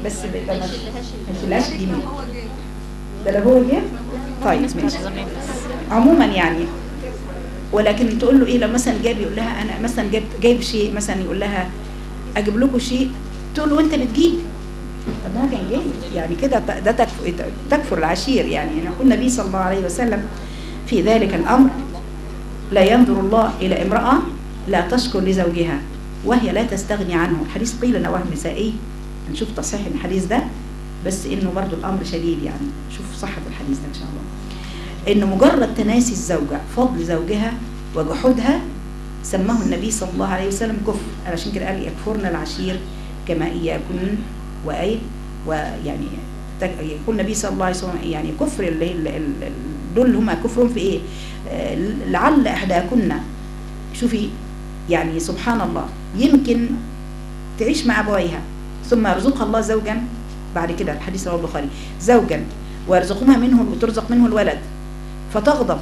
بس ب- ده ما ما تقولهاش دي مين ده لو هو جه طيب ماشي عموما يعني ولكن تقول له ايه لو مثلا جاب يقول لها انا مثلا جايب جايب شيء مثلا يقول لها اجيب لكم شيء تقول له وانت بتجيب طب ما هو كان جاي يعني كده ت- ده تكفر, تكفر العشير يعني يقول النبي صلى الله عليه وسلم في ذلك الامر لا ينظر الله الى امراه لا تشكر لزوجها وهي لا تستغني عنه الحديث قيل انه وهم نسائي نشوف تصحيح الحديث ده بس انه برضو الامر شديد يعني شوف صحه الحديث ده ان شاء الله ان مجرد تناسي الزوجة فضل زوجها وجحودها سماه النبي صلى الله عليه وسلم كفر علشان كده قال يكفرن العشير كما إياكن وأي ويعني تك- يقول النبي صلى الله عليه وسلم يعني كفر اللي ال- ال- ال- دول اللي هم كفرهم في ايه آه، لعل احداكن شوفي يعني سبحان الله يمكن تعيش مع ابويها ثم يرزقها الله زوجا بعد كده الحديث رواه البخاري زوجا ويرزقها منه وترزق منه الولد فتغضب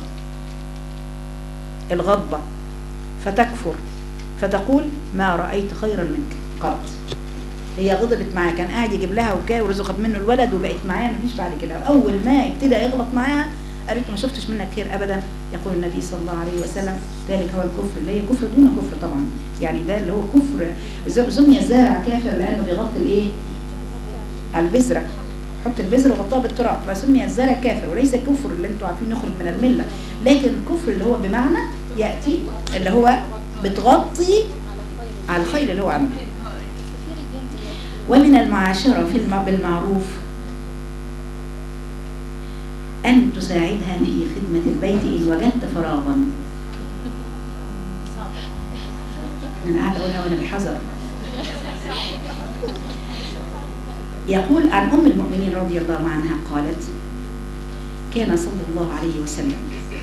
الغضبة فتكفر فتقول ما رأيت خيرا منك قط هي غضبت معاه كان قاعد يجيب لها وكا ورزقت منه الولد وبقت معاه مفيش بعد كده اول ما ابتدى يغلط معاها قالت له ما شفتش منك خير ابدا يقول النبي صلى الله عليه وسلم ذلك هو الكفر اللي هي كفر دون كفر طبعا يعني ده اللي هو كفر ز- سمي الزارع كافر لانه بيغطي الايه على البذره حط البذره وغطاها بالتراب فسمي الزارع كافر وليس كفر اللي انتوا عارفين يخرج من المله لكن الكفر اللي هو بمعنى ياتي اللي هو بتغطي على الخير اللي هو عمله ومن المعاشرة في الم- بالمعروف أن تساعدها في خدمة البيت إن وجدت فراغا أنا قاعدة أقولها وأنا بحذر يقول عن أم المؤمنين رضي الله عنها قالت كان صلى الله عليه وسلم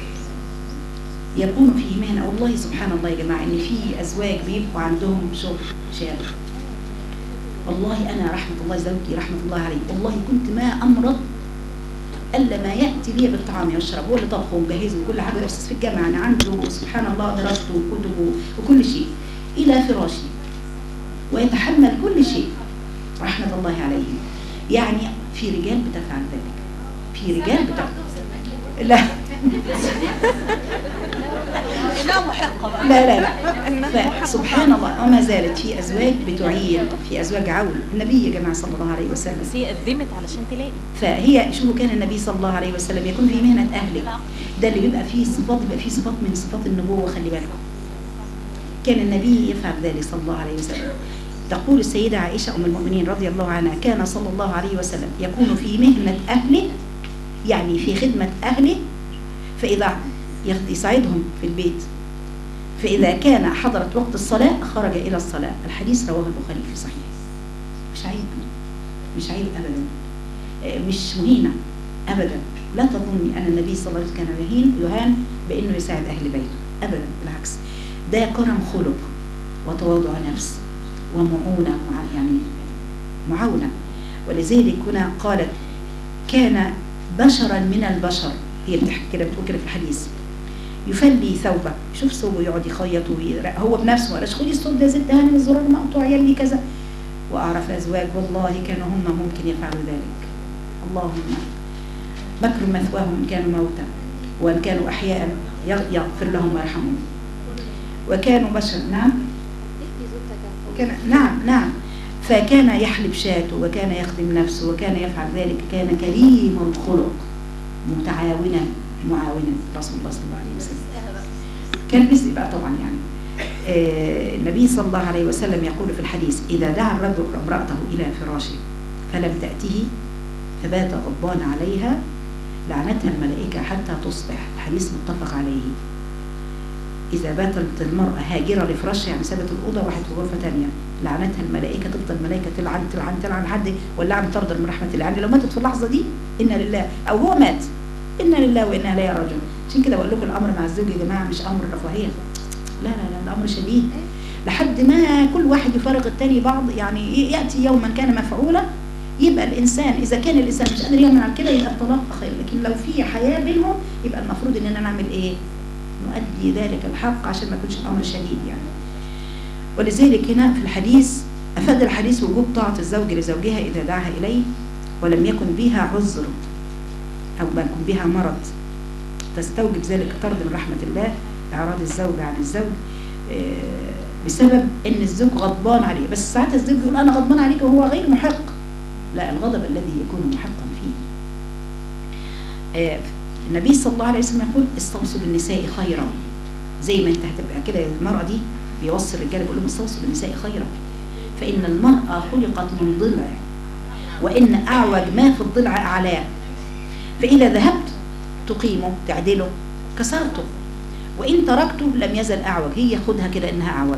يكون في مهنة والله سبحان الله يا جماعة إن في أزواج بيبقوا عندهم شغل شاغل والله أنا رحمة الله زوجي رحمة الله عليه والله كنت ما أمرض إلا ما يأتي لي بالطعام يشرب هو اللي طبخه ومجهزه وكل حاجة أستاذ في الجامعة أنا عنده سبحان الله دراسته وكتبه وكل شيء إلى فراشي ويتحمل كل شيء رحمة الله عليه يعني في رجال بتفعل ذلك في رجال بتفعل لا لا محقة بقى لا لا لا سبحان الله وما زالت في أزواج بتعين في أزواج عول النبي يا جماعة صلى الله عليه وسلم بس هي قدمت علشان تلاقي فهي شوفوا كان النبي صلى الله عليه وسلم يكون في مهنة أهله ده اللي بيبقى فيه صفات بيبقى فيه صفات من صفات النبوة خلي بالكم كان النبي يفعل ذلك صلى الله عليه وسلم تقول السيدة عائشة أم المؤمنين رضي الله عنها كان صلى الله عليه وسلم يكون في مهنة أهله يعني في خدمة أهله فإذا يخ- يساعدهم في البيت فإذا كان حضرت وقت الصلاة خرج إلى الصلاة الحديث رواه البخاري في صحيح مش عيب مش عيب أبدا آه، مش مهينة أبدا لا تظني أن النبي صلى الله عليه وسلم كان يهين يهان بأنه يساعد أهل بيته أبدا بالعكس ده كرم خلق وتواضع نفس ومعونة مع يعني معاونة ولذلك هنا قالت كان بشرا من البشر هي بتحكي كده بتقول كده في الحديث يفلي ثوبه شوف ثوبه يقعد يخيط ويرق هو بنفسه قالش خدي الثوب ده زد دهن الزرار مقطوع يلي كذا واعرف ازواج والله كانوا هم ممكن يفعلوا ذلك اللهم مكر مثواهم ان كانوا موتى وان كانوا احياء يغ- يغفر لهم ويرحمهم وكانوا بشر نعم كان نعم نعم فكان يحلب شاته وكان يخدم نفسه وكان يفعل ذلك كان كريم الخلق متعاونا معاونا رسول الله صلى الله عليه وسلم كان مثلي بقى طبعا يعني آه، النبي صلى الله عليه وسلم يقول في الحديث إذا دعا الرجل امرأته إلى فراشه فلم تأته فبات غضبان عليها لعنتها الملائكة حتى تصبح الحديث متفق عليه إذا باتت المرأة هاجرة لفراشها يعني سابت الأوضة وراحت في غرفة تانية لعنتها الملائكة تفضل الملائكة تلعن تلعن تلعن لحد واللعن ترضى من رحمة الله يعني لو ماتت في اللحظة دي إنا لله أو هو مات إنا لله وإنا إليه راجعون عشان كده بقول لكم الأمر مع الزوج يا جماعة مش أمر رفاهية لا لا لا الأمر شديد لحد ما كل واحد يفارق التاني بعض يعني يأتي يوما كان مفعولا يبقى الإنسان إذا كان الإنسان مش قادر يعمل على كده يبقى الطلاق خير لكن لو في حياة بينهم يبقى المفروض إننا نعمل إيه؟ نؤدي ذلك الحق عشان ما يكونش الأمر شديد يعني ولذلك هنا في الحديث أفاد الحديث وجوب طاعة الزوج لزوجها إذا دعاها إليه ولم يكن بها عذر أو ما يكن بها مرض تستوجب ذلك طرد من رحمة الله إعراض الزوج عن الزوج آه، بسبب إن الزوج غضبان عليه بس ساعات الزوج يقول أنا غضبان عليك وهو غير محق لا الغضب الذي يكون محقا فيه آه، النبي صلى الله عليه وسلم يقول استوصوا بالنساء خيرا زي ما انت هتبقى كده المرأة دي بيوصي الرجاله بيقول لهم استوصوا بالنساء خيرا فإن المرأة خلقت من ضلع وإن أعوج ما في الضلع أعلاه فإذا ذهبت تقيمه تعدله كسرته وإن تركته لم يزل أعوج هي خدها كده إنها أعوج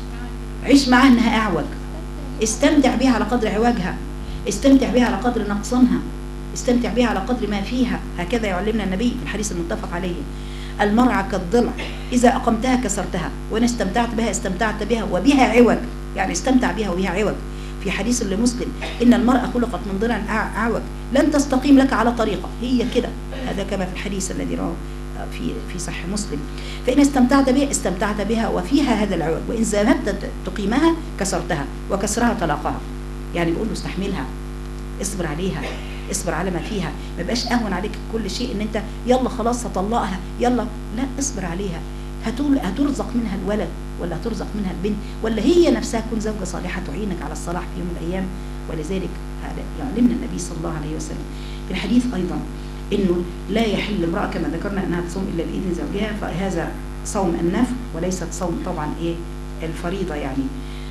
عيش معاها إنها أعوج استمتع بها على قدر عواجها استمتع بها على قدر نقصانها استمتع بها على قدر ما فيها هكذا يعلمنا النبي في الحديث المتفق عليه المرعى كالضلع إذا أقمتها كسرتها وإن استمتعت بها استمتعت بها وبها عوج يعني استمتع بها وبها عوج في حديث لمسلم إن المرأة خلقت من ضلع أع- أعوج لن تستقيم لك على طريقة هي كده هذا كما في الحديث الذي رواه في في صحيح مسلم فإن استمتعت بها استمتعت بها وفيها هذا العوج وإن ذهبت تقيمها كسرتها وكسرها طلاقها يعني بيقول له استحملها اصبر عليها اصبر على ما فيها ما يبقاش اهون عليك كل شيء ان انت يلا خلاص هطلقها يلا لا اصبر عليها هتول هترزق منها الولد ولا هترزق منها البنت ولا هي نفسها تكون زوجة صالحة تعينك على الصلاح في يوم من الأيام ولذلك هذا يعلمنا النبي صلى الله عليه وسلم في الحديث أيضا إنه لا يحل امرأة كما ذكرنا أنها تصوم إلا بإذن زوجها فهذا صوم النفل وليست صوم طبعا إيه الفريضة يعني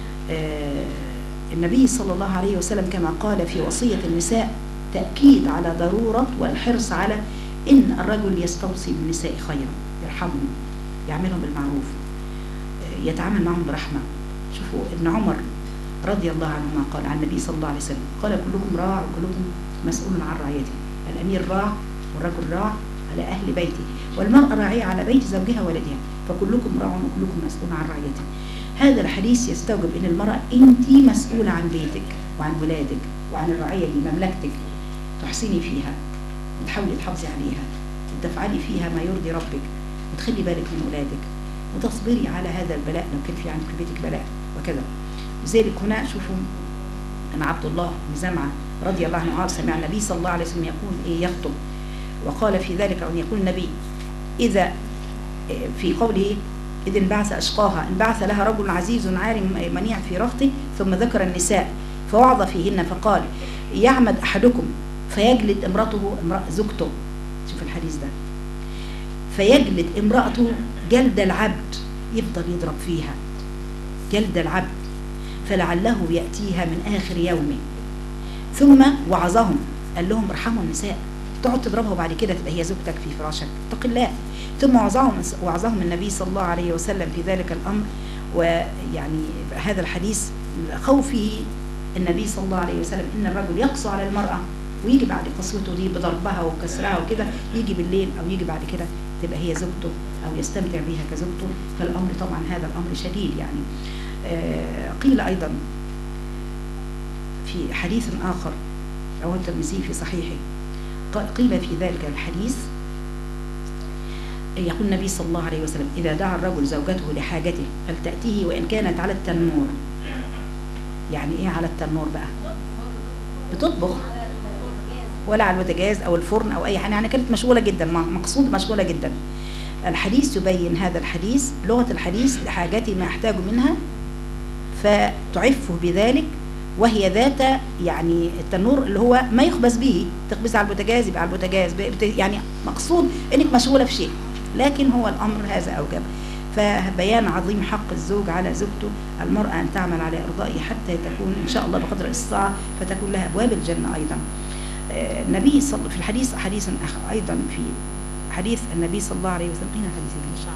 آه النبي صلى الله عليه وسلم كما قال في وصية النساء تأكيد على ضرورة والحرص على إن الرجل يستوصي بالنساء خيرا يرحمهم يعملهم بالمعروف آه، يتعامل معهم برحمة شوفوا ابن عمر رضي الله عنهما قال عن النبي صلى الله عليه وسلم قال كلكم راع وكلكم مسؤول عن رعيته الأمير راع والرجل راع على أهل بيته والمرأة راعية على بيت زوجها وولدها فكلكم راع وكلكم مسؤول عن رعيته هذا الحديث يستوجب ان المرأة انت مسؤولة عن بيتك وعن ولادك وعن الرعية دي مملكتك تحسني فيها وتحاولي تحافظي عليها وتفعلي فيها ما يرضي ربك وتخلي بالك من ولادك وتصبري على هذا البلاء لو كان في عندك في بيتك بلاء وكذا لذلك هنا شوفوا أن عبد الله بن زمعة رضي الله عنه قال سمع النبي صلى الله عليه وسلم يقول إيه يخطب وقال في ذلك أن يقول النبي إذا إيه في قوله إذ انبعث أشقاها انبعث لها رجل عزيز عارم منيع في رهطه ثم ذكر النساء فوعظ فيهن فقال يعمد أحدكم فيجلد امرأته امرأة زوجته شوف الحديث ده فيجلد امرأته جلد العبد يفضل يضرب فيها جلد العبد فلعله يأتيها من آخر يومه ثم وعظهم قال لهم ارحموا النساء تقعد تضربها وبعد كده تبقى هي زوجتك في فراشك اتق الله ثم وعظهم وعظهم النبي صلى الله عليه وسلم في ذلك الامر ويعني هذا الحديث خوفه النبي صلى الله عليه وسلم ان الرجل يقسو على المراه ويجي بعد قسوته دي بضربها وكسرها وكده يجي بالليل او يجي بعد كده تبقى هي زوجته او يستمتع بها كزوجته فالامر طبعا هذا الامر شديد يعني آه قيل ايضا في حديث اخر رواه الترمذي في صحيحه قيل في ذلك الحديث يقول النبي صلى الله عليه وسلم إذا دعا الرجل زوجته لحاجته فلتأتيه وإن كانت على التنور يعني إيه على التنور بقى بتطبخ ولا على البوتاجاز أو الفرن أو أي حاجة يعني كانت مشغولة جدا مقصود مشغولة جدا الحديث يبين هذا الحديث لغة الحديث لحاجته ما يحتاج منها فتعفه بذلك وهي ذات يعني التنور اللي هو ما يخبز به تخبز على البوتاجاز يبقى على البوتاجاز يعني مقصود انك مشغوله في شيء لكن هو الامر هذا اوجب فبيان عظيم حق الزوج على زوجته المرأة أن تعمل على إرضائه حتى تكون إن شاء الله بقدر الاستطاعة فتكون لها أبواب الجنة أيضا النبي صلى في الحديث حديث أيضا في حديث النبي صلى الله عليه وسلم أين حديث الشعب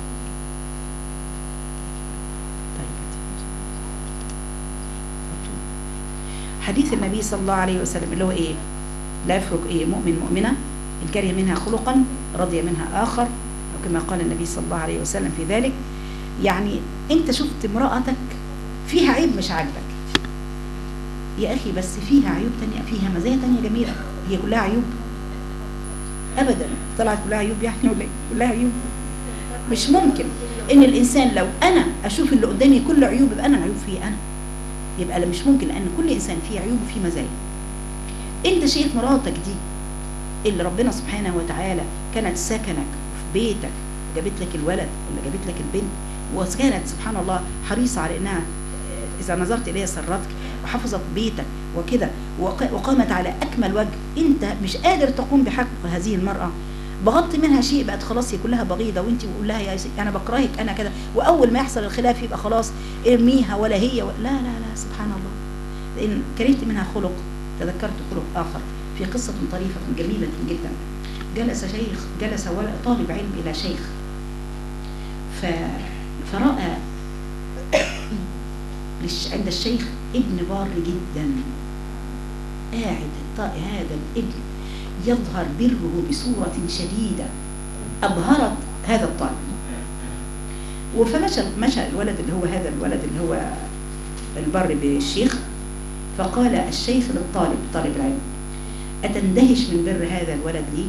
حديث النبي صلى الله عليه وسلم اللي هو ايه لا يفرق ايه مؤمن مؤمنة إن كره منها خلقا رضي منها آخر أو كما قال النبي صلى الله عليه وسلم في ذلك يعني أنت شفت امرأتك فيها عيب مش عاجبك يا أخي بس فيها عيوب تانية فيها مزايا تانية جميلة هي كلها عيوب أبدا طلعت كلها عيوب يعني ولا كلها عيوب مش ممكن ان الانسان لو انا اشوف اللي قدامي كل عيوب يبقى انا العيوب فيه انا يبقى لا مش ممكن لان كل انسان فيه عيوب وفيه مزايا انت شايف مراتك دي اللي ربنا سبحانه وتعالى كانت سكنك في بيتك جابت لك الولد ولا جابت لك البنت وكانت سبحان الله حريصه على انها آه، اذا نظرت اليها سرتك وحفظت بيتك وكده وق- وقامت على اكمل وجه انت مش قادر تقوم بحق هذه المراه بغضت منها شيء بقت خلاص هي كلها بغيضه وانت بقول لها يا س- انا بكرهك انا كده واول ما يحصل الخلاف يبقى خلاص ارميها ولا هي و... لا لا لا سبحان الله لان كرهت منها خلق تذكرت خلق اخر في قصه طريفه جميله جدا جلس شيخ جلس ولد طالب علم الى شيخ ف... فراى للش- عند الشيخ ابن بار جدا قاعد ط- هذا الابن يظهر بره بصورة شديدة أبهرت هذا الطالب فمشى مشى الولد اللي هو هذا الولد اللي هو البر بالشيخ فقال الشيخ للطالب طالب العلم أتندهش من بر هذا الولد لي؟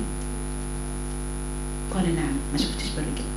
قال نعم ما شفتش بر كده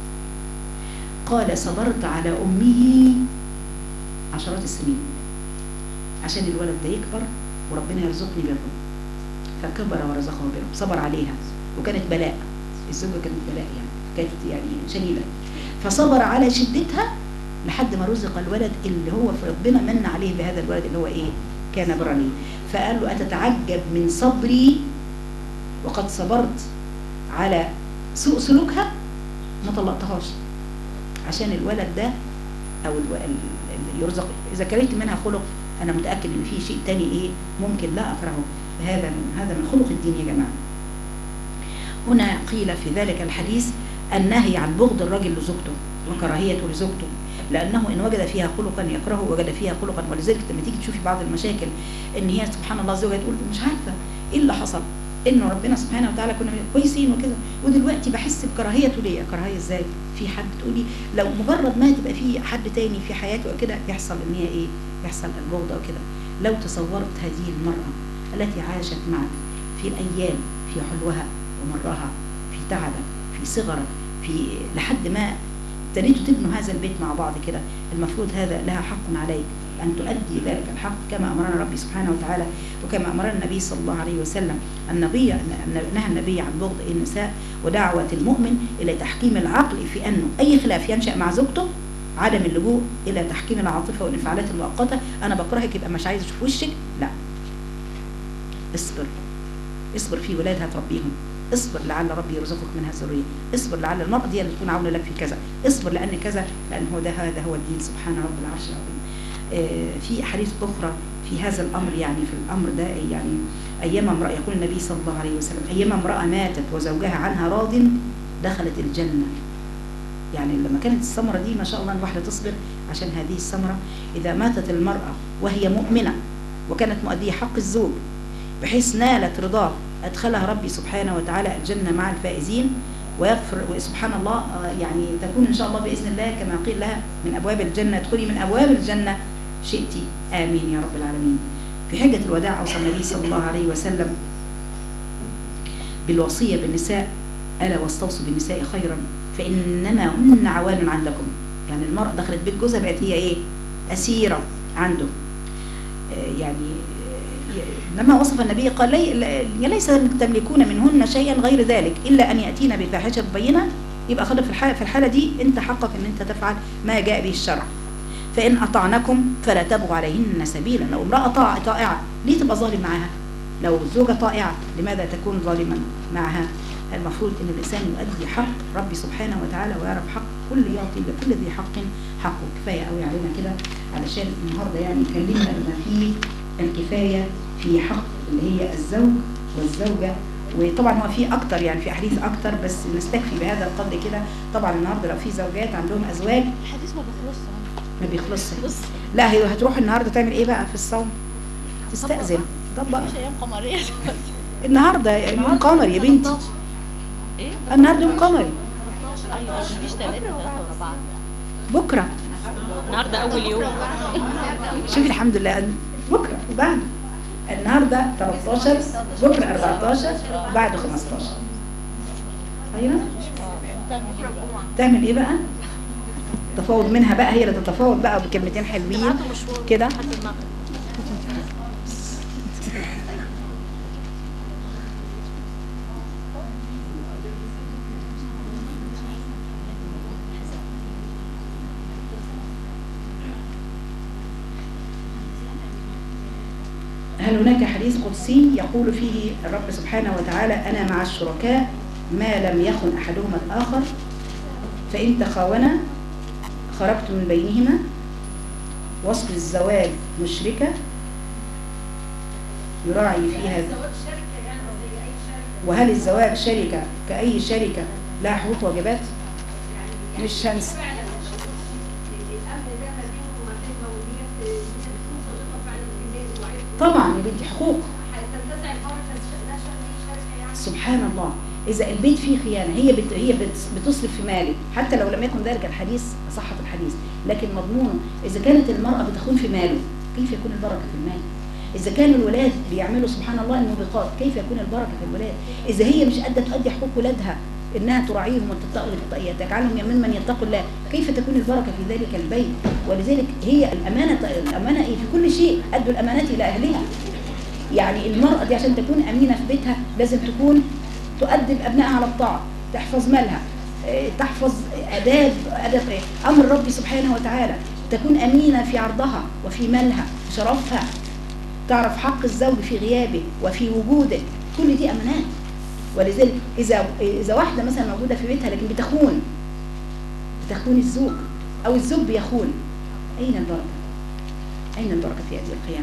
قال صبرت على أمه عشرات السنين عشان الولد ده يكبر وربنا يرزقني بره فكبر ورزقه بره صبر عليها وكانت بلاء الزوجة كانت بلاء يعني كانت يعني شديدة فصبر على شدتها لحد ما رزق الولد اللي هو في ربنا من عليه بهذا الولد اللي هو ايه كان برا لي فقال له أتتعجب من صبري وقد صبرت على سوء سلوكها ما طلقتهاش عشان الولد ده او الو... ال- ال- يرزق اذا كرهت منها خلق انا متاكد ان في شيء تاني ايه ممكن لا اكرهه هذا من هذا من خلق الدين يا جماعه هنا قيل في ذلك الحديث النهي عن بغض الرجل لزوجته وكراهيته لزوجته لانه ان وجد فيها خلقا يكرهه وجد فيها خلقا ولذلك لما تيجي تشوفي بعض المشاكل ان هي سبحان الله زوجها تقول مش عارفه ايه اللي حصل انه ربنا سبحانه وتعالى كنا كويسين وكده ودلوقتي بحس بكراهيته ليا كراهيه ازاي في حد تقولي لو مجرد ما تبقى في حد تاني في حياته وكده يحصل ان هي ايه يحصل البغض او كده لو تصورت هذه المراه التي عاشت معك في الايام في حلوها ومرها في تعبك في صغرك في لحد ما ابتديتوا تبنوا هذا البيت مع بعض كده المفروض هذا لها حق عليك أن تؤدي ذلك الحق كما أمرنا ربي سبحانه وتعالى وكما أمرنا النبي صلى الله عليه وسلم النبي نهى النبي عن بغض النساء ودعوة المؤمن إلى تحكيم العقل في أنه أي خلاف ينشأ مع زوجته عدم اللجوء إلى تحكيم العاطفة والانفعالات المؤقتة أنا بكرهك يبقى مش عايز أشوف وشك لا اصبر اصبر في ولاد هتربيهم اصبر لعل ربي يرزقك منها ذريه اصبر لعل المرأة دي اللي تكون عاونة لك في كذا اصبر لأن كذا لأن هو ده هذا هو الدين سبحان رب العرش العظيم آه، في أحاديث أخرى في هذا الأمر يعني في الأمر ده يعني أيما امرأة يقول النبي صلى الله عليه وسلم أيما امرأة ماتت وزوجها عنها راض دخلت الجنة يعني لما كانت الثمرة دي ما شاء الله الواحدة تصبر عشان هذه الثمرة إذا ماتت المرأة وهي مؤمنة وكانت مؤدية حق الزوج بحيث نالت رضاه أدخلها ربي سبحانه وتعالى الجنة مع الفائزين ويغفر وسبحان الله آه، يعني تكون إن شاء الله بإذن الله كما قيل لها من أبواب الجنة ادخلي من أبواب الجنة شئت آمين يا رب العالمين في حجة الوداع أوصى النبي صلى الله عليه وسلم بالوصية بالنساء ألا واستوصوا بالنساء خيرا فإنما هن عوان عندكم يعني المرأة دخلت بيت جوزها بقت هي إيه أسيرة عنده آه، يعني آه، لما وصف النبي قال لي لا- ليس تملكون منهن شيئا غير ذلك إلا أن يأتين بفاحشة بينة يبقى خلف في الحالة, في الحالة دي أنت حقك أن أنت تفعل ما جاء به الشرع فإن أطعنكم فلا تبغوا عليهن سبيلا لو امرأة طاع- طائعة ليه تبقى ظالم معها لو زوجة طائعة لماذا تكون ظالما معها المفروض أن الإنسان يؤدي حق ربي سبحانه وتعالى ويعرف حق كل يعطي لكل ذي حق حقه كفاية قوي علينا كده علشان النهاردة يعني اتكلمنا بما فيه الكفاية في حق اللي هي الزوج والزوجة وطبعا هو في اكتر يعني في احاديث اكتر بس نستكفي بهذا القدر كده طبعا النهارده لو في زوجات عندهم ازواج الحديث ما بيخلصش ما بيخلصش بص لا هي هتروح النهارده تعمل ايه بقى في الصوم تستأذن طبق مش ايام قمريه النهارده يوم قمر يا بنتي ايه النهارده يوم قمري ايوه مفيش ثلاثه ثلاثه ورا بعض بكره النهارده اول يوم شوفي الحمد لله بكره وبعد النهارده 13 بكره 14 وبعد 15 ايوه تعمل ايه بقى تفاوض منها بقى هي اللي تتفاوض بقى بكلمتين حلوين كده هل هناك حديث قدسي يقول فيه الرب سبحانه وتعالى أنا مع الشركاء ما لم يخن أحدهما الآخر فإن تخاونا خرجت من بينهما وصف الزواج مشركة يراعي فيها وهل الزواج شركة كأي شركة لها حقوق واجبات مش هنس طبعا يا بنتي حقوق سبحان الله إذا البيت فيه خيانة هي بت... هي بت... بتصرف في مالي حتى لو لم يكن ذلك الحديث صحة الحديث لكن مضمونه إذا كانت المرأة بتخون في ماله كيف يكون البركة في المال إذا كان الولاد بيعملوا سبحان الله الموبقات كيف يكون البركة في الولاد إذا هي مش قادرة تؤدي حقوق ولادها إنها تراعيهم وتجعلهم من من يتقوا الله كيف تكون البركة في ذلك البيت ولذلك هي الأمانة الأمانة إيه في كل شيء أدوا الأمانات إلى أهلها يعني المرأة دي عشان تكون أمينة في بيتها لازم تكون تؤدب أبنائها على الطاعة تحفظ مالها إيه، تحفظ أداب أدب إيه، أمر ربي سبحانه وتعالى تكون أمينة في عرضها وفي مالها في شرفها تعرف حق الزوج في غيابه وفي وجوده كل دي أمانات ولذلك إذا إذا واحدة مثلا موجودة في بيتها لكن بتخون بتخون الزوج أو الزوج بيخون أين البركة؟ أين البركة في هذه القيامة؟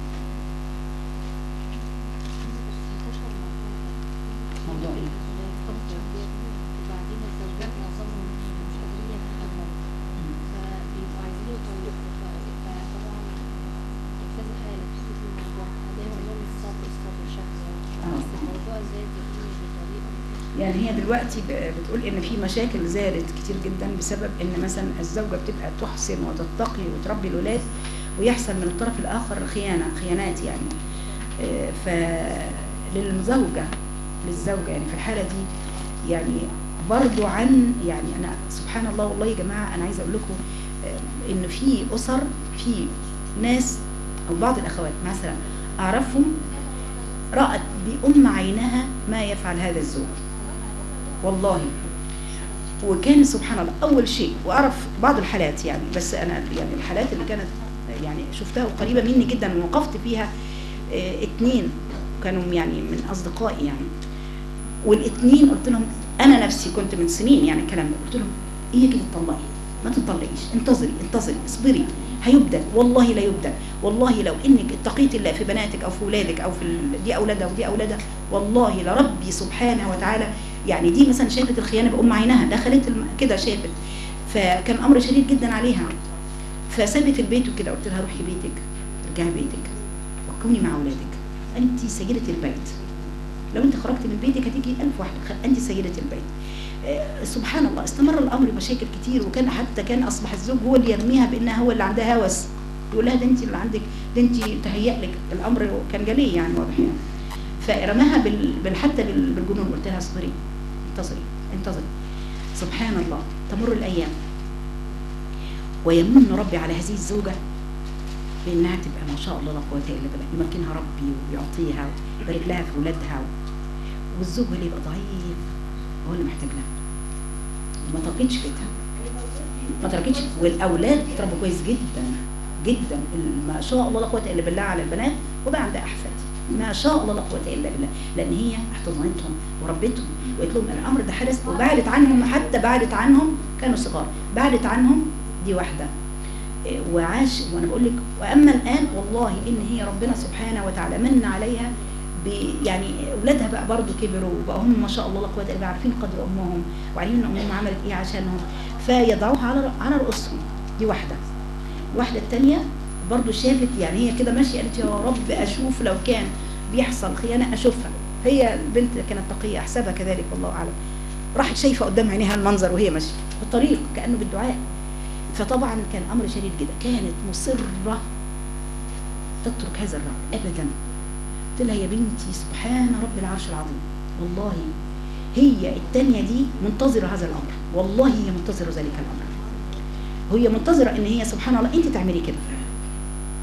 موضوع إيه؟ وبعدين الزوجات معظمهم مش قادرين يتحملوا فبيبقوا عايزين يطلقوا فطبعا كذا حالة بتيجي في الموضوع دايما يقول لهم الصبر الصبر شهوة آه. بس الموضوع زاد يكون بطريقة يعني هي دلوقتي ب- بتقول ان في مشاكل زادت كتير جدا بسبب ان مثلا الزوجه بتبقى تحسن وتتقي وتربي الولاد ويحصل من الطرف الاخر خيانه خيانات يعني آه، فللزوجه للزوجه يعني في الحاله دي يعني برضو عن يعني انا سبحان الله والله يا جماعه انا عايزه اقول لكم آه، ان في اسر في ناس او بعض الاخوات مثلا اعرفهم رأت بأم عينها ما يفعل هذا الزوج والله وكان سبحان الله أول شيء وأعرف بعض الحالات يعني بس أنا يعني الحالات اللي كانت يعني شفتها قريبة مني جدا ووقفت فيها آه، اتنين كانوا يعني من أصدقائي يعني والاتنين قلت لهم أنا نفسي كنت من سنين يعني الكلام ده قلت لهم إيه كده تطلقي ما تطلقيش انتظري انتظري اصبري هيبدل والله لا يبدل والله لو انك اتقيت الله في بناتك او في ولادك او في ال- دي اولادها ودي اولادها والله لربي سبحانه وتعالى يعني دي مثلا شافت الخيانه بام عينها دخلت الم- كده شافت فكان امر شديد جدا عليها فسابت البيت وكده قلت لها روحي بيتك ارجعي بيتك وكوني مع اولادك انت سيده البيت لو انت خرجت من بيتك هتيجي ألف واحده خ- انت سيده البيت آه، سبحان الله استمر الامر مشاكل كتير وكان حتى كان اصبح الزوج هو اللي يرميها بانها هو اللي عندها هوس يقول لها ده انت اللي عندك ده انت تهيأ لك الامر كان جلي يعني واضح يعني فرماها بال... بال... حتى بال... بالجنون قلت لها اصبري انتظري انتظري سبحان الله تمر الايام ويمن ربي على هذه الزوجه بانها تبقى ما شاء الله لا قوه الا بالله يمكنها ربي ويعطيها ويبارك لها في اولادها والزوج هو اللي يبقى ضعيف هو اللي محتاج لها وما تركتش بيتها ما تركتش والاولاد اتربوا كويس جدا جدا ما شاء الله لا قوه الا بالله على البنات وبقى عندها احفاد ما شاء الله لا قوه الا بالله لان هي احتضنتهم وربتهم وقالت لهم الامر ده حدث وبعدت عنهم حتى بعدت عنهم كانوا صغار بعدت عنهم دي واحده إيه، وعاش وانا بقول لك واما الان والله ان هي ربنا سبحانه وتعالى من عليها ب- يعني اولادها بقى برضو كبروا وبقى هم ما شاء الله لا قوه الا بالله عارفين قدر امهم وعارفين ان امهم عملت ايه عشانهم فيضعوها على على رؤوسهم دي واحده الواحده الثانيه برضو شافت يعني هي كده ماشيه قالت يا رب اشوف لو كان بيحصل خيانه اشوفها هي البنت كانت تقيه احسبها كذلك والله اعلم راحت شايفه قدام عينيها المنظر وهي ماشيه في الطريق كانه بالدعاء فطبعا كان امر شديد جدا كانت مصره تترك هذا الرأي ابدا قلت لها يا بنتي سبحان رب العرش العظيم والله هي التانية دي منتظرة هذا الأمر والله هي منتظرة ذلك الأمر هي منتظرة إن هي سبحان الله أنت تعملي كده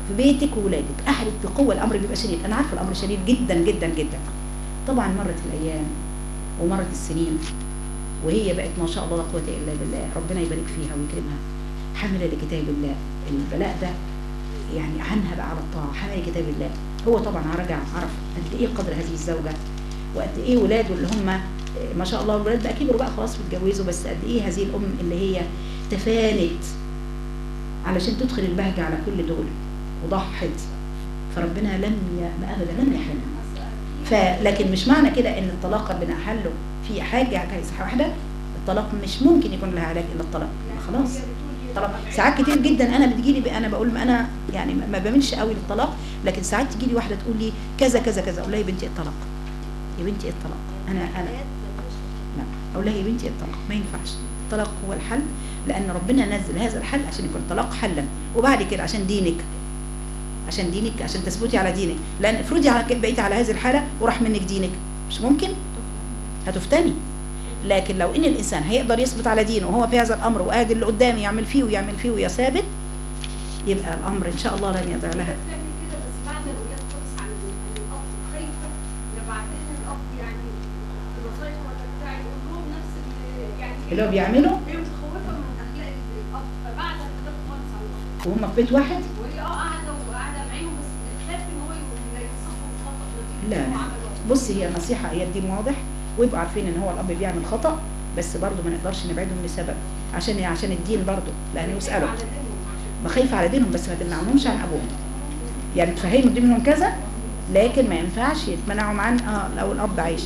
في بيتك وولادك اهلك بقوه الامر بيبقى شديد انا عارفه الامر شديد جدا جدا جدا طبعا مرت الايام ومرت السنين وهي بقت ما شاء الله لا قوه الا بالله ربنا يبارك فيها ويكرمها حامله لكتاب الله البلاء ده يعني عنها بقى على الطاعه حامله لكتاب الله هو طبعا رجع عرف قد ايه قدر هذه الزوجه وقد ايه ولاده اللي هم آه، ما شاء الله الولاد بقى كبروا بقى خلاص واتجوزوا بس قد ايه هذه الام اللي هي تفانت علشان تدخل البهجه على كل دول وضحت فربنا لم ي... ابدا لم يحرمها فلكن مش معنى كده ان الطلاق ربنا احله في حاجه كويسه واحده الطلاق مش ممكن يكون لها علاج الا الطلاق خلاص طلاق ساعات كتير جدا انا بتجيلي بقى انا بقول ما انا يعني ما بميلش قوي للطلاق لكن ساعات تجيلي واحده تقول لي كذا كذا كذا اقول لها يا بنتي الطلاق يا بنتي الطلاق انا انا لا اقول لها يا بنتي الطلاق ما ينفعش الطلاق هو الحل لان ربنا نزل هذا الحل عشان يكون الطلاق حلا وبعد كده عشان دينك عشان دينك عشان تثبتي على دينك لان افرضي على كده بقيتي على هذه الحاله وراح منك دينك مش ممكن هتفتني لكن لو ان الانسان هيقدر يثبت على دينه وهو في هذا الامر وقادر اللي قدامه يعمل فيه ويعمل فيه ويا ثابت يبقى الامر ان شاء الله لن يضع لها بتعمل كده بس بعد الولاد خالص عن عن الاب خايفه ان بعدين الاب يعني الوصايا ولا بتاع يقول لهم نفس ال- يعني اللي هو بيعمله هي متخوفه من اخلاق الاب فبعد الولاد خالص عن الاب وهم في بيت واحد وهي اه قاعده وقاعده معاهم بس بتخاف ان هو لا ينصحهم خطا نتيجة لا اللي لا هو عمله. بصي هي النصيحه هي الدين واضح ويبقوا عارفين ان هو الاب بيعمل خطا بس برضه ما نقدرش نبعدهم لسبب عشان عشان الدين برضه لان يسالوا على دينهم عشان بخايف على دينهم بس ما تمنعهمش عن ابوهم يعني تفهموا دي منهم كذا لكن ما ينفعش يتمنعهم عن اه لو الاب عايش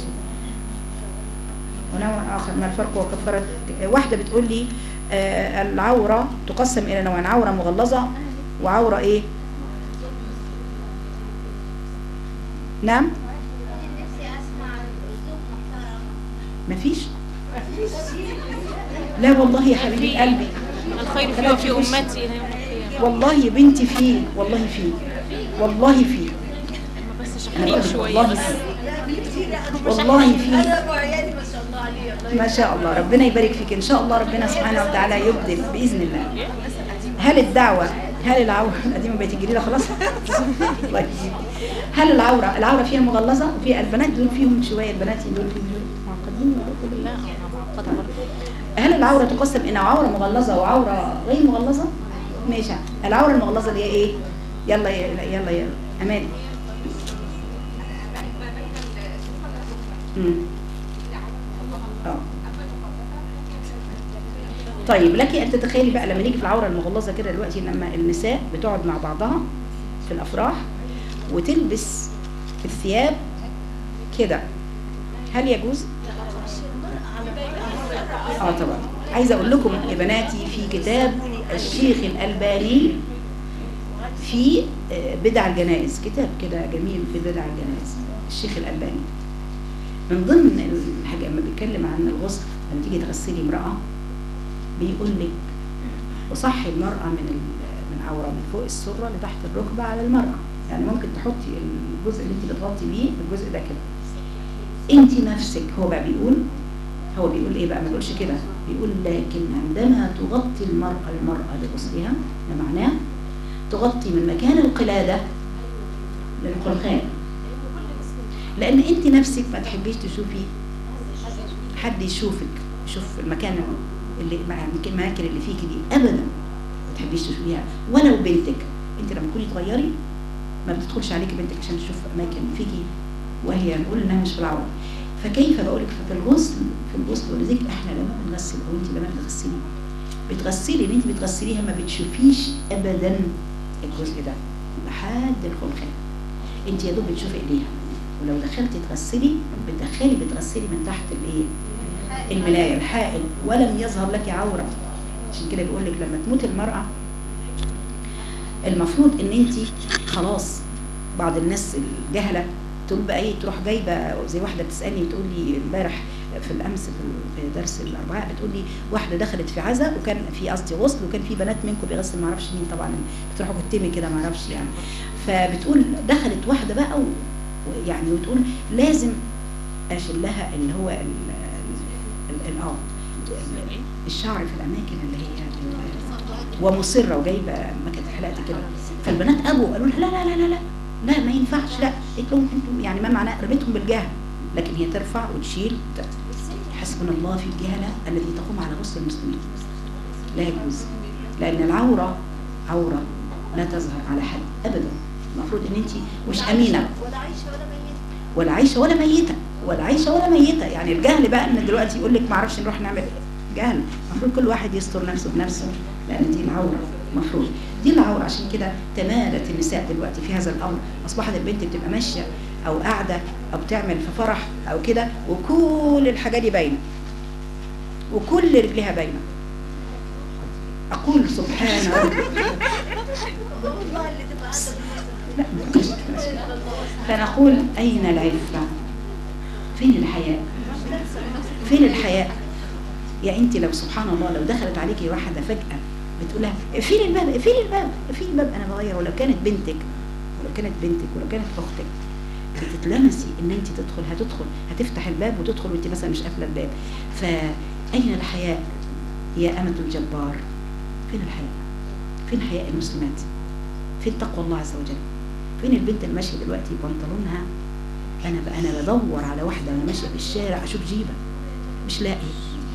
ونوع اخر ما الفرق وكفاره واحده بتقول لي آه العوره تقسم الى نوعين عوره مغلظه وعوره ايه نعم نفسي اسمع اسلوب محترم مفيش لا والله يا حبيبي قلبي الخير فيه وفي أمتي إلى يوم القيامة والله يا بنتي فيه والله فيه والله فيه ما بس أنا بقول شحنين لك شوية والله بس فيه والله فيه انا وعيالي ما شاء الله عليه ما شاء الله ربنا يبارك فيك ان شاء الله ربنا سبحانه وتعالى يبدل باذن الله هل الدعوه هل العوره القديمه بقت الجديده خلاص الله يجزيك. هل العوره العوره فيها مغلظه وفي البنات دول فيهم شويه البنات دول فيهم دول معقدين ولا كل لا أنا معقدة برضه هل العوره تقسم الى عوره مغلظه وعوره غير مغلظه ماشي العوره المغلظه اللي هي ايه يلا يلا يلا, يلا. امان امم اه طيب لك ان تتخيلي بقى لما نيجي في العوره المغلظه كده دلوقتي لما النساء بتقعد مع بعضها في الافراح وتلبس الثياب كده هل يجوز؟ اه طبعا عايزه اقول لكم يا بناتي في كتاب الشيخ الالباني في آه، بدع الجنائز كتاب كده جميل في بدع الجنائز الشيخ الالباني من ضمن الحاجه لما بيتكلم عن الغسل لما تيجي تغسلي امراه بيقول لك وصحي المراه من ال- من عوره من فوق السره لتحت الركبه على المراه يعني ممكن تحطي الجزء اللي انت بتغطي بيه الجزء ده كده انت نفسك هو بقى بيقول هو بيقول ايه بقى ما بيقولش كده بيقول لكن عندما تغطي المرأة المرأة لغسلها ده معناه تغطي من مكان القلادة للخلخال لان انت نفسك ما تحبيش تشوفي حد يشوفك يشوف المكان اللي الاماكن اللي فيكي دي ابدا ما تحبيش تشوفيها ولو بنتك انت لما تكوني تغيري ما بتدخلش عليكي بنتك عشان تشوف اماكن فيكي وهي نقول انها مش في العوره فكيف بقول لك ففي الغسل في الغسل ولذلك احنا لما بنغسل او انت لما بتغسلي بتغسلي اللي انت بتغسليها ما بتشوفيش ابدا الجزء ده لحد الخلخال انت يا دوب بتشوفي ايديها ولو دخلتي تغسلي بتدخلي بتغسلي من تحت الايه الملايه الحائل ولم يظهر لك عوره عشان كده بيقول لك لما تموت المراه المفروض ان انت خلاص بعض الناس الجهله تقول بقى ايه تروح جايبه زي واحده بتسالني بتقول لي امبارح في الامس في في درس الاربعاء بتقول لي واحده دخلت في عزا وكان في قصدي غسل وكان في بنات منكم بيغسل ما اعرفش مين طبعا بتروحوا كتمي كده ما اعرفش يعني فبتقول دخلت واحده بقى و- ويعني وتقول لازم اشيل لها اللي هو ال ال- ال- اه الشعر في الاماكن اللي هي ال- ومصره وجايبه مكنه حلقت كده فالبنات ابوا قالوا لها لا لا لا لا لا لا ما ينفعش لا قلت لهم انتم يعني ما معناه رميتهم بالجهل لكن هي ترفع وتشيل وت- حسبنا الله في الجهله التي تقوم على غسل المسلمين لا يجوز لان العوره عوره لا تظهر على حد ابدا المفروض ان انت مش امينه ولا عايشه ولا ميته ولا عايشه ولا ميته ولا عايشه ولا ميته يعني الجهل بقى ان دلوقتي يقول لك ما اعرفش نروح نعمل إيه. جهل المفروض كل واحد يستر نفسه بنفسه لان دي العوره المفروض دي العوره عشان كده تمالت النساء دلوقتي في هذا الامر اصبحت البنت بتبقى ماشيه او قاعده او بتعمل في فرح او كده وكل الحاجات دي باينه وكل رجلها باينه اقول سبحان ربي والله اللي تبقى قاعده لا ما تقولش كده. فنقول أين العفة فين الحياء فين الحياء يا انت لو سبحان الله لو دخلت عليكي واحدة فجأة بتقولها فين الباب فين الباب فين الباب انا بغير ولو كانت بنتك ولو كانت بنتك ولو كانت اختك بتتلمسي ان انت تدخل هتدخل هتفتح الباب وتدخل وانت مثلا مش قافله الباب فاين الحياء يا امة الجبار فين الحياء فين حياء المسلمات فين تقوى الله عز وجل فين البنت اللي ماشيه دلوقتي بنطلونها انا بقى انا بدور على واحده وانا ماشيه في الشارع اشوف جيبه مش لاقي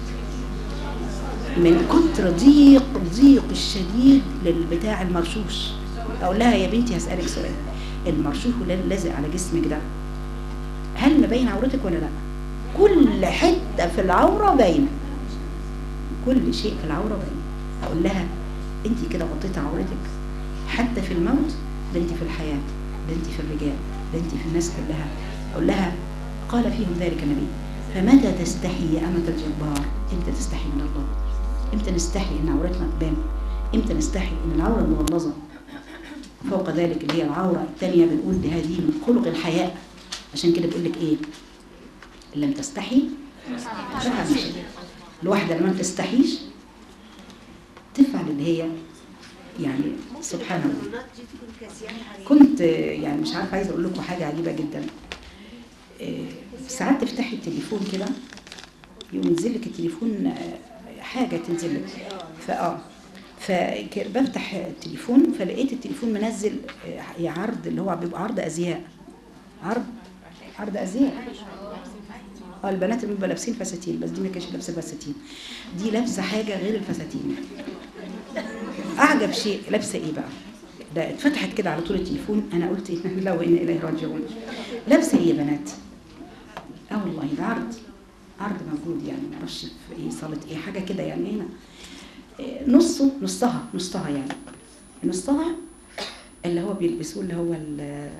من كتر ضيق ضيق الشديد للبتاع المرشوش اقول لها يا بنتي هسالك سؤال المرشوش ولا اللازق على جسمك ده هل مبين عورتك ولا لا كل حته في العوره باينه كل شيء في العوره باين اقول لها انت كده غطيتي عورتك حتى في الموت ده انت في الحياه ده انت في الرجال ده انت في الناس كلها اقول لها قال فيهم ذلك النبي فمتى تستحي يا امه الجبار امتى تستحي من الله امتى نستحي ان عورتنا تبان امتى نستحي ان العوره المغلظه فوق ذلك اللي هي العوره الثانيه بنقول دي هذه من خلق الحياء عشان كده بيقول لك ايه ان لم تستحي فافعل ما شئت. الواحده لما ما تستحيش تفعل اللي هي يعني سبحان الله المرات دي تكون كاسيان حريم كنت آه، يعني مش عارفه عايزه اقول لكم حاجه عجيبه جدا آه، ساعات تفتحي التليفون كده يقوم ينزل لك التليفون آه، حاجه تنزل لك فاه فبفتح التليفون فلقيت التليفون منزل آه، عرض اللي هو بيبقى عرض ازياء عرض عرض ازياء اه البنات اللي بيبقى لابسين فساتين بس دي ما كانتش لابسه فساتين دي لابسه حاجه غير الفساتين اعجب شيء لابسه ايه بقى ده اتفتحت كده على طول التليفون انا قلت انا لله وانا اليه راجعون لابسه ايه يا بنات اه والله ده عرض عرض موجود يعني معرفش في ايه صاله ايه حاجه كده يعني هنا إيه، نصه نصها نصها يعني نصها اللي هو بيلبسوه اللي هو ال-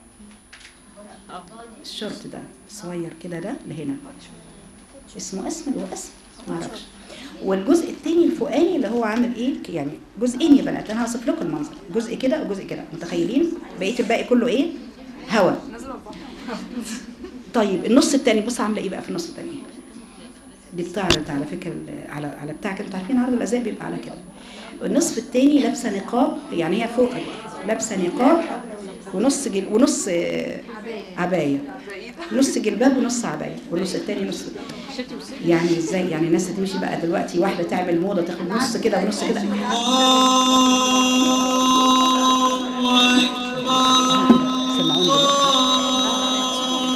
الشورت ده صغير كده ده لهنا اسمه اسمر واسمر ما اعرفش والجزء الثاني الفوقاني اللي هو عامل ايه يعني جزئين يا بنات انا هوصف لكم المنظر جزء كده وجزء كده متخيلين بقيه الباقي كله ايه هوا طيب النص الثاني بص عامله ايه بقى في النص الثاني دي بتعرض على فكره ال- على على بتاع كده انتوا عارفين عرض الازياء بيبقى على كده والنصف الثاني لابسه نقاب يعني هي فوق لابسه نقاب ونص جل ونص آه، عبايه نص جلباب ونص عبايه والنص الثاني نص يعني ازاي يعني الناس هتمشي بقى دلوقتي واحده تعمل موضه تاخد نص كده ونص كده سمعوني دلوقتي.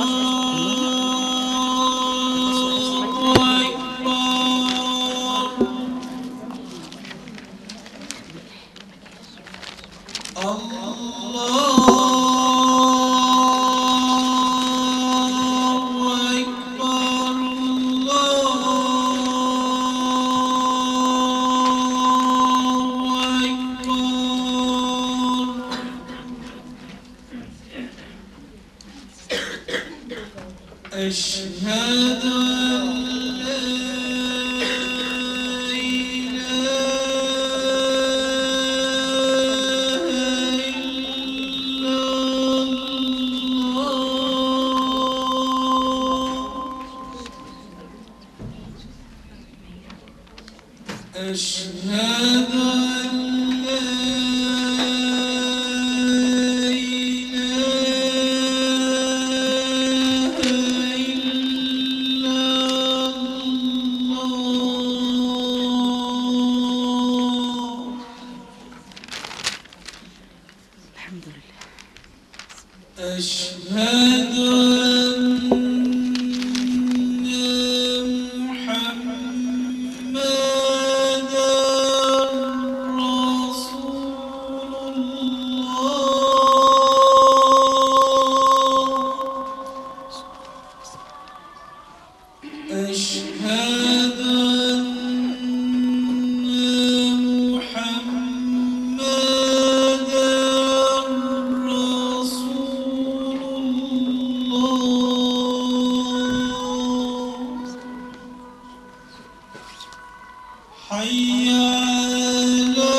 أشهد أن لا إله إلا الله أشهد أن لا إله إلا الله أشهد أن محمدا رسول الله أشهد أن محمدا رسول الله حي على